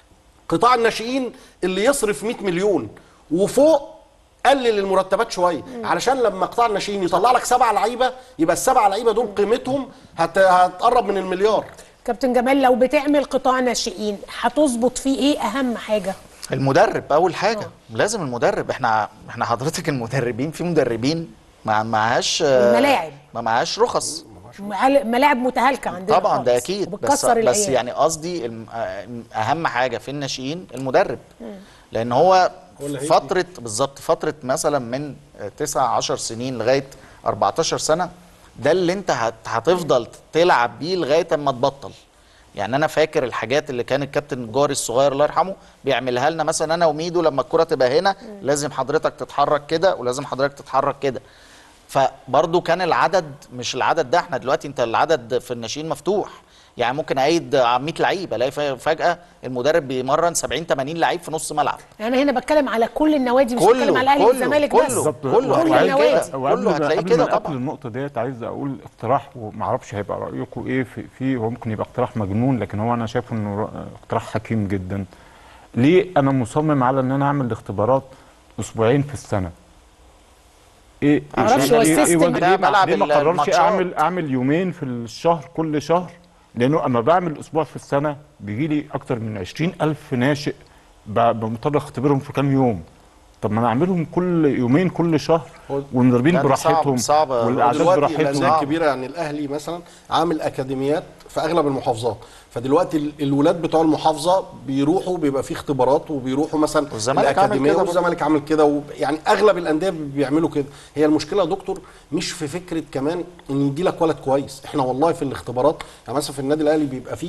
قطاع الناشئين اللي يصرف 100 مليون وفوق قلل المرتبات شويه علشان لما قطاع الناشئين يطلع لك سبع لعيبه يبقى السبع لعيبه دول قيمتهم هت... هتقرب من المليار كابتن جمال لو بتعمل قطاع ناشئين هتظبط فيه ايه اهم حاجه المدرب اول حاجه لازم المدرب احنا احنا حضرتك المدربين في مدربين ما معهاش آه، الملاعب. ما معهاش رخص معال- ملاعب متهالكه عندنا طبعا ده خالص. اكيد بس وبتكسر بس العيال. يعني قصدي الم- آه، اهم حاجه في الناشئين المدرب لان هو فتره بالظبط فتره مثلا من 9 10 سنين لغايه 14 سنه ده اللي انت هت- هتفضل تلعب بيه لغايه اما تبطل يعني انا فاكر الحاجات اللي كان الكابتن جاري الصغير الله يرحمه بيعملها لنا مثلا انا وميدو لما الكره تبقى هنا لازم حضرتك تتحرك كده ولازم حضرتك تتحرك كده فبرضه كان العدد مش العدد ده احنا دلوقتي انت العدد في الناشئين مفتوح يعني ممكن اعيد 100 لعيب الاقي ف- فجاه المدرب بيمرن 70 80 لعيب في نص ملعب انا هنا بتكلم على كل النوادي مش كله- بتكلم على الاهلي كله- والزمالك كله. بس بالظبط كله كل هتلاقيه النوادي. كده وقبل كله ما هتلاقيه قبل كده ما نقفل طبعا النقطة ديت عايز أقول اقتراح وما أعرفش هيبقى رأيكم إيه في فيه هو ممكن يبقى اقتراح مجنون لكن هو أنا شايف إنه ر- اقتراح حكيم جدا. ليه أنا مصمم على إن أنا أعمل اختبارات أسبوعين في السنة؟ إيه معرفش إيه- هو إيه- إيه السيستم وجه- ده ليه ما- ملعب ليه ما قررش الماتشات. أعمل أعمل يومين في الشهر كل شهر؟ لأنه أما بعمل أسبوع في السنة بيجي لي أكتر من 20 ألف ناشئ ب- بمضطر أختبرهم في كام يوم. طب ما انا اعملهم كل يومين كل شهر والمدربين يعني صعب- براحتهم صعب. والاعداد دلوقتي براحتهم الانديه الكبيره يعني الاهلي مثلا عامل اكاديميات في اغلب المحافظات فدلوقتي ال- الولاد بتوع المحافظه بيروحوا بيبقى في اختبارات وبيروحوا مثلا والزمالك عامل الاكاديميه كده والزمالك عامل كده و... يعني اغلب الانديه بيعملوا كده هي المشكله يا دكتور مش في فكره كمان ان يدي لك ولد كويس احنا والله في الاختبارات يعني مثلا في النادي الاهلي بيبقى فيه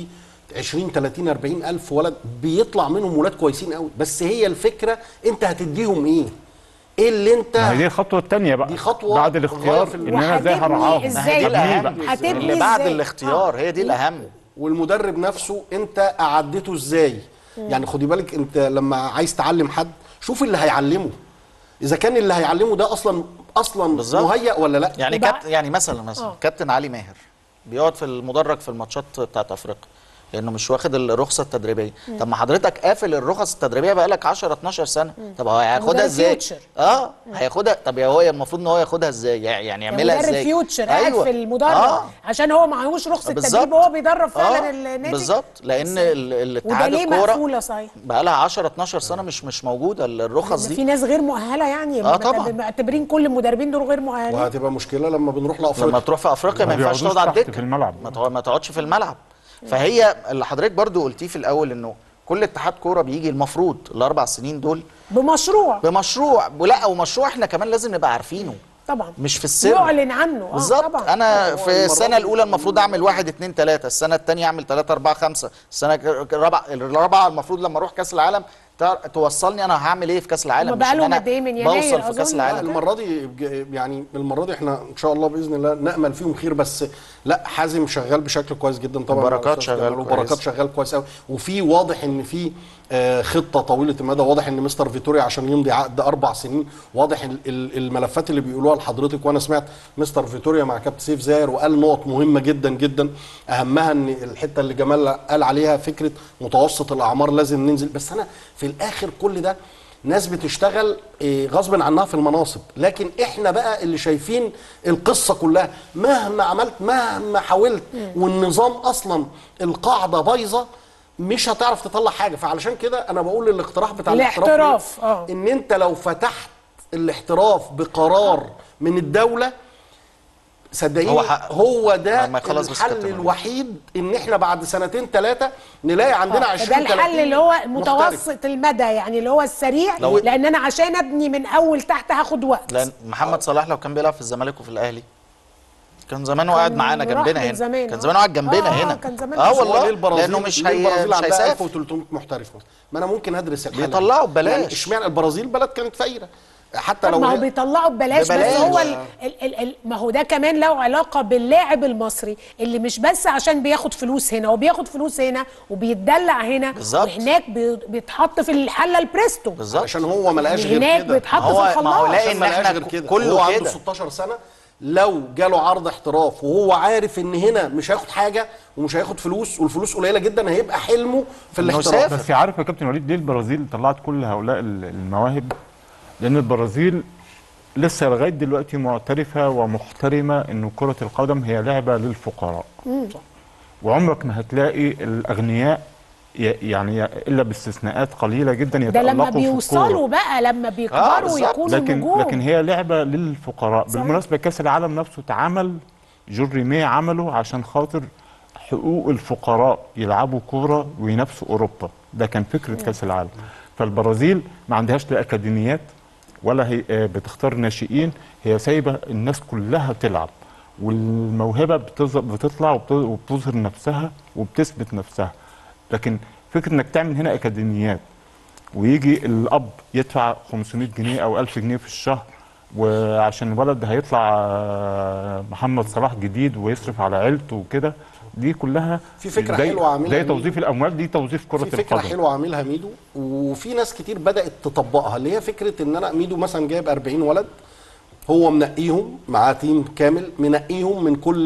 20 30 40 الف ولد بيطلع منهم ولاد كويسين قوي بس هي الفكره انت هتديهم ايه ايه اللي انت ما هي دي الخطوه الثانيه بقى دي خطوة بعد غاية الاختيار في ان انا ازاي وهتبني هرعاهم إزاي دي بقى؟ هبنيه الاهم بقى. هتبني اللي بعد إزاي؟ الاختيار هي دي الاهم والمدرب نفسه انت اعدته ازاي يعني خدي بالك انت لما عايز تعلم حد شوف اللي هيعلمه اذا كان اللي هيعلمه ده اصلا اصلا بالظبط. مهيأ ولا لا يعني وبع- كابتن يعني مثلا مثلا آه. كابتن علي ماهر بيقعد في المدرج في الماتشات بتاعت افريقيا لانه مش واخد الرخصه التدريبيه طب ما حضرتك قافل الرخص التدريبيه بقالك 10 12 سنه طب هو هياخدها مدرب ازاي فيوتشر. اه هياخدها طب يا هو المفروض ان هو ياخدها ازاي يعني يعني يعملها مدرب ازاي فيوتشر قاعد أيوة. في المدرج آه. عشان هو معهوش رخصه بالظبط. تدريب وهو بيدرب فعلا آه، النادي بالظبط لان ال- وده الاتحاد ليه الكوره مقفوله صحيح بقى لها 10 12 سنه مش مش موجوده الرخص ده دي في ناس غير مؤهله يعني آه، طبعاً. معتبرين كل المدربين دول غير مؤهلين وهتبقى مشكله لما بنروح لما لافريقيا تروح في افريقيا ما ما ينفعش بيقعدوش تقعد على تحت الدكه في الملعب. ما تقعد- ما تقعدش في الملعب فهي اللي حضرتك برضو قلتيه في الاول انه كل اتحاد كوره بيجي المفروض الاربع سنين دول بمشروع بمشروع ولا ومشروع احنا كمان لازم نبقى عارفينه طبعا مش في السر يعلن عنه اه بالظبط طبعا انا في السنه الاولى المفروض اعمل واحد اتنين تلاته السنه الثانيه اعمل تلاته اربعه خمسه السنه الرابعه الرابعه المفروض لما اروح كاس العالم تع- توصلني انا هعمل ايه في كاس العالم هما مش إن بقالهم أنا قد إيه من يناير بوصل في كاس أظن؟ العالم المره دي بج- يعني المره دي احنا ان شاء الله باذن الله نامل فيهم خير بس لا حازم شغال بشكل كويس جدا طبعا وبركات مع الأستاذ شغال جمال، وبركات كويس. شغال كويس قوي وفي واضح ان في آه، خطه طويله المدى واضح ان مستر فيتوريا عشان يمضي عقد اربع سنين واضح ال- ال- الملفات اللي بيقولوها لحضرتك وانا سمعت مستر فيتوريا مع كابتن سيف زاهر وقال نقط مهمه جدا جدا اهمها ان الحته اللي جمال قال عليها فكره متوسط الاعمار لازم ننزل بس انا في الاخر كل ده ناس بتشتغل إيه، غصب عنها في المناصب لكن احنا بقى اللي شايفين القصه كلها مهما عملت مهما حاولت والنظام اصلا القاعده بايظه مش هتعرف تطلع حاجه فعلشان كده انا بقول الاقتراح بتاع الاحتراف، إيه؟ آه. ان انت لو فتحت الاحتراف بقرار من الدوله صدقيني هو هو, حق- هو ده ما يخلص بس الحل كابتن وليد. الوحيد ان احنا بعد سنتين ثلاثه نلاقي عندنا آه، 20 ده الحل 30 اللي هو محترف. متوسط المدى يعني اللي هو السريع لو- لان انا عشان ابني من اول تحت هاخد وقت لان محمد صلاح لو كان بيلعب في الزمالك وفي الاهلي كان زمانه قاعد معانا راح جنبنا من هنا زمان، كان آه. زمانه قاعد جنبنا آه، هنا كان زمان اه بس هو هو ليه والله البرازيل لانه مش ليه هي البرازيل مش عندها هيسافر 1300 محترف مثلا ما انا ممكن ادرس الحاله دي. بيطلعوا ببلاش. يعني اشمعنى البرازيل بلد كانت فقيره حتى طب لو ما هو هي- بيطلعوا ببلاش, ببلاش. بس هو ال ال ال ال ما هو ده كمان له علاقه باللاعب المصري اللي مش بس عشان بياخد فلوس هنا هو بياخد فلوس هنا وبيتدلع هنا بالظبط. وهناك بي- بيتحط في الحله البريستو بالظبط عشان هو ما لقاش يعني غير هناك كده بيتحط ما هو- في ما الخلاط هو لاقي عشان إن ما لقاش إحنا غير كده كله هو عنده كده. 16 سنه لو جاله عرض احتراف وهو عارف ان هنا مش هياخد حاجه ومش هياخد فلوس والفلوس قليله جدا هيبقى حلمه في إنه الاحتراف يسافر. بس عارف يا كابتن وليد ليه البرازيل طلعت كل هؤلاء ال- المواهب لان البرازيل لسه لغايه دلوقتي معترفه ومحترمه ان كره القدم هي لعبه للفقراء وعمرك ما هتلاقي الاغنياء ي- يعني الا باستثناءات قليله جدا ده يتالقوا لما في الكورة. بيوصلوا بقى لما بيكبروا بالظبط. ويكونوا لكن نجوم لكن هي لعبه للفقراء بالمناسبه كاس العالم نفسه اتعمل جوري مي عمله عشان خاطر حقوق الفقراء يلعبوا كوره وينافسوا اوروبا ده كان فكره كاس العالم فالبرازيل ما عندهاش لا اكاديميات ولا هي آه، بتختار ناشئين هي سايبه الناس كلها تلعب والموهبه بتظ- بتطلع وبت- وبتظهر نفسها وبتثبت نفسها لكن فكره انك تعمل هنا اكاديميات ويجي الاب يدفع 500 جنيه او 1000 جنيه في الشهر وعشان الولد هيطلع آه، محمد صلاح جديد ويصرف على عيلته وكده دي كلها في فكرة زي- حلوة عاملها زي ميدو. توظيف الاموال دي توظيف كره في فكره القدم حلوه عاملها ميدو وفي ناس كتير بدات تطبقها اللي هي فكره ان انا ميدو مثلا جايب 40 ولد هو منقيهم معاه تيم كامل منقيهم من كل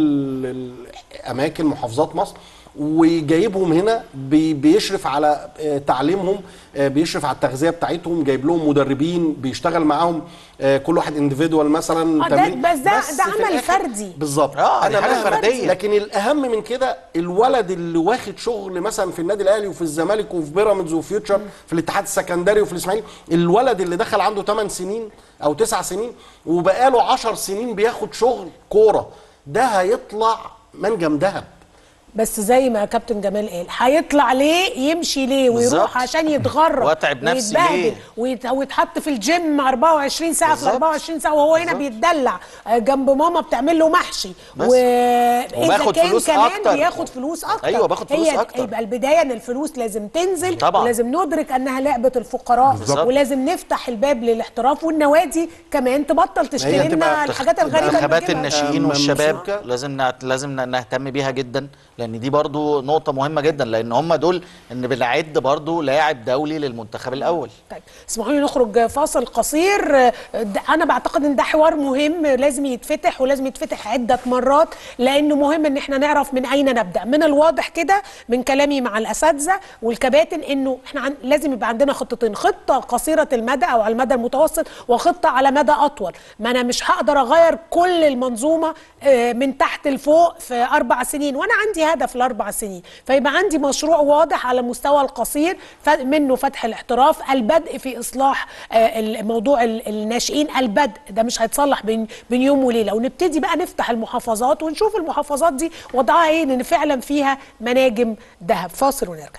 الاماكن محافظات مصر وجايبهم هنا بي- بيشرف على آه، تعليمهم آه، بيشرف على التغذيه بتاعتهم جايب لهم مدربين بيشتغل معاهم آه، كل واحد انديفيدوال مثلا آه، ده- تمرين. بس ده- بس ده في عمل الآخر- فردي. بالظبط آه، دي حاجة مهما- فردية. لكن الاهم من كده الولد اللي واخد شغل مثلا في النادي الاهلي وفي الزمالك وفي بيراميدز وفي فيوتشر في الاتحاد السكندري وفي الاسماعيلي الولد اللي دخل عنده 8 سنين او 9 سنين وبقاله 10 سنين بياخد شغل كوره ده هيطلع منجم ذهب بس زي ما كابتن جمال قال هيطلع ليه يمشي ليه ويروح بالظبط. عشان يتغرب وأتعب نفسي ويتبهدل ليه؟ ويت- ويتحط في الجيم 24 ساعه في بالظبط. 24 ساعه وهو هنا بيتدلع آه، جنب ماما بتعمل له محشي بس. واذا وباخد كان فلوس كمان أكتر. بياخد فلوس اكتر أيوة، باخد فلوس هي أكتر. يبقى البدايه ان الفلوس لازم تنزل طبعاً. ولازم ندرك انها لعبه الفقراء بالظبط. ولازم نفتح الباب للاحتراف والنوادي كمان تبطل تشتري هي لنا تبقى الحاجات الغريبه اللي انتخابات بتجيبها. الناشئين أم- والشباب ممسوكة. لازم نعت- لازم ن- نهتم بيها جدا لان دي برضو نقطه مهمه جدا لان هم دول ان بنعد برضو لاعب دولي للمنتخب الاول طيب اسمحوا لي نخرج فاصل قصير آه، ده- انا بعتقد ان ده حوار مهم لازم يتفتح ولازم يتفتح عده مرات لانه مهم ان احنا نعرف من اين نبدا من الواضح كده من كلامي مع الاساتذه والكباتن انه احنا عن لازم يبقى عندنا خطتين خطه قصيره المدى او على المدى المتوسط وخطه على مدى اطول ما انا مش هقدر اغير كل المنظومه آه، من تحت لفوق في اربع سنين وانا عندي هدف الاربع سنين فيبقى عندي مشروع واضح على المستوى القصير ف- منه فتح الاحتراف البدء في اصلاح آه، الموضوع ال- الناشئين البدء ده مش هيتصلح بين بين يوم وليله ونبتدي بقى نفتح المحافظات ونشوف المحافظات دي وضعها ايه لان فعلا فيها مناجم ذهب فاصل ونرجع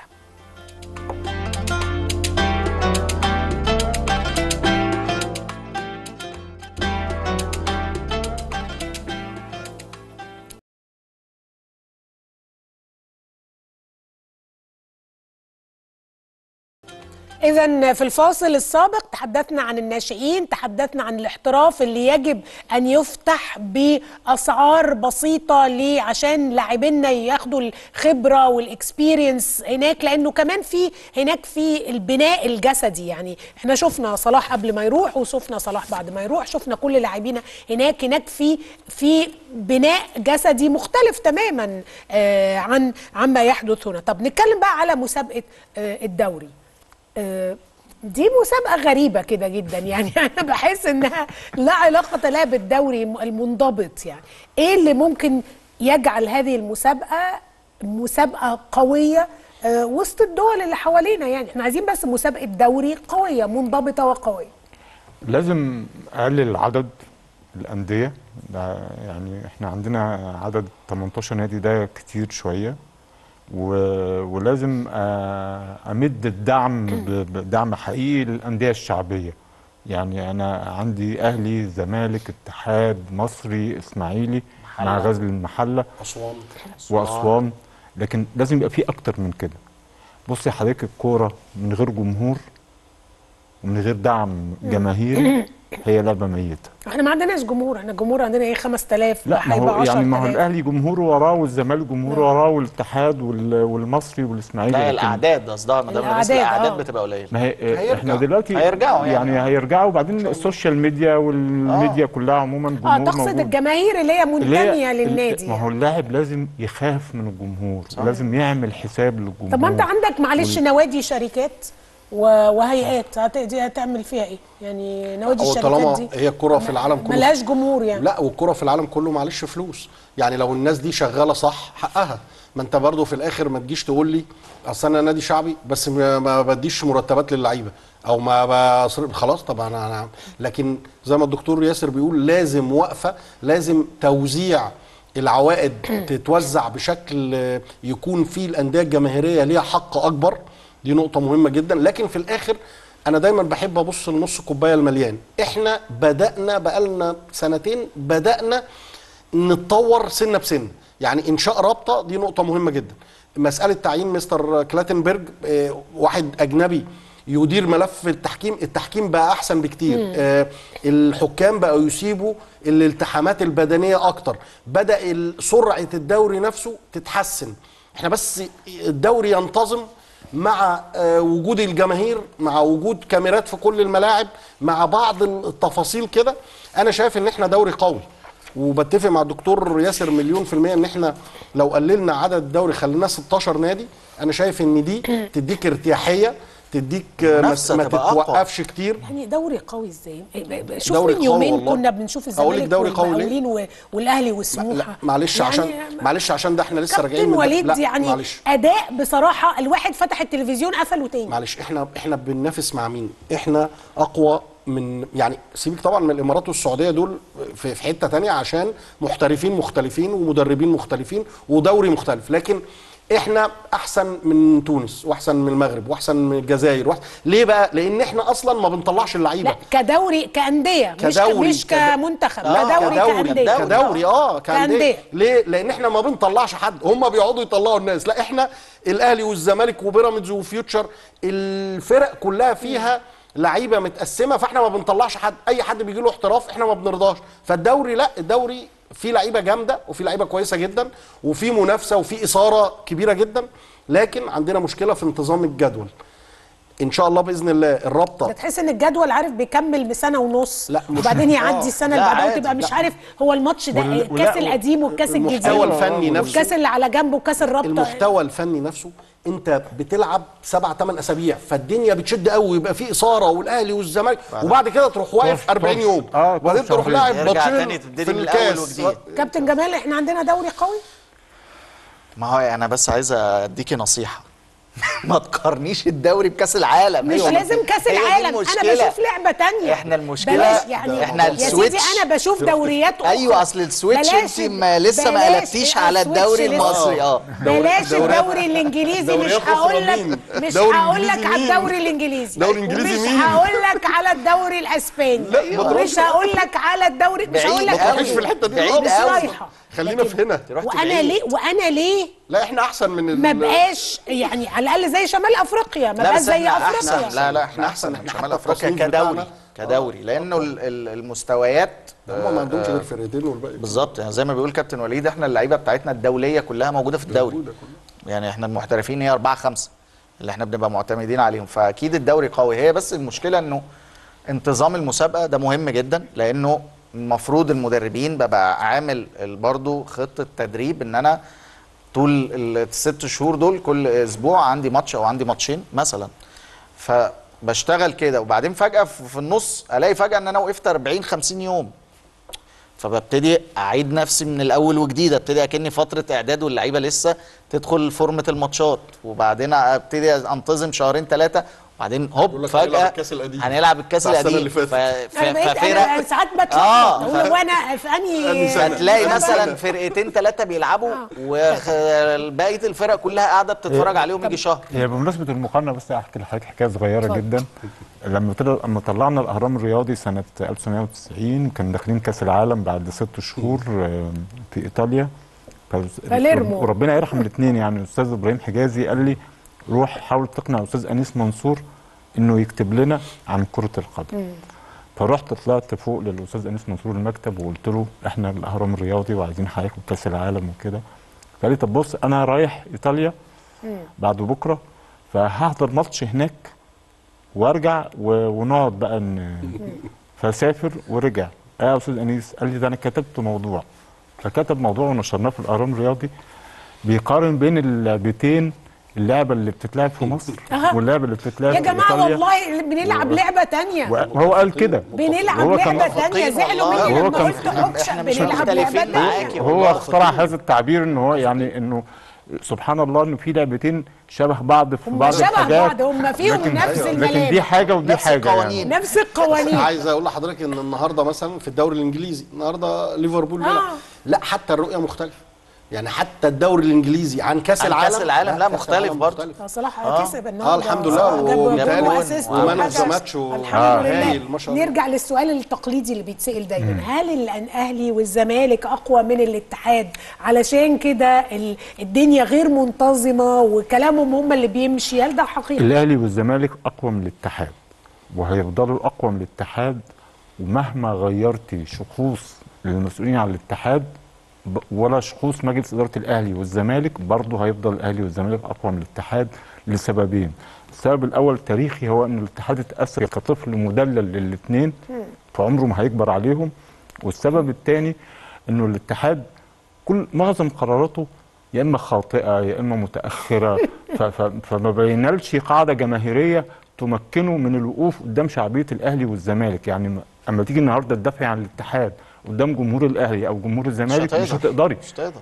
إذا في الفاصل السابق تحدثنا عن الناشئين، تحدثنا عن الاحتراف اللي يجب أن يفتح بأسعار بسيطة ليه عشان لاعبينا ياخدوا الخبرة والإكسبيرينس هناك لأنه كمان في هناك في البناء الجسدي يعني احنا شفنا صلاح قبل ما يروح وشفنا صلاح بعد ما يروح، شفنا كل لاعبينا هناك هناك في في بناء جسدي مختلف تماما آه عن عما يحدث هنا. طب نتكلم بقى على مسابقة آه الدوري. آه، دي مسابقة غريبة كده جدا يعني أنا بحس إنها لا علاقة لها بالدوري المنضبط يعني إيه اللي ممكن يجعل هذه المسابقة مسابقة قوية آه، وسط الدول اللي حوالينا يعني احنا عايزين بس مسابقة دوري قوية منضبطة وقوية لازم اقلل عدد الانديه ده يعني احنا عندنا عدد 18 نادي ده كتير شويه و... ولازم آه، امد الدعم ب- بدعم حقيقي للانديه الشعبيه يعني انا عندي اهلي زمالك اتحاد مصري اسماعيلي مع محلة. غزل المحله اسوان واسوان لكن لازم يبقى في اكتر من كده بصي حضرتك الكوره من غير جمهور ومن غير دعم جماهيري هي لعبه ميته احنا ما عندناش جمهور احنا الجمهور عندنا ايه 5000 لا ما هيبقى هو يعني ما هو 10,000. الاهلي جمهوره وراه والزمالك جمهوره وراه والاتحاد وال- والمصري والاسماعيلي لا لكن- الاعداد قصدها ما دام الأعداد، بالنسبه الاعداد آه. بتبقى قليله ما هي هيرجع. احنا دلوقتي هيرجعوا يعني. يعني هيرجعوا وبعدين السوشيال ميديا والميديا كلها عموما اه جمهور تقصد موجود. الجماهير اللي هي اللي هي- منتمية ال- للنادي ما هو اللاعب لازم يخاف من الجمهور ولازم يعمل حساب للجمهور طب ما انت عندك معلش نوادي شركات و- وهيئات هت- دي هتعمل فيها ايه؟ يعني نوادي هو الشركات طالما دي هي الكرة في العالم كله ملهاش جمهور يعني لا والكرة في العالم كله معلش فلوس يعني لو الناس دي شغالة صح حقها ما انت برضو في الاخر ما تجيش تقول لي اصل انا نادي شعبي بس ما ما بديش مرتبات للعيبه او ما بصرف خلاص طبعا انا أنا لكن زي ما الدكتور ياسر بيقول لازم وقفه لازم توزيع العوائد تتوزع بشكل آه، يكون فيه الانديه الجماهيريه ليها حق اكبر دي نقطه مهمه جدا لكن في الاخر انا دايما بحب ابص لنص الكوبايه المليان احنا بدانا بقالنا سنتين بدانا نتطور سنه بسنه يعني انشاء رابطه دي نقطه مهمه جدا مساله تعيين مستر كلاتنبرج آه، واحد اجنبي يدير ملف التحكيم التحكيم بقى احسن بكتير آه الحكام بقوا يسيبوا الالتحامات البدنيه اكتر بدا ال- سرعه الدوري نفسه تتحسن احنا بس الدوري ينتظم مع آه، وجود الجماهير مع وجود كاميرات في كل الملاعب مع بعض التفاصيل كده انا شايف ان احنا دوري قوي وبتفق مع الدكتور ياسر مليون في المية ان احنا لو قللنا عدد الدوري خليناه 16 نادي انا شايف ان دي تديك ارتياحية تديك آه، ما منافسة ما تبقى أقوى. تتوقفش كتير يعني دوري قوي ازاي؟ ب- ب- شوف دوري من قوي يومين والله. كنا بنشوف أقول لك الزمالك دوري قوي ليه؟ والمقاولين و- والاهلي لا والسموحه معلش يعني عشان معلش عشان ده احنا لسه راجعين كابتن من وليد لا يعني معلش اداء بصراحه الواحد فتح التلفزيون قفله تاني معلش احنا احنا بننافس مع مين؟ احنا اقوى من يعني سيبك طبعا من الامارات والسعوديه دول في في حته تانية عشان محترفين مختلفين ومدربين مختلفين ودوري مختلف لكن احنا احسن من تونس واحسن من المغرب واحسن من الجزائر وأحسن ليه بقى لان احنا اصلا ما بنطلعش اللعيبه لا كدوري كانديه مش كدوري مش كد- كمنتخب لا كدوري كدوري كانديه كدوري اه كأندية. كانديه ليه لان احنا ما بنطلعش حد هم بيقعدوا يطلعوا الناس لا احنا الاهلي والزمالك وبيراميدز وفيوتشر الفرق كلها فيها لعيبه متقسمه فاحنا ما بنطلعش حد اي حد بيجي له احتراف احنا ما بنرضاش فالدوري لا الدوري فيه لعيبه جامده وفيه لعيبه كويسه جدا وفيه منافسه وفيه اثاره كبيره جدا لكن عندنا مشكله في انتظام الجدول ان شاء الله باذن الله الرابطه ده تحس ان الجدول عارف بيكمل سنه ونص لا، مش- وبعدين آه. يعدي السنه لا، اللي بعدها عادي، وتبقى مش لا. عارف هو الماتش ده وال- إيه، ولا- الكاس القديم والكاس الجديد المحتوى الفني نفسه. والكاس اللي على جنبه وكاس الرابطه المحتوى الفني نفسه انت بتلعب سبع ثمان اسابيع فالدنيا بتشد قوي ويبقى في اثاره والاهلي والزمالك وبعد كده تروح واقف طف- 40 طف. يوم آه، وبعدين طف تروح شهرين. لاعب يرجع ماتشين تاني تبتدي في من الأول الكاس وجديد. كابتن جمال احنا عندنا دوري قوي ما هو انا بس عايز اديكي نصيحه ما تقارنيش الدوري بكاس العالم مش أيوة، لازم كاس هي دي العالم انا المشكلة. بشوف لعبه تانية احنا المشكله بلاش يعني احنا يا سيدي السويتش انا بشوف دوريات أخرى. ايوه اصل السويتش بلاش انت ما لسه ما بلاش قلبتيش آه، على السويتش الدوري لسه. المصري اه بلاش دوريات- الدوري الانجليزي مش دوريات هقول أخرى لك مين؟ مش دوري هقول لك إنجليزي على مين؟ الدوري الانجليزي دوري إنجليزي ومش مين؟ هقول لك على الدوري الاسباني ومش هقول لك على الدوري مش هقول بعيد لك قوي. ما تروحيش في الحته دي بعيد خالص. مش قوي. رايحه خلينا في هنا وانا ليه وانا ليه لا احنا احسن من ال- ما بقاش يعني على الاقل زي شمال افريقيا ما لا بقاش بس زي احنا افريقيا احسن لا لا احنا إحنا احسن أحسن، من إحنا شمال حتى افريقيا التصنيف كدوري بتاعنا. كدوري لانه ال- ال- المستويات هم ما عندهمش غير فرقتين والباقي بالظبط يعني زي ما بيقول كابتن وليد احنا اللعيبه بتاعتنا الدوليه كلها موجوده في الدوري يعني احنا المحترفين هي أربعة خمسة اللي احنا بنبقى معتمدين عليهم فاكيد الدوري قوي هي بس المشكله انه انتظام المسابقه ده مهم جدا لانه المفروض المدربين ببقى عامل برضه خطه تدريب ان انا طول الست شهور دول كل اسبوع عندي ماتش او عندي ماتشين مثلا فبشتغل كده وبعدين فجاه في في النص الاقي فجاه ان انا وقفت 40 50 يوم فببتدي اعيد نفسي من الاول وجديد ابتدي اكني فتره اعداد واللعيبه لسه تدخل فورمه الماتشات وبعدين ابتدي انتظم شهرين ثلاثه وبعدين يقول هوب لك فجاه هنلعب الكاس القديم. هنلعب الكاس بتاع السنة القديم اللي فاتت. ف- ف- انا بقيت ففرق انا ساعات بتلخبط آه، اقول ف- هو انا في انهي فتلاقي سنة؟ مثلا فرقتين ثلاثه بيلعبوا وبقيه الفرق كلها قاعده بتتفرج عليهم يجي شهر هي بمناسبه المقارنه بس احكي لحضرتك حكايه صغيره جدا لما طلع لما طلعنا الاهرام الرياضي سنه 1990 كان داخلين كاس العالم بعد ست شهور آه، في ايطاليا فالس- باليرمو. وربنا يرحم الاثنين يعني الاستاذ ابراهيم حجازي قال لي روح حاول تقنع الاستاذ انيس منصور انه يكتب لنا عن كره القدم فرحت طلعت فوق للاستاذ انيس منصور المكتب وقلت له احنا الاهرام الرياضي وعايزين حضرتك كاس العالم وكده فقال لي طب بص انا رايح ايطاليا بعد بكره فهحضر ماتش هناك وارجع و- ونقعد بقى ن... فسافر ورجع اه يا استاذ انيس قال لي ده انا كتبت موضوع فكتب موضوع ونشرناه في الاهرام الرياضي بيقارن بين اللعبتين اللعبه اللي بتتلعب في مصر أها. واللعبه اللي بتتلعب يا في جماعه ايطاليا والله بنلعب لعبه تانية وهو قال كده بنلعب وهو كان- لعبه تانية زعلوا مني وهو لما كان- قلت اوكشن إحنا مش بنلعب مختلفين لعبه معاكي. تانية هو اخترع هذا التعبير ان هو يعني انه سبحان الله انه في لعبتين شبه بعض في هم بعض شبه الحاجات بعض هم فيهم لكن- نفس لكن الملامح دي حاجه ودي نفس حاجه القوانين. يعني. نفس القوانين عايز اقول لحضرتك ان النهارده مثلا في الدوري الانجليزي النهارده ليفربول بيلعب آه. لا حتى الرؤيه مختلفه يعني حتى الدوري الانجليزي عن كاس عن العالم كأس العالم لا كاس مختلف العالم برضه. مختلف. صلاح آه. كسب اه النهارده الحمد لله صلاح جاب جول وبالتالي واسيست ومان اوف ذا وحاجة. ماتش و- الحمد هايل لله ما شاء الله نرجع للسؤال التقليدي اللي بيتسال دايما هل الاهلي والزمالك اقوى من الاتحاد علشان كده ال- الدنيا غير منتظمه وكلامهم هم اللي بيمشي هل ده حقيقي الاهلي والزمالك اقوى من الاتحاد وهيفضلوا اقوى من الاتحاد ومهما غيرتي شخوص للمسؤولين عن الاتحاد ب- ولا شخوص مجلس اداره الاهلي والزمالك برضه هيفضل الاهلي والزمالك اقوى من الاتحاد لسببين السبب الاول تاريخي هو ان الاتحاد اتاثر كطفل مدلل للاثنين فعمره ما هيكبر عليهم والسبب الثاني انه الاتحاد كل معظم قراراته يا اما خاطئه يا اما متاخره ف- ف- فما بينالش قاعده جماهيريه تمكنه من الوقوف قدام شعبيه الاهلي والزمالك يعني م- اما تيجي النهارده تدافعي عن الاتحاد قدام جمهور الاهلي او جمهور الزمالك مش هتقدر. هتقدري مش تقدر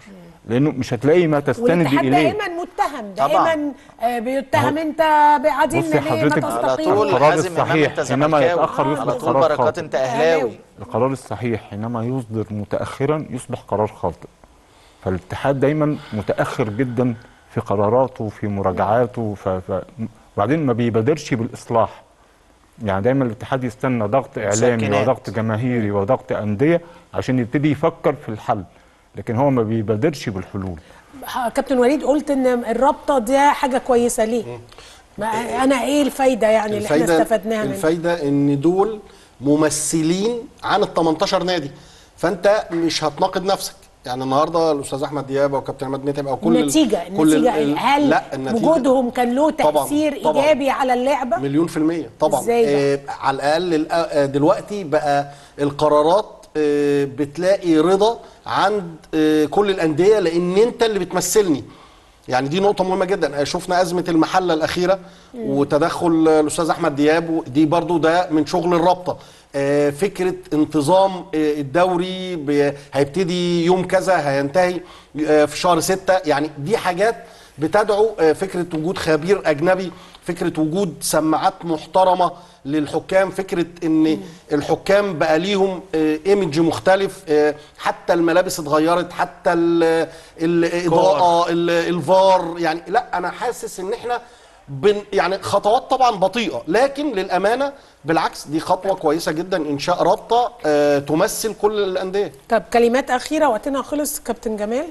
لانه مش هتلاقي ما تستند والاتحاد اليه دائما متهم طبعاً. دائما آه، بيتهم هو- انت بعدين بصي ليه ما حضرتك على تستقيم طول القرار حازم إمام الصحيح انت حينما زملكاوي. يتأخر على يصبح طول قرار بركات خاطئ. انت اهلاوي القرار الصحيح حينما يصدر متأخرا يصبح قرار خاطئ فالاتحاد دايما متأخر جدا في قراراته في مراجعاته ف... ف... وبعدين ما بيبادرش بالإصلاح يعني دايما الاتحاد يستنى ضغط إعلامي مسكنات. وضغط جماهيري وضغط أندية عشان يبتدي يفكر في الحل لكن هو ما بيبادرش بالحلول ح- كابتن وليد قلت ان الرابطه دي حاجه كويسه ليه ما انا ايه الفايده يعني اللي احنا استفدناها منها الفايده ان دول ممثلين عن ال 18 نادي فانت مش هتناقض نفسك يعني النهارده الاستاذ احمد دياب او كابتن عماد متعب او كل ال- النتيجه كل ال- النتيجه ال- هل لا النتيجه وجودهم كان له طبعاً، تاثير طبعاً. ايجابي على اللعبه مليون في المية طبعا إزاي بقى؟ آه على الأقل الأ- آه، دلوقتي بقى القرارات آه بتلاقي رضا عند آه كل الأندية لأن أنت اللي بتمثلني يعني دي نقطة مهمة جدا آه، شفنا أزمة المحلة الأخيرة وتدخل آه، الأستاذ أحمد دياب دي برضو ده من شغل الرابطة آه، فكرة انتظام آه، الدوري ب- هيبتدي يوم كذا هينتهي آه، في شهر ستة يعني دي حاجات بتدعو آه، فكرة وجود خبير أجنبي فكرة وجود سماعات محترمة للحكام فكرة ان الحكام بقى ليهم آه، ايمج مختلف آه، حتى الملابس اتغيرت حتى ال- الاضاءة ال- الفار يعني لا انا حاسس ان احنا بن يعني خطوات طبعا بطيئة لكن للأمانة بالعكس دي خطوة كويسة جدا إنشاء رابطة آه، تمثل كل الأندية طب كلمات اخيره وقتنا خلص كابتن جمال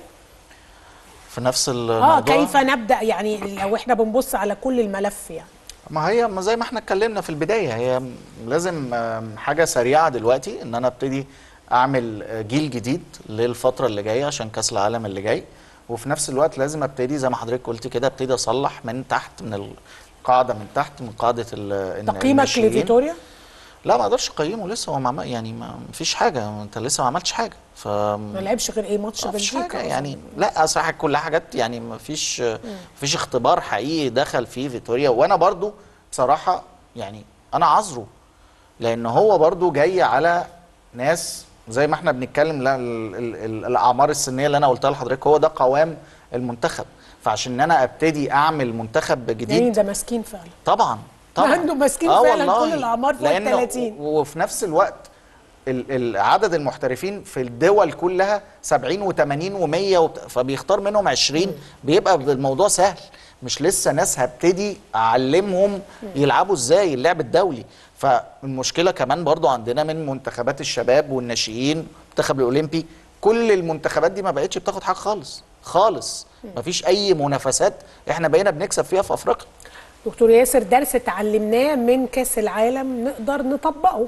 في نفس الموضوع اه كيف نبدا يعني لو احنا بنبص على كل الملف يعني ما هي ما زي ما احنا اتكلمنا في البدايه هي لازم آم، حاجه سريعه دلوقتي ان انا ابتدي اعمل آه، جيل جديد للفتره اللي جايه عشان كاس العالم اللي جاي وفي نفس الوقت لازم ابتدي زي ما حضرتك قلت كده ابتدي اصلح من تحت من القاعده من تحت من قاعده ال- الن- تقييمك الناشئين. لفيتوريا لا ما اقدرش اقيمه لسه هو ما عمل- يعني ما فيش حاجه انت لسه ما عملتش حاجه ف ما لعبش غير ايه ماتش ما فيش بلجيكا حاجه يعني لا صراحه كل حاجات يعني ما فيش ما فيش اختبار حقيقي دخل فيه فيتوريا وانا برضو بصراحه يعني انا عذره لان هو برضو جاي على ناس زي ما احنا بنتكلم لا ال- ال- ال- الاعمار السنيه اللي انا قلتها لحضرتك هو ده قوام المنتخب فعشان انا ابتدي اعمل منتخب يعني جديد ده مسكين فعلا طبعا طبعا عنده ماسكين آه فعلا والله. كل الأعمار فوق لأن ال 30. و- وفي نفس الوقت ال- ال- عدد المحترفين في الدول كلها 70 و80 و100 فبيختار منهم 20 بيبقى الموضوع سهل مش لسه ناس هبتدي اعلمهم يلعبوا ازاي اللعب الدولي فالمشكله كمان برضو عندنا من منتخبات الشباب والناشئين المنتخب الاولمبي كل المنتخبات دي ما بقتش بتاخد حاجه خالص خالص مفيش اي منافسات احنا بقينا بنكسب فيها في افريقيا دكتور ياسر درس اتعلمناه من كاس العالم نقدر نطبقه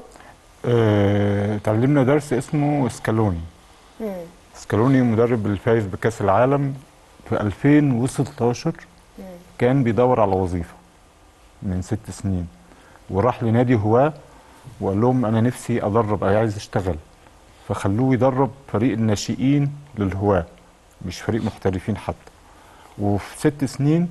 آه، اتعلمنا درس اسمه سكالوني سكالوني مدرب الفايز بكاس العالم في 2016 كان بيدور على وظيفة من ست سنين وراح لنادي هواه وقال لهم انا نفسي ادرب انا عايز اشتغل فخلوه يدرب فريق الناشئين للهواه مش فريق محترفين حتى وفي ست سنين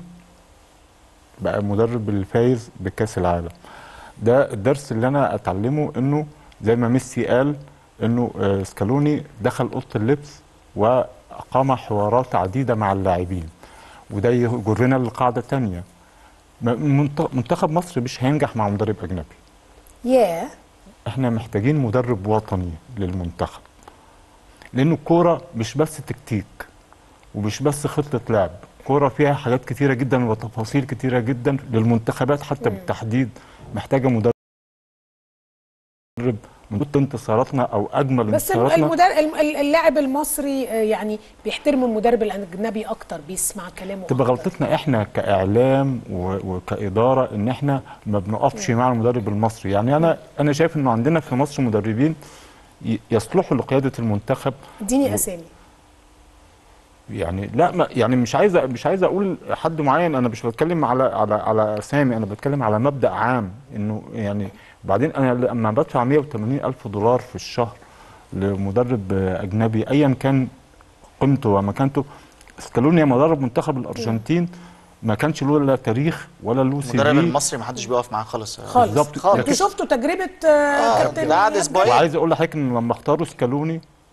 بقى مدرب الفايز بكاس العالم ده الدرس اللي انا اتعلمه انه زي ما ميسي قال انه آه، سكالوني دخل اوضه اللبس واقام حوارات عديده مع اللاعبين وده يجرنا لقاعده تانية م- منت- منتخب مصر مش هينجح مع مدرب اجنبي ياه احنا محتاجين مدرب وطني للمنتخب لانه الكوره مش بس تكتيك ومش بس خطه لعب كوره فيها حاجات كتيره جدا وتفاصيل كتيره جدا للمنتخبات حتى بالتحديد محتاجه مدرب من ضد انتصاراتنا او اجمل بس انتصاراتنا المدر... الم- اللاعب المصري آه، يعني بيحترم المدرب الاجنبي اكتر بيسمع كلامه تبقى أكتر. غلطتنا احنا كاعلام و- وكاداره ان احنا ما بنقفش مع المدرب المصري يعني انا انا شايف انه عندنا في مصر مدربين ي- يصلحوا لقياده المنتخب اديني اسامي يعني لا ما يعني مش عايز مش عايز اقول حد معين انا مش بتكلم على على على اسامي انا بتكلم على مبدا عام انه يعني بعدين انا لما بدفع 180 الف دولار في الشهر لمدرب اجنبي ايا كان قيمته ومكانته سكالوني لما درب منتخب الارجنتين ما كانش له لا تاريخ ولا له سي المدرب في المصري ما حدش بيقف معاه خالص خالص بالظبط. انتوا لكن- شفتوا تجربه آه، كابتن ده قعد إيهاب أسبوعين. جلال؟ وعايز اقول لحضرتك ان لما اختاروا سكالوني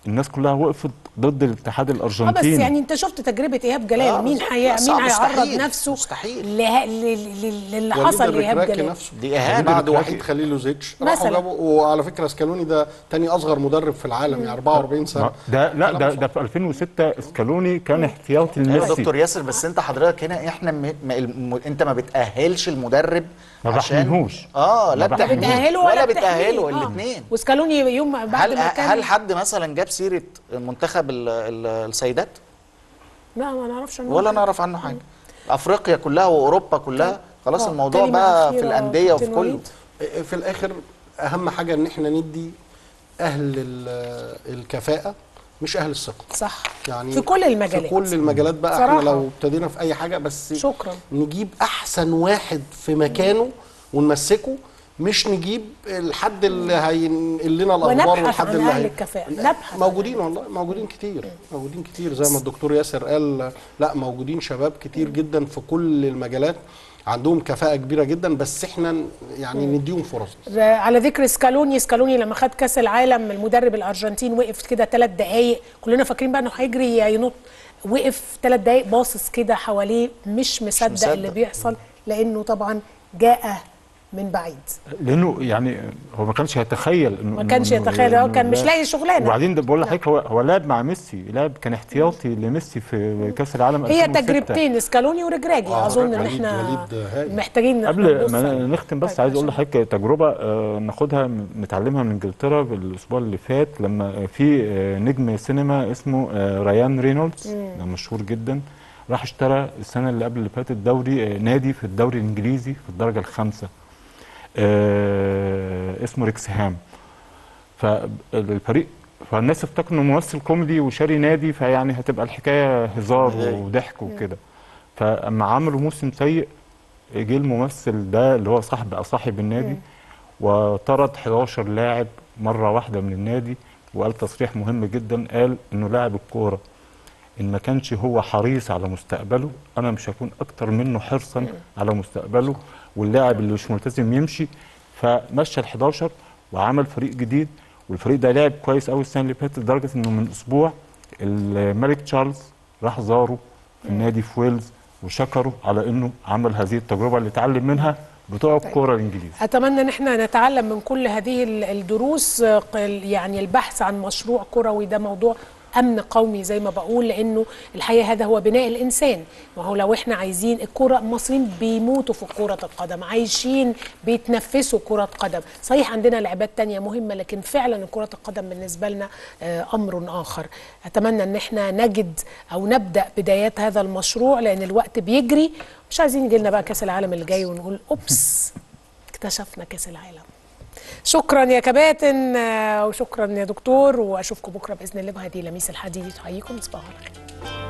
الناس كلها وقفت ضد الاتحاد اه بس الارجنتيني يعني انت شفت تجربه ايهاب جلال آه، مين بالظبط. حي... لا، مين صعب، هيعرض مستحيل، نفسه مستحيل. له... ل- ل- للي وليد حصل لايهاب الركراكي جلال نفسه دي اهانه بعد الركراكي. وحيد خليلوزيتش راحوا مثلاً. جابوا وعلى فكره سكالوني ده تاني اصغر مدرب في العالم يعني 44 سنه ده لا ده ده في 2006 اسكالوني كان احتياطي ايوه لميسي دكتور ياسر بس انت حضرتك هنا احنا م... م... الم... انت ما بتاهلش المدرب ما عشان بحميهوش. اه لا ما لا بتحميه بتأهله ولا ولا بتأهله بتحميه. آه. الاثنين وسكالوني يوم بعد هل ما كان هل حد مثلا جاب سيره منتخب ال... ال... السيدات لا ما نعرفش عنه ولا حاجة. نعرف عنه حاجه افريقيا كلها واوروبا كلها خلاص آه، الموضوع كلمة بقى في أخيرة الانديه وفي كابتن كله وليد. في الاخر اهم حاجه ان احنا ندي اهل ال- الكفاءه مش اهل الثقه صح يعني في كل المجالات في كل المجالات بقى صراحة. احنا لو ابتدينا في اي حاجه بس شكرا نجيب احسن واحد في مكانه ونمسكه مش نجيب الحد اللي هينقل لنا الاخبار ونبحث والحد عن اللي أهل هي- الكفاءة. نبحث عن موجودين والله موجودين كتير موجودين كتير زي ما الدكتور ياسر قال لا موجودين شباب كتير جدا في كل المجالات عندهم كفاءة كبيرة جدا بس احنا يعني نديهم فرص على ذكر سكالوني سكالوني لما خد كاس العالم المدرب الارجنتين وقف كده ثلاث دقائق كلنا فاكرين بقى انه هيجري ينط وقف ثلاث دقائق باصص كده حواليه مش مصدق, مصدق. اللي بيحصل لانه طبعا جاء من بعيد لانه يعني هو ما كانش يتخيل انه ما كانش إنه- يتخيل، هو إنه كان مش لا. لاقي شغلانة. وبعدين ده بقول نعم. لحضرتك هو هو لعب مع ميسي لعب كان احتياطي لميسي في كاس العالم هي 2006. تجربتين سكالوني ورجراجي آه، اظن ان وليد- احنا وليد هايل. محتاجين إن إحنا قبل نبص ما عليه. نختم بس طيب، عايز اقول عشان- لحضرتك تجربه آه، ناخدها من- نتعلمها من انجلترا بالاسبوع اللي فات لما في آه، نجم سينما اسمه آه، ريان رينولدز ده مشهور جدا راح اشترى السنه اللي قبل اللي فاتت دوري آه، نادي في الدوري الانجليزي في الدرجه الخامسه آه، اسمه ريكسهام فالفريق فالناس افتكروا انه ممثل كوميدي وشاري نادي فيعني هتبقى الحكايه هزار بداية. وضحك وكده فاما عملوا موسم سيء جه الممثل ده اللي هو صاحب او صاحب النادي وطرد 11 لاعب مره واحده من النادي وقال تصريح مهم جدا قال انه لاعب الكوره ان ما كانش هو حريص على مستقبله انا مش هكون اكتر منه حرصا على مستقبله واللاعب اللي مش ملتزم يمشي فمشى ال 11 وعمل فريق جديد والفريق ده لعب كويس قوي السنه اللي فاتت لدرجه انه من اسبوع الملك تشارلز راح زاره في النادي في ويلز وشكره على انه عمل هذه التجربه اللي اتعلم منها بتوع الكوره الانجليزي اتمنى ان احنا نتعلم من كل هذه ال- الدروس آه، قل- يعني البحث عن مشروع كروي ده موضوع امن قومي زي ما بقول لانه الحقيقه هذا هو بناء الانسان وهو لو احنا عايزين الكره المصريين بيموتوا في كره القدم عايشين بيتنفسوا كره قدم صحيح عندنا لعبات تانية مهمه لكن فعلا كره القدم بالنسبه لنا آه، امر اخر اتمنى ان احنا نجد او نبدا بدايات هذا المشروع لان الوقت بيجري مش عايزين يجي لنا بقى كاس العالم اللي جاي ونقول اوبس اكتشفنا كاس العالم شكرا يا كباتن آه، وشكرا يا دكتور واشوفكم بكره باذن الله بهذه لميس الحديد تحييكم تصبحوا على خير